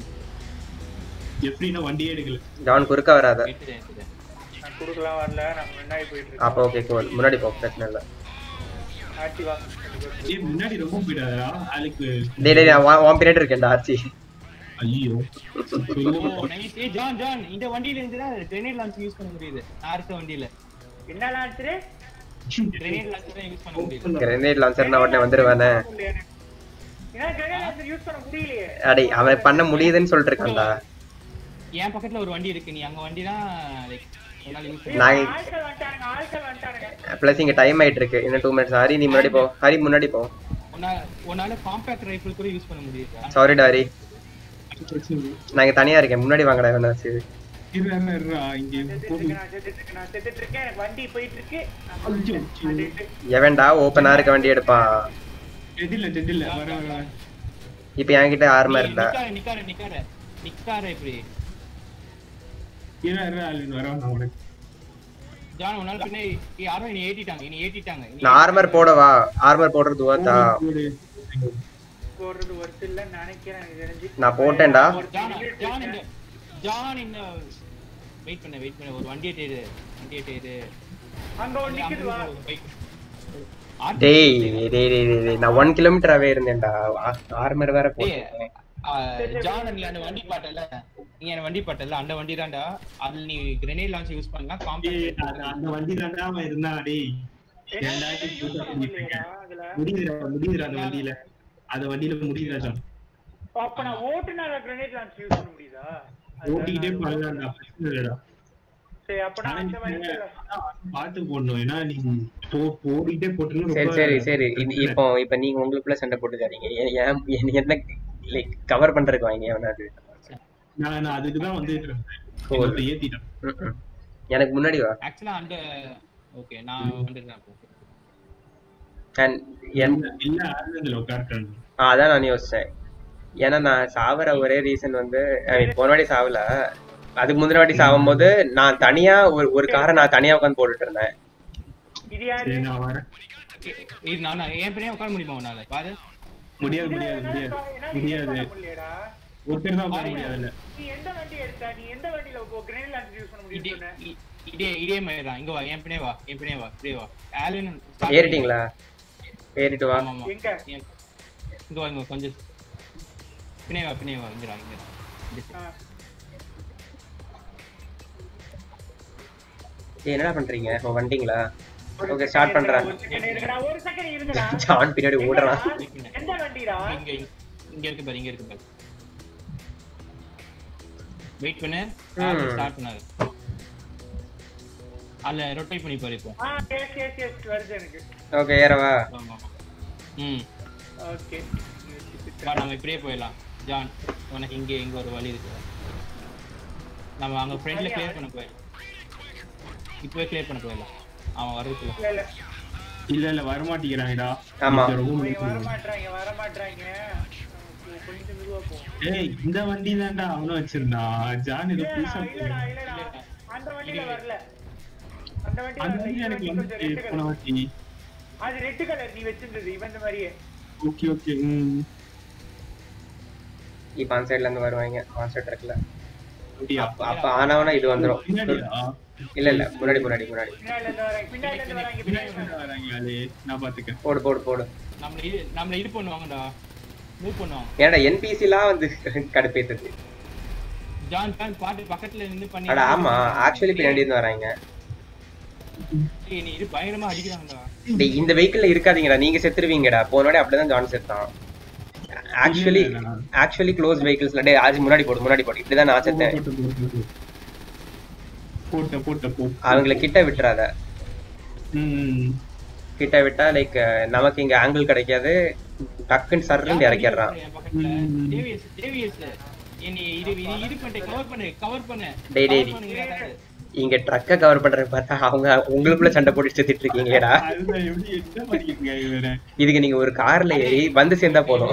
எப்படின்னா வண்டியே எடுக்கல ஜான் குறுக்க வராத கேட்டுதே கேட்டுதே நான் குடுக்கலாம் வரல நான் முன்னாடி போயிட்டு இருக்கேன் அப்போ ஓகே கோல் முன்னாடி போ பிரச்சனை இல்லை ஆச்சி வா ஏய் முன்னாடி ரொம்ப போயிடாதா ஆளுக்கு டேய் டேய் நான் உன் உன் பின்னாடி இருக்கேன்டா ஆச்சி ஐயோ ஓ நைஸ் ஏ ஜான் ஜான் இந்த வண்டியில இருந்து தான் கிரெனேட் லான்ச் யூஸ் பண்ண முடியுது நான் இருக்க வண்டியில என்ன லான்ச்சு கிரெனேட் லான்ச் தான் யூஸ் பண்ண முடியுது கிரனேட் லான்ச்சர் நான் உடனே வந்துருவானே ஏன்னா கிரேனேட் லான்ச்சர் யூஸ் பண்ண முடியலையே அடே அவன் பண்ண முடியுதுன்னு சொல்லிட்டு இருக்கான்டா என் பக்கத்துல ஒரு வண்டி இருக்கு நீ அங்க வண்டி தான் லைக் என்னால யூஸ் பண்ண நான் ஆட்கள் வந்துட்டானுங்க ஆட்கள் வந்துட்டானுங்க ப்ளஸ் இங்க டைம் ஆயிட்டு இருக்கு இன்னும் டூ மினிட்ஸ் ஹரி நீ முன்னாடி போ ஹரி முன்னாடி போ உன்னால உன்னால காம்பாக்ட் ரைஃபிள் கூட யூஸ் பண்ண முடியுதா சாரி டாரி நான் இங்க தனியா இருக்கேன் முன்னாடி வாங்கடா எவனாச்சு இருடா, இருடா, இருடா, இங்க செத்துட்டு போடு. இருக்கேன், நான் செத்துட்டு இருக்கேன், நான் செத்துட்டு இருக்கேன் எனக்கு வண்டி போயிட்டு இருக்கு நான் ஐயோ, போயிட்டேன். ஐயோ. அப்படின்ட்டு. எவன்டா ஓப்பனா இருக்க வண்டி எடுப்பான் டெட் இல்ல டெட் இல்ல வர வர வர. இப்போ என்கிட்ட ஆர்மர் இல்ல நிக்கார நிக்கார நிக்கார நிக்கார இப்படி இருடா, இருடா, ஆளுங்க வர நான் உனக்கு ஜான் உன்னால பின்ன யாரோ இனி ஏத்திட்டாங்க இனி ஏத்திட்டாங்க இனி நான் ஆர்மர் போடவா ஆர்மர் போடுறது துவாத்தா போடு. போடுறது ஒர்த் இல்லைன்னு நினைக்கிறேன் எனக்கு தெரிஞ்சு நான் போட்டேன்டா ஜான் ஜான் இந்த ஜான் இந்த வெயிட் பண்ண வெயிட் பண்ண ஒரு வண்டியை தேடு வண்டியை தேடு அங்க ஒண்ணு நிக்குது வா டேய் டேய் டேய் டேய், டேய் நான் ஒன் கிலோமீட்டர் அவே இருந்தேன்டா ஆர்மர் வேற போட்டேன் ஜான் நீ அந்த வண்டி பாட்டல நீ அந்த வண்டி பாட்டல அந்த வண்டி தான்டா அதுல நீ கிரெனேட் லான்ச் யூஸ் பண்ணலாம் ஏய், காம்பேக்ட் அந்த- அந்த வண்டி தான்டா அவன் இருந்தான் டேய் ஏன்டா இப்படி புதுசா பண்ணிட்டு இருக்க? அதுல முடியுதுடா முடியுதுடா அந்த வண்டியில அந்த வண்டியில முடியுதுடா ஜான். அப்ப நான் ஓட்டுனால கிரனேட் லான்ச் யூஸ் பண்ண முடியுதா அது ஓட்டிக்கிட்டே பண்ணலாம்டா பிரச்சனை இல்லடா சரி அப்ப நான் அந்த வண்டி பாத்து போடணும் ஏன்னா நீ போ போடிட்டே போட்டுன்னு சரி ரொம்ப சரி சரி இது இப்போ இப்போ நீங்க உங்களுக்குள்ள சண்டை போட்டுக்காதீங்க ஏன் ஏன் எனக்கு என்ன லைக் கவர் பண்றதுக்கு வாங்க எவனாவது நான் நான் அதுக்கு தான் வந்துட்டு இருந்தேன் Cool. என்னை ஏத்திட்டேன் ம்ம். எனக்கு முன்னாடி வா ஆக்சுவலா அந்த ஓகே நான் வந்துடுறேன் அப்போ And என் இல்ல ஆர்மந்தில் உட்கார்ட்டேன் ஆ, அதான் நான் யோசிச்சேன் ஏன்னா நான் சாவற ஒரே ரீசன் வந்து I mean, போன வாட்டி சாவல அதுக்கு முந்தின வாட்டி சாவும் போது நான் தனியா ஒரு ஒரு காரை நான் தனியா உட்காந்து போட்டுட்டு இருந்தேன் இது யாரு சரி நான் வரேன் இது நான் நான் என் பின்னாடி உட்கார முடியுமா உன்னால பாரு முடியாது முடியாது முடியாது முடியாது முடியலடா ஒருத்தர் தான் உட்கார முடியாதுல்ல நீ எந்த வண்டி எடுத்த நீ எந்த வண்டியில இப்போ கிரனேட் லான்ச் யூஸ் பண்ண இதே முடியும் சொன்ன இ- இதே இதே மாதிரி தான் இங்க வா என் பின்னே வா என் பின்னே வா இப்படியே வா ஆலின் ஏறிட்டீங்களா ஏறிட்டு வா ஆமா ஆமா எங்க என்- இங்க வா இங்க வா, கொஞ்சம் பின்னே வா பின்னே வா இங்க வா இங்க வா. ஆ. ஏய், என்னடா பண்றீங்க ஓ, வந்துட்டீங்களா ஓகே ஸ்டார்ட் பண்றேன் ஒரு second இருங்கடா, ஒரு second இருங்கடா. ஜான் பின்னாடி ஓடுறான் எங்கடா? எந்த வண்டிடா இங்க இங்க இருக்கு பாரு இங்க இருக்கு பாரு வெயிட் பண்ணு ம். ஸ்டார்ட் பண்ணாரு அதுல ரொட்டேட் பண்ணி பாரு இப்போ ஆ எஸ் எஸ் எஸ் வருது எனக்கு ஓகே ஏறவா ஆமா ஆமா. ம் ஓகே வா நம்ம இப்படியே போயிடலாம் ஜான் உனக்கு இங்க இங்க ஒரு வழி இருக்கு நம்ம அங்க ஃப்ரெண்ட்ல கிளியர் பண்ண போயிடலாம் இப்பவே கிளியர் பண்ண போயிடலாம் அவன் வர்றதுக்குள்ள இல்ல இல்ல இல்ல இல்ல வர மாட்டேங்கிறாங்கடா ஆமா. இந்த ரொம்ப அவங்க வர முடியாது. மாட்றாங்க வர மாட்றாங்க நமக்கு கொஞ்சம் மெதுவா போகும் ஏய் இந்த வண்டி தான்டா அவனும் வச்சிருந்தான் ஜான் ஏதோ புதுசா இல்லடா இல்லடா இல்லடா அந்த வண்டியில வரல அந்த வண்டியில அந்த வரல. வண்டி இந்த எனக்கு வண்டி வந்து கொஞ்சம் red போன color. வாட்டி அது ரெட் கலர் நீ வச்சிருந்தது இவன் இந்த மாதிரியே ஓகே ஓகே ம் இப்ப அந்த சைடுல இருந்து வருவாங்க கான்செப்ட் இருக்குல்ல அப்படியா? அப்ப அப்ப ஆனவனா இது வந்துரும் பின்னாடியா இல்ல இல்ல முன்னாடி முன்னாடி முன்னாடி பின்னாடில இருந்து வராங்க பின்னாடில இருந்து வராங்க பின்னாடி பின்னாடி வராங்க ஆளு. நான் பாத்துக்கேன் போடு போடு போடு நம்மள இது நம்மள இது பண்ணுவாங்கடா மூவ் பண்ணுவாங்க ஏன்டா என்பிசிலாம் வந்து கடுப்பேத்துது ஜான் ஜான் பாட்டு பக்கத்துல நின்னு பண்ணி அட ஆமா ஆக்சுவலி பின்னாடி இருந்து வராங்க ஏய், நீ இது பயங்கரமா அடிக்கிறாங்கடா டேய் இந்த வெஹிக்கிள்ல இருக்காதீங்கடா நீங்க செத்துருவீங்கடா போன வாட்டி அப்படிதான் ஜான் செத்தான் ஆக்சுவலி ஆக்சுவலி க்ளோஸ் வெஹிக்கிள்ஸ்ல டேய் ஆஜி முன்னாடி போடு முன்னாடி போடு இப்படிதான் நான் செத்தேன் போட்ட போட்ட போ அவங்கள கிட்ட விட்டுறாத ம் கிட்ட விட்டா லைக் நமக்கு இங்க ஆங்கிள் கிடைக்காது டக்குன்னு சர்ன்னு இறக்கிடுறான் என் பக்கத்துல ம். டேவியஸ் டேவியஸ் என்னை இது இது இது பண்ணு கவர் பண்ணு கவர் பண்ணு டேய், டேய், cover பண்ணுங்கடா. இங்க ட்ரக்க கவர் பண்றது பார்த்தா அவங்க உங்களுக்குள்ள சண்டை போட்டு செத்துட்டு இருக்கீங்களேடா அதுதான் எப்படி என்ன பண்ணிருக்கீங்க இவரை இதுக்கு நீங்க ஒரு கார்ல ஏறி வந்து சேர்ந்தா போதும்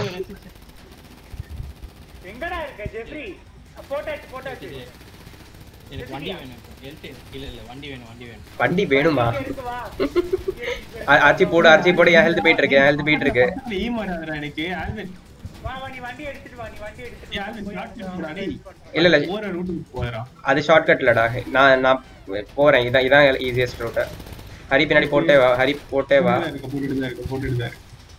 எங்கடா இருக்க ஜெஃப்ரி போட்டாச்சு போட்டாச்சு எனக்கு வண்டி வேணும் எழுத்து இல்ல இல்ல வண்டி வேணும் வண்டி வேணும் வண்டி வேணுமா எடுத்து வா ஆ- ஆச்சி போடு ஆச்சி போடு என் ஹெல்த் போயிட்டு இருக்கு என் ஹெல்த் போயிட்டு இருக்கு வெய்ய மாட்டாதடா எனக்கு ஆல்வன் வா வா நீ வண்டி எடுத்துட்டு வா நீ வண்டி எடுத்துட்டு வா. ஆல்வன் ஷார்ட் போடா டேய் இல்ல இல்ல போற ரூட்டுக்கு போறா அது ஷார்ட்கட்லடா நான் நான் போறேன் இதான் இதான் ஈஸியஸ்ட் ரூட் ஹரி பின்னாடி போட்டே வா ஹரி போட்டே வா இருக்க போட்டுட்டு தான் இருக்க போட்டுட்டு தான் இருக்கு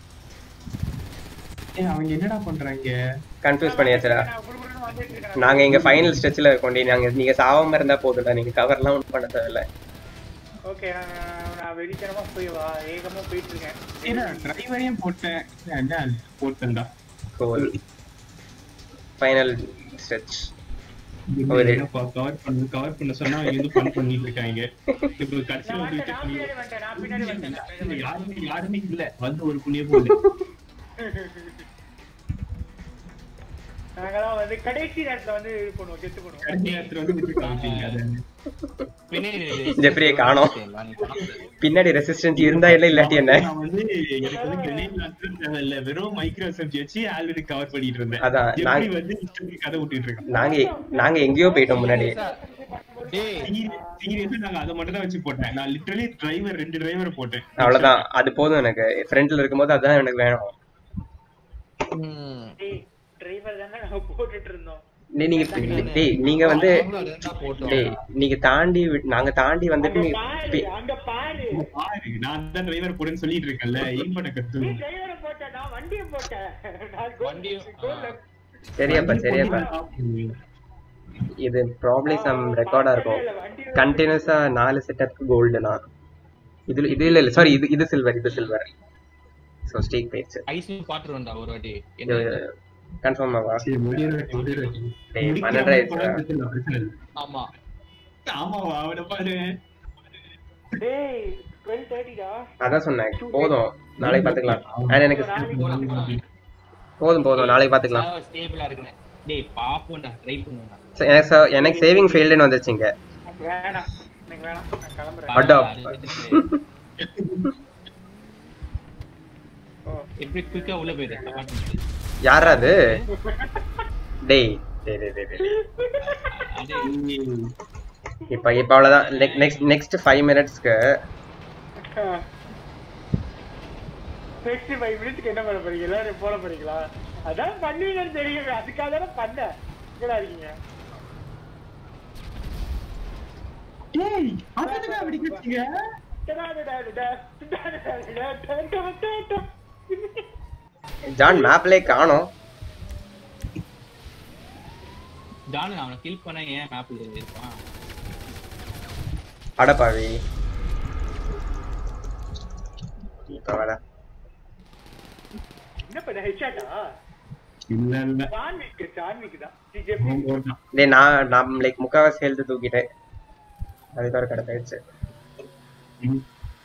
ஏய் அவங்க என்னடா பண்றாங்க கன்ஃபியூஸ் பண்ணியாச்சுடா நான் குடுகுடுன்னு வந்துட்டு இருக்கேன் நாங்க இங்க ஃபைனல் ஸ்ட்ரெச்ல இருக்கோம் டேய். நாங்க நீங்க சாவாம இருந்தா போதும்டா நீங்க கவர்லாம் ஒன்றும் பண்ண தேவையில்ல ஓகே நான் வெடித்தனமா போய் வா வேகமா போயிட்டு இருக்கேன் ஏன்னா டிரைவரையும் போட்டேன் என்ன போட்டேன்டா கோல் ஃபைனல் ஸ்ட்ரெச் ஒரு- கவர் பண்ணு கவர் பண்ண சொன்னா அவங்க வந்து ஃபன் பண்ணிட்டு இருக்காங்க இப்போ கடைசியில நான் வந்து வந்துட்டேன் நான் பின்னாடி வந்துட்டேன் நான் பின்னாடி வந்துட்டேன் யாருமே யாருமே இல்ல வந்து ஒரு புண்ணிய போகுது நாங்களாம் வந்து கடைசி நேரத்துல வந்து இது பண்ணுவோம் கெத்து பண்ணுவோம் கடைசி நேரத்துல வந்து விட்டு காமிப்பீங்க அதை பின்னாடி ஜெஃப்ரியை காணோம். பின்னாடி ரெசிஸ்டன்ஸ் இருந்தா இல்ல இல்லாட்டி என்ன நான் வந்து எனக்கு வந்து கிரெனேட் லான்ச்சர் தேவையில்ல வெறும் மைக்ரோ எஸ்எம்ஜி வச்சு ஆல்ரெடி கவர் பண்ணிட்டு இருந்தேன் அதான், எப்படி நான்- வந்து இஷ்டத்துக்கு கதை விட்டுட்டு இருக்கேன் நாங்க நாங்க எங்கேயோ போயிட்டோம் முன்னாடி டேய் சீரியஸா நாங்க அதை மட்டும் தான் வச்சு போட்டேன் நான் லிட்டரலி டிரைவர் ரெண்டு டிரைவர் போட்டேன் அவ்வளவுதான் அது போதும் எனக்கு ஃப்ரண்ட்ல இருக்கும்போது அதான் எனக்கு வேணும் டிரைவர் தானே நாங்க போட்டுட்டு இருந்தோம் டேய், நீங்க டேய் நீங்க வந்து டேய் நீங்க தாண்டி வி- நாங்க தாண்டி வந்துட்டு அங்க நீ- பாரு பி- அங்க பாரு இங்க பாரு நான் தான் டிரைவர் போடுன்னு சொல்லிட்டு இருக்கேன்ல எய்ம் பண்ண கத்து நீ டிரைவரை போட்ட நான் வண்டியை போட்டேன் நான் go- வண்டியும், go ஆ. left. சரியாப்பா சரியாப்பா இது ப்ராப்ளி சம் ரெக்கார்டா இருக்கும் கண்டினியூஸா நாலு செட்டப்க்கு கோல்டுனா இது இது இல்ல இல்ல சாரி இது இது சில்வர் இது சில்வர் ஸோ ஸ்டீக் போயிடுச்சு ஐஸ் பாத்துருவோம்டா ஒரு வாட்டி இது என்ன கன்ஃபார்ம் ஆவா சரி முடியறாட்டி முடியறாட்டி டேய், பன்னெண்டரை ஆயிடுச்சுடா. ஆமா ஆமாவா அவனை பாரு டேய் 12:30 டா அதான் சொன்னேன் போதும் நாளைக்கு பாத்துக்கலாம் அண்ட் எனக்கு போதும் போதும் நாளைக்கு பாத்துக்கலாம் ஸ்டேபிளா இருக்குன்னு டேய் பாப்போம்டா ட்ரை பண்ணுவோம்டா சரி, எனக்கு ச- எனக்கு சேவிங் ஃபெயில்டுன்னு வந்துருச்சுங்க வேணாம் எனக்கு வேணாம் நான் கிளம்புறேன் அடா. எப்படி குயிக்கா உள்ள போயிடு apartment. யாரா அது டேய் டேய் டேய் டேய், டேய் அது இப்போ இப்போ அவ்வளோதான் நெக்ஸ்ட் நெக்ஸ்ட் ஃபைவ் மினிட்ஸ்க்கு நெக்ஸ்ட் ஃபைவ் மினிட்ஸ்க்கு என்ன பண்ண போறீங்க எல்லாரும் போட போறீங்களா அதான் பண்ணுவீங்கன்னு தெரியும் அதுக்காக தானே பண்ண எங்கடா இருக்கீங்க டேய் அதான் அப்படி கேட்டீங்க ஜான் மேப்லே காணோம் ஜான் அவனை கில் பண்ண ஏன் மேப்ல இருப்பான் அடப்பாவி இப்போ வர என்ன பண்ண ஹெட்ஷாட்டா இல்ல இல்ல சான்விக் சான்விக் தான் அவன் போட்டான். டேய் நான் நான் லைக் முக்காவாசி ஹெல்த் தூக்கிட்டேன் அதுக்கு ஒரு கடை போயிடுச்சு ம்.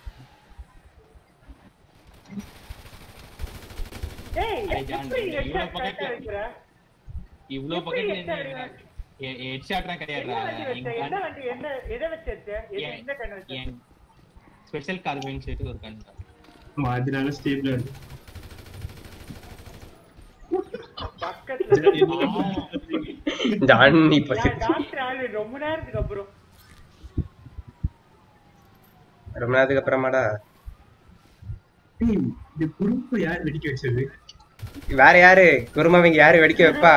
ஏய் ஏய், ஜான், எப்படி இவ்வளவு headshot பக்கத்துல- correct ஆ வைக்கிற? இவ்ளோ எப்படி பக்கத்துல headshot இருந்து ஹெட் ஷாட்லாம் என்ன கிடையாதுடா வண்டி வச்ச? என்ன வண்டி என்ன எதை வச்சு எடுத்த? எது- எந்த கண்ணு வச்ச? என் ஸ்பெஷல் கார்பைன் சொல்லிட்டு ஒரு கன் தான் ஆமா, அதனால ஸ்டேபிளா இருக்கு பக்கத்துல ஜான் இப்போ நான் டாக்டர் ஆளு ரொம்ப நேரத்துக்கு அப்புறம் ரொம்ப நேரத்துக்கு அப்புறமாடா ஏய், இந்த குறுப்பு யார் வெடிக்க வச்சது வேற யாரு குருமாவிங்க யாரு வெடிக்க வைப்பா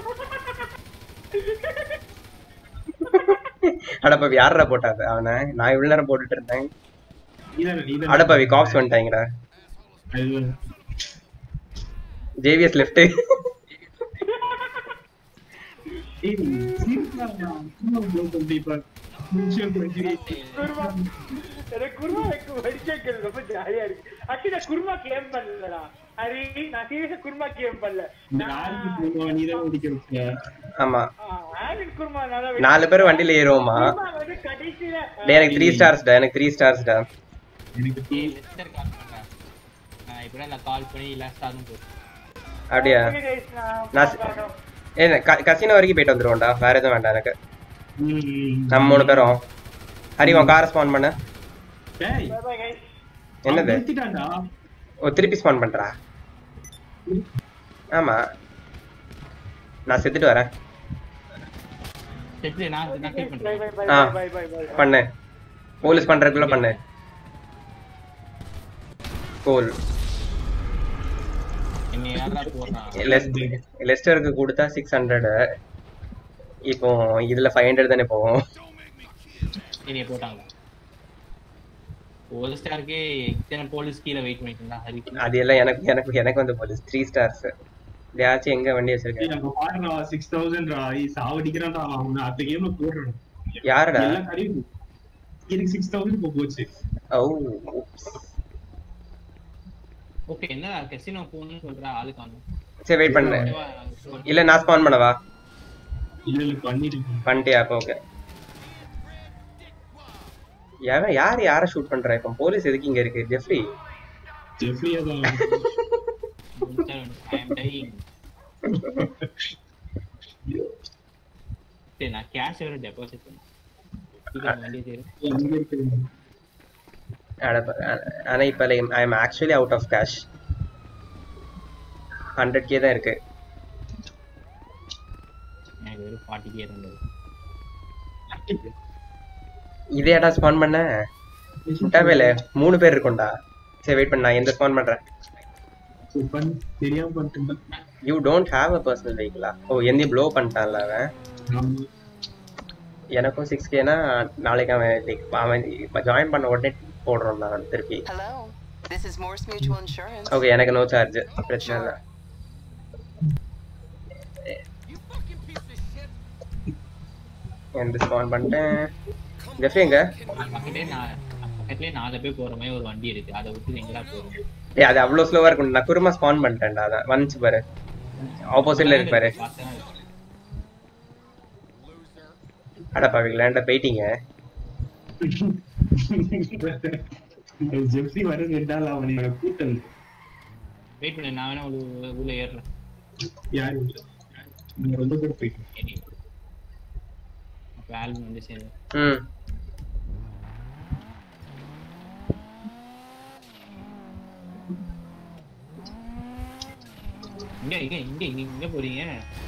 அடப்பாவி யாரா போட்டாது அவனை நான் இவ்வளவு நேரம் போட்டுட்டு இருந்தேன் நீதானே, நீதானே. அடப்பாவி காப்ஸ் வந்துட்டாங்கடா அதுதான். ஜேவிஎஸ் லெஃப்ட் ஏய், சீரியஸா, சும்மா blow பண்ணிப்பா. நிமிஷம் கொஞ்சம் குருமா எனக்கு குருமா எனக்கு வடிக்கிறது ரொம்ப ஜாலியா இருக்கு ஆக்சுவலி நான் குருமா கேம் பண்ணலடா ஹரி நான் சீரியஸா குருமா கேம் பண்ணல இந்த ஆளுக்கு போடுவா, நீதான் ஓடிக்க வச்ச. ஆமா ஆவின் குருமா நல்லா நாலு பேர் வண்டியில ஏறுவோமா குருமா வந்து கடைசியில டேய் எனக்கு த்ரீ ஸ்டார்ஸ்டா எனக்கு த்ரீ ஸ்டார்ஸ்டா எனக்கு ஏய் லெஸ்டர் கால் பண்றேன் நான் இப்படியே நான் கால் பண்ணி லாஸ்ட் ஆகும் போது அப்படியா நான் ஏ கசினோ வரைக்கும் போயிட்டு வந்துருவோம்டா வேற எதுவும் வேண்டாம் எனக்கு ம். நம்ம மூணு பேரும் ஹரி உன் காரை ஸ்பான் பண்ண டேய், என்னது அவன் நிறுத்திட்டான்டா. ஓ திருப்பி ஸ்பான் பண்றா ஆமா நான் செத்துட்டு வரேன் எப்படி நான் நான் கிளிக் பண்றேன் ஆ. பண்ணு போலீஸ் பண்றதுக்குள்ள பண்ணு கோல் என்ன யாரா போடுறான் லெஸ்டருக்கு கொடுத்தா சிக்ஸ் ஹண்ட்ரடு இப்போ இதுல ஃபைவ் ஹண்ட்ரட் தானே போகும் என்னைய போட்டாங்க ஒரு ஸ்டாருக்கு இத்தனை போலீஸ் கீழே வெயிட் பண்ணிட்டு இருந்தா ஹரி அது எல்லாம் எனக்கு எனக்கு எனக்கு வந்து போலீஸ் த்ரீ ஸ்டார்ஸ் யாச்சும் எங்க வண்டி ஏய், வச்சிருக்கேன் அங்க பாருடா, 6000 டா. ஏய், சாவடிக்கிறான்டா. அவனை அடுத்த gameல போடுறான். யாருடா எல்லாம் கழிவு. எனக்கு 6000 இப்ப போச்சு. ஓ ஓகே என்ன கசினோ போகணும்னு சொல்ற ஆளு காணும் சரி வெயிட் பண்ணு இல்ல நான் ஸ்பான் பண்ணவா இல்ல, இல்ல, பண்ணிருக்கேன். பண்ணிட்டியா அப்போ ஓகே யார யார் யாரை ஷூட் பண்றா இப்போ போலீஸ் எதுக்கு இங்க இருக்கு ஜெஃப்ரி ஜெஃப்ரியா தான். ஐ அம் டையிங் சரி நான் கேஷ் வேற டெபாசிட் பண்ணேன் வண்டி சரி எங்க இருக்கு? ஆனா இப்ப I am actually out of cash hundred K தான் இருக்கு எனக்கு வெறும் ஃபார்ட்டி கே இருந்தது இதேடா ஸ்பான் பண்ண முட்டாவே இல்ல மூணு பேர் இருக்கும்டா சரி வெயிட் பண்ண நான் எந்த ஸ்பான் பண்றேன் சரி, பண்ணு. தெரியாம பண்ணிட்டேன்டா. You don't have a personal வெஹிக்கிளா ஓ என்னையும் ப்ளோ பண்ணிட்டான்ல அவன் ஆமா. எனக்கும் சிக்ஸ் கேனா நாளைக்கு அவன் like அவன் இப்போ ஜாயின் பண்ண உடனே போடுறோம் நான் திருப்பி Hello, this is Morse Mutual Insurance. Okay எனக்கு நோ சார்ஜ் பிரச்சனை இல்லை எந்த ஸ்பான் பண்ணிட்டேன் ஜெஃப்ரி எங்க பக்கத்துலேயே நான் பக்கத்துலேயே நாலு பேர் போற மாதிரி ஒரு வண்டி இருக்கு அதை விட்டு எங்கடா போறோம் ஏய் அது அவ்வளோ ஸ்லோவா இருக்கும் நான் குருமா ஸ்பான் பண்ணிட்டேன்டா அதான் வந்துச்சு பாரு ஆப்போசிட்ல இருக்கு பாரு அடப்பாவிங்களாண்ட போயிட்டீங்க ஜெஃப்ரி வர ரெண்டாள் அவனை நான் கூட்டல் வெயிட் பண்ணு நான் வேணா உள்ள உள்ள ஏறுறேன் யாரு இல்ல. நீங்க ரொம்ப பேர் போயிட்டீங்க அப்போ ஆல்பம் வந்து சேர்ந்து ம் இங்க இங்க இங்க இங்க இங்க போறீங்க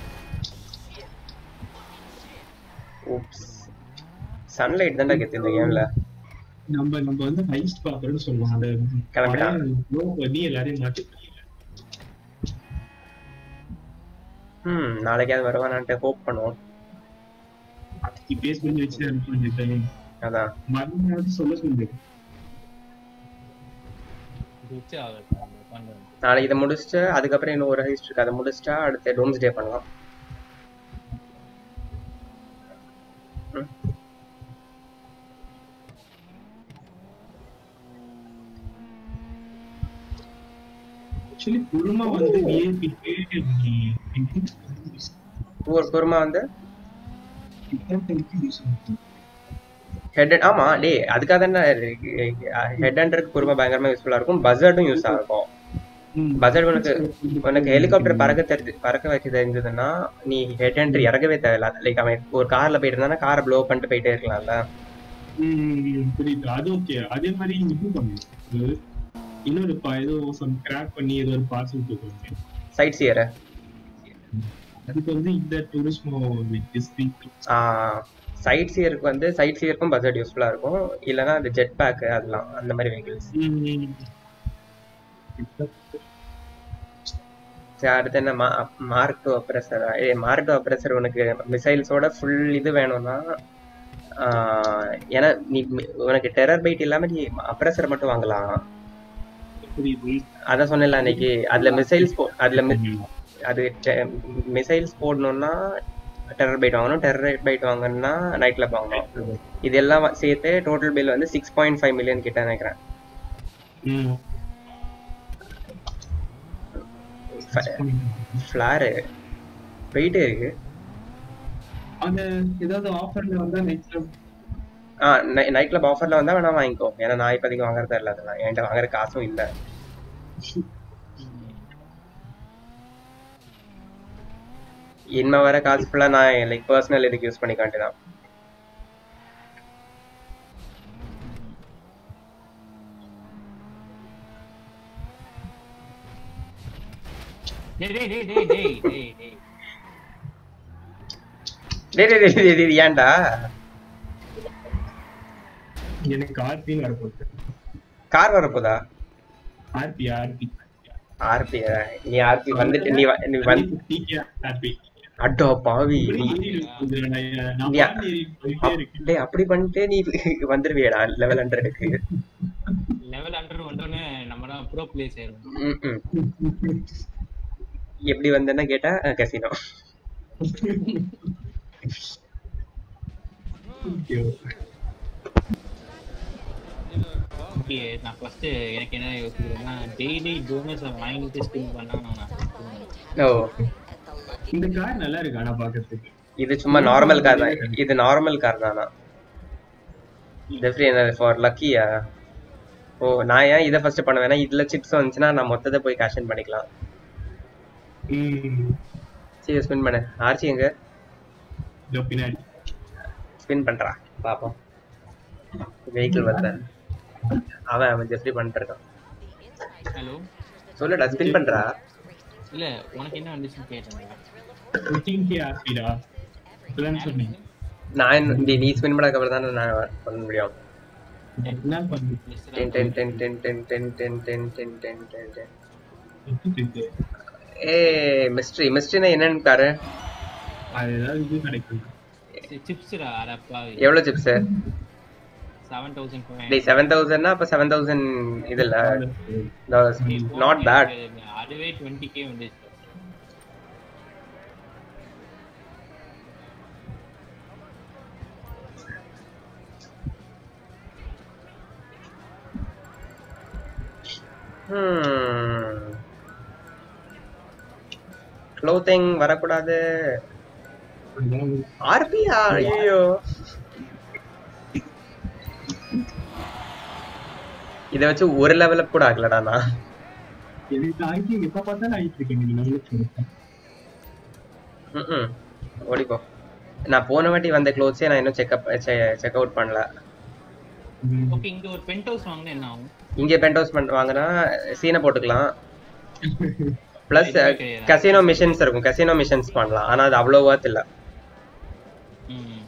ஓப்ஸ் சன்லைட் தான்டா கெத்து இந்த கேம்ல நம்ம நம்ம வந்து ஹைஸ்ட் பாக்குறோம்னு சொல்லுவோம் அந்த கிளம்பிட்டான். ப்ளோ பண்ணி எல்லாரையும் மாட்டி ம் நாளைக்காவது வருவானான்ட்டு ஹோப் பண்ணுவோம் பேஸ் பண்ணி வச்சு அனுப்பி அதான் மறுநாள் சொல்ல சொல்லு வச்சு ஆகட்டும் பண்ணுறேன் நாளைக்கு இதை முடிச்சுட்டு அதுக்கப்புறம் இன்னும் ஒரு ஹைஸ்ட் இருக்கு அதை முடிச்சிட்டா அடுத்து டோம்ஸ் டே பண்ணலாம் ம். ஆக்சுவலி குருமா வந்து விஐபிக்கு ஒரு குருமா வந்து ஹெட் ஆமா டே அதுக்காக தானே ஹெட் ஹண்டருக்கு குருமா பயங்கரமா யூஸ்ஃபுல்லா இருக்கும் பஸ்ஸர்டும் யூஸ் ஆகும் பஸ்ஸர்ட் உனக்கு உனக்கு ஹெலிகாப்டர் பறக்க தெரிஞ்சு பறக்க வைக்க தெரிஞ்சதுன்னா நீ ஹெட் ஹண்டர் இறங்கவே தேவையில்ல லைக் அவன் ஒரு கார்ல போயிட்டு இருந்தானா காரை ப்ளோ பண்ணிட்டு போயிட்டே இருக்கலாம்ல புரியுது அது ஓகே அதே மாதிரி இது பண்ணு இன்னொரு பா- ஏதோ சம் கிராக் பண்ணி ஏதோ ஒரு பார்சல் கொடுக்குறாங்க சைட் சியர் அதுக்கு வந்து இந்த டூரிஸ்மோ டிஸ்ட்ரிக்ட் சைட் சியருக்கு வந்து சைட் சியருக்கும் பட்ஜெட் யூஸ்ஃபுல்லா இருக்கும் இல்லைன்னா அந்த ஜெட் பேக் அதெல்லாம் அந்த மாதிரி வெஹிக்கிள்ஸ் சரி அடுத்து என்ன mark two oppressor a mark two oppressor உனக்கு மிசைல்ஸோட ஃபுல் இது வேணும்னா ஆஹ், ஏன்னா நீ மி- உனக்கு டெரர் பைட் இல்லாம நீ அப்ரெசர் மட்டும் வாங்கலாம் புரியுது அதான் சொன்னேன்ல அன்னைக்கு அதுல மிசைல்ஸ் அதுல mi- அது மிசைல்ஸ் போடணும்னா டெரர் பைட் வாங்கணும் டெரர் பைட் வாங்கணும்னா நைட் கிளப் வாங்கணும் இது எல்லாம் வ- சேர்த்து டோட்டல் பில் வந்து சிக்ஸ் பாயிண்ட் ஃபைவ் மில்லியன் கிட்ட நினைக்கிறேன் ம். ஃப்ளாரு போயிட்டே இருக்கு அந்த ஏதாவது ஆஃபர்ல வந்தா நெக்ஸ்ட் ஆ நைட் கிளப் ஆஃபர்ல வந்தா வேணா வாங்கிக்கோ ஏன்னா நான் இப்போதைக்கு வாங்குறதா இல்லை அதெல்லாம் என்கிட்ட வாங்குற காசும் இல்லை இனிமே வர காசு ஃபுல்லா நான் லைக் பர்சனல் இதுக்கு யூஸ் பண்ணிக்க வேண்டியதான் டேய் டேய் டேய் டேய் டேய் டேய் டேய் டேய் டேய் டேய், டேய் டேய், ஏன்டா எனக்கு ஆர்பின்னு வரப்போகுது கார் வரப்போதா ஆர்பி ஆர்பி ஆர்பி நீ ஆர்பி வந்துட்டு நீ வ- நீ வந்து ஆர்பி அட்டோ பாவி நீ நான் யா. பாதி ஏறி போயிட்டே இருக்கேன் டேய் அப்படி பண்ணிட்டு நீ வந்துருவியடா லெவல் ஹண்ட்ரடுக்கு லெவல் அண்டர் வந்தோடனே நம்ம தான் ப்ரோ பிளேஸ் ஆயிரும் எப்படி வந்தேன்னா கேட்டா கசினோ ஓகே நான் ஃபர்ஸ்ட் எனக்கு என்ன யோசிக்கிறேன்னா டெய்லி போனஸை வாங்கிட்டு ஸ்பின் பண்ணா நான் ஓ இந்த கார் நல்லா இருக்கு ஆனா பாக்கிறதுக்கு இது சும்மா நார்மல் கார் தான் இது நார்மல் கார் தானா டெஃப்ரி என்ன ஃபார் லக்கியா ஓ நான் ஏன் இதை ஃபர்ஸ்ட் பண்ணுவேன்னா இதுல சிப்ஸ் வந்துச்சுன்னா நான் மொத்தத்தை போய் கேஷ் இன் பண்ணிக்கலாம் ம் சரி ஸ்பின் பண்ணு ஆர்ச்சி எங்க இதோ பின்னாடி ஸ்பின் பண்றா பாப்போம் வெஹிக்கிள் வருது அவன் அவன் ஜெஃப்ரி பண்ணிட்டு இருக்கான் ஹலோ சொல்லுடா ஸ்பின் பண்றா இல்ல உனக்கு என்ன வந்துச்சுன்னு கேட்டேன் ஃபிஃப்டீன் கே ஆர்பிடா இப்பதான் சொன்னீங்க நான் என்ன- நீ நீ ஸ்பின் பண்ணதுக்கு அப்புறம் தானே நான் பண்ண முடியும் என்ன பண்ணு ten ten ten ten ten ten ten ten ten ten ten ten ஏ மிஸ்ட்ரி மிஸ்ட்ரினா என்னன்னு பாரு அது ஏதாவது இது கிடைக்கும் சிப்ஸ்டா அரப்பா எவ்வளவு சிப்ஸ் செவன் தௌசண்ட் டேய் செவன் தௌசண்ட்னா அப்ப செவன் தௌசண்ட் இது இல்ல நாட் பேட் அதுவே டுவெண்ட்டி கே வந்துச்சு க்ளோத்திங் வரக்கூடாது ஆர்பியா ஐயோ இத வச்சு ஒரு லெவல் கூட ஆகலடா நான் எனக்கு ஆகி எப்ப பார்த்தாலும் ஆகிட்டு இருக்கேன் நீங்க நல்லா சொல்லுங்க ம்ம். ஓடிப்போ நான் போன வாட்டி வந்த க்ளோத்ஸே நான் இன்னும் செக்அப் செக் அவுட் பண்ணல ஓகே இங்க ஒரு பென்ட் ஹவுஸ் வாங்கினா என்ன ஆகும் இங்கே பென்ட் ஹவுஸ் பண்ண வாங்கினா சீனை போட்டுக்கலாம் ப்ளஸ் இது okay தான். கசினோ மிஷன்ஸ் இருக்கும் கசினோ மிஷன்ஸ் பண்ணலாம் ஆனா அது அவ்வளோ worth இல்ல ம்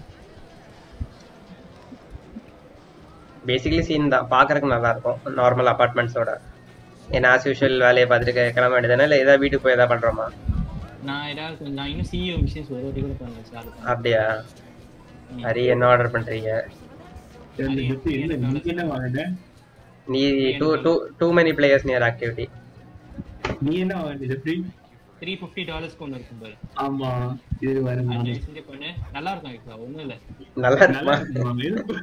பேசிக்கலி சீன் தான் பார்க்கறதுக்கு நல்லா இருக்கும் நார்மல் அபார்ட்மெண்ட்ஸோட ஏன்னா ஆஸ் யூஷுவல் வேலையை பார்த்துட்டு கிளம்ப வேண்டியதானே இல்லை ஏதாவது வீட்டுக்கு போய் ஏதாவது பண்றோமா நான் ஏதாவது கொஞ்சம் நான் இன்னும் சிஇஓ மிஷின்ஸ் ஒரு வாட்டி கூட பண்ணல சார் அப்படியா ஹரி என்ன ஆர்டர் பண்றீங்க இந்த பத்தி என்ன நீங்க என்ன வாங்கின நீ too too too many players near activity நீ என்ன வாங்கின ஜெஃப்ரி த்ரீ ஃபிஃப்டி டாலர்ஸ்க்கு ஒன்று இருக்கும் பாரு ஆமா இது வரும் அது நானு. செஞ்சு பண்ணு நல்லா இருக்கும் இப்போ ஒன்றும் இல்லை நல்லா நல்லா இருக்குமா இருக்குமா?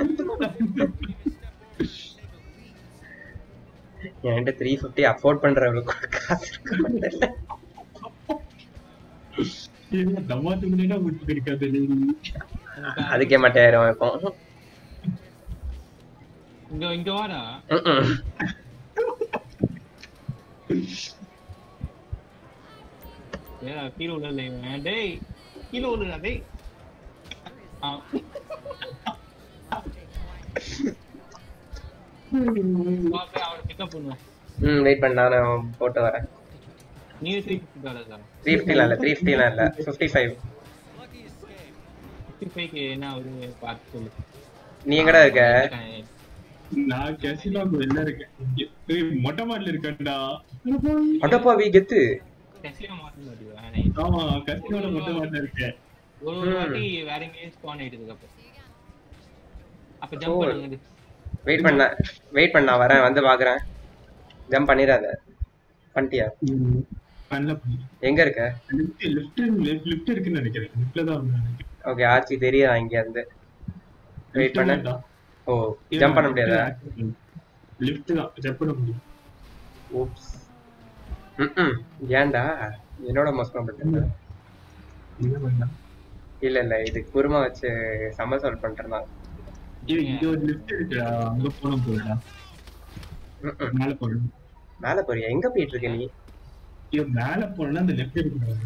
என்கிட்ட த்ரீ ஃபிஃப்டி அஃபோர்ட் பண்றவங்களுக்கு காசு இருக்கு என்ன தம்மாத்து முன்னாடி விட்டு இருக்காது நீ அதுக்கே மட்டையாயிரம் இப்போ இங்க இங்க வாடா ம்ம். ஏடா கீழே உள்ள இவன் டேய் கீழே உள்ளடா டேய் ஆ வா போய் அவனை பிக்கப் பண்ணுவோம் ம் வெயிட் பண்ண நான் போட்டு வரேன் நீ த்ரீ ஃபிஃப்டி டாலர்ஸா த்ரீ ஃபிஃப்டிலாம் இல்லை த்ரீ ஃபிஃப்டிலாம் இல்லை ஃபிஃப்டி ஃபைவ் ஃபிஃப்டி ஃபைவ்க்கு என்ன ஒரு பார்த்து சொல்லு நீ எங்கடா இருக்க நான் கசினோக்கு வெளில இருக்கேன் இங்க. ஏய், மொட்டை மாடல இருக்கேன்டா அடப்பாவி கெத்து டெஸ்ட்ல மாத்த மாட்டியா ஆமா கசினோட மொட்டை மாடல இருக்கேன் ஒரு ஒரு வாட்டி வேற எங்கேயும் ஸ்பான் ஆயிட்டதுக்கு அப்புறம் அப்ப ஜம்ப் ஓ. பண்ணுங்க வெயிட் பண்ண வெயிட் பண்ண நான் வரேன் வந்து பாக்குறேன் ஜம்ப் பண்ணிடாத பண்ணிட்டியா கண்ணில் பண்ணி எங்க இருக்க லிஃப்ட் லிஃப்ட் லிஃப்ட் இருக்குன்னு நினைக்கிறேன் லிஃப்ட்ல தான் வந்து நினைக்கிறேன் ஓகே ஆர்ச்சி தெரியும் இங்க இருந்து வெயிட் பண்ண ஓ ஜம்ப் பண்ண முடியாதா லிஃப்ட் தான் ஜம்ப் பண்ண முடியும் ஓப்ஸ் ம் ஏன்டா என்னோட மோசமா பண்றது என்ன பண்ணலாம் இல்ல இல்ல இது குருமா வச்சு சம்ம சால்வ் பண்றேன் இது இங்க ஒரு லிஃப்ட் இருக்குடா அங்க போன போயிடா மேல போகணும் மேல போறியா எங்க போயிட்டு இருக்க நீ ஐயோ மேல போனா அந்த லெஃப்ட் இருக்குடா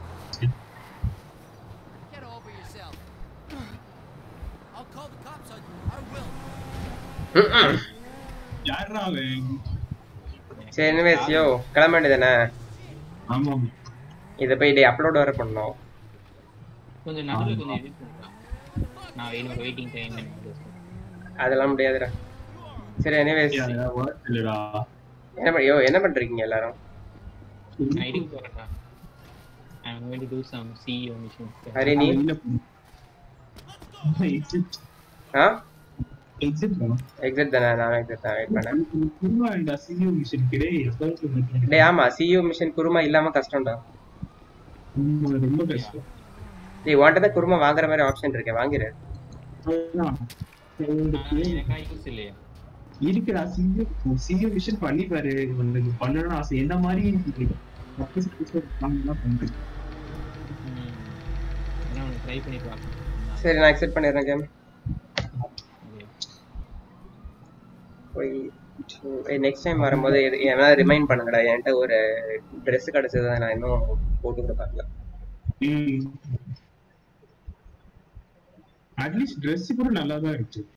Get over yourself. I'll call the cops on you. I will. ம்ம். யாரா அவன் சரி எனிவேஸ் யோ கிளம்ப வேண்டியதானே ஆமா இதை போய் டே அப்லோட் வர பண்ணோம் கொஞ்சம் நடுவில் கொஞ்சம் எடிட் பண்ணுறேன் நான் இன்னொரு வெயிட்டிங் டைம் அதெல்லாம் முடியாதுடா சரி எனிவேஸ் ஒர்க் இல்லடா என்ன பண்- யோ என்ன பண்றீங்க எல்லாரும் நான் எடிட் போகிறேன்டா I'm going to do some CEO mission. Hari நீ எக்ஸிட் ஆ எக்ஸிட் தான் எக்ஸிட் தானே நானும் எக்ஸிட் தான் வெயிட் பண்ணேன் குருவா இந்த சியூ மிஷன் கிடையே எப்போ டேய் ஆமா சியூ மிஷன் குருமா இல்லாம கஷ்டம்டா ரொம்ப கஷ்டம் டேய் உன்கிட்ட தான் குருமா வாங்குற மாதிரி ஆப்ஷன் இருக்கே வாங்கிரு அதான். இந்த ஆனா play- எனக்கா யூஸ் இல்லையா இருக்குடா சியூ சியூ மிஷன் பண்ணி பாரு உனக்கு பண்ணணும்னு ஆசை என்ன மாதிரி பண்ணலாம் பண்றேன் ம். ஏன்னா உனக்கு ட்ரை பண்ணி பார்க்கணும் சரி நான் எக்ஸிட் பண்ணிடுறேன் கேம் போய் நெக்ஸ்ட் டைம் வரும்போது எது- எதனா ரிமைண்ட் பண்ணுங்கடா என்கிட்ட ஒரு ட்ரெஸ் கிடைச்சது நான் இன்னும் போட்டு கூட பார்க்கல அட்லீஸ்ட் ட்ரெஸ் கூட நல்லா தான் இருக்கு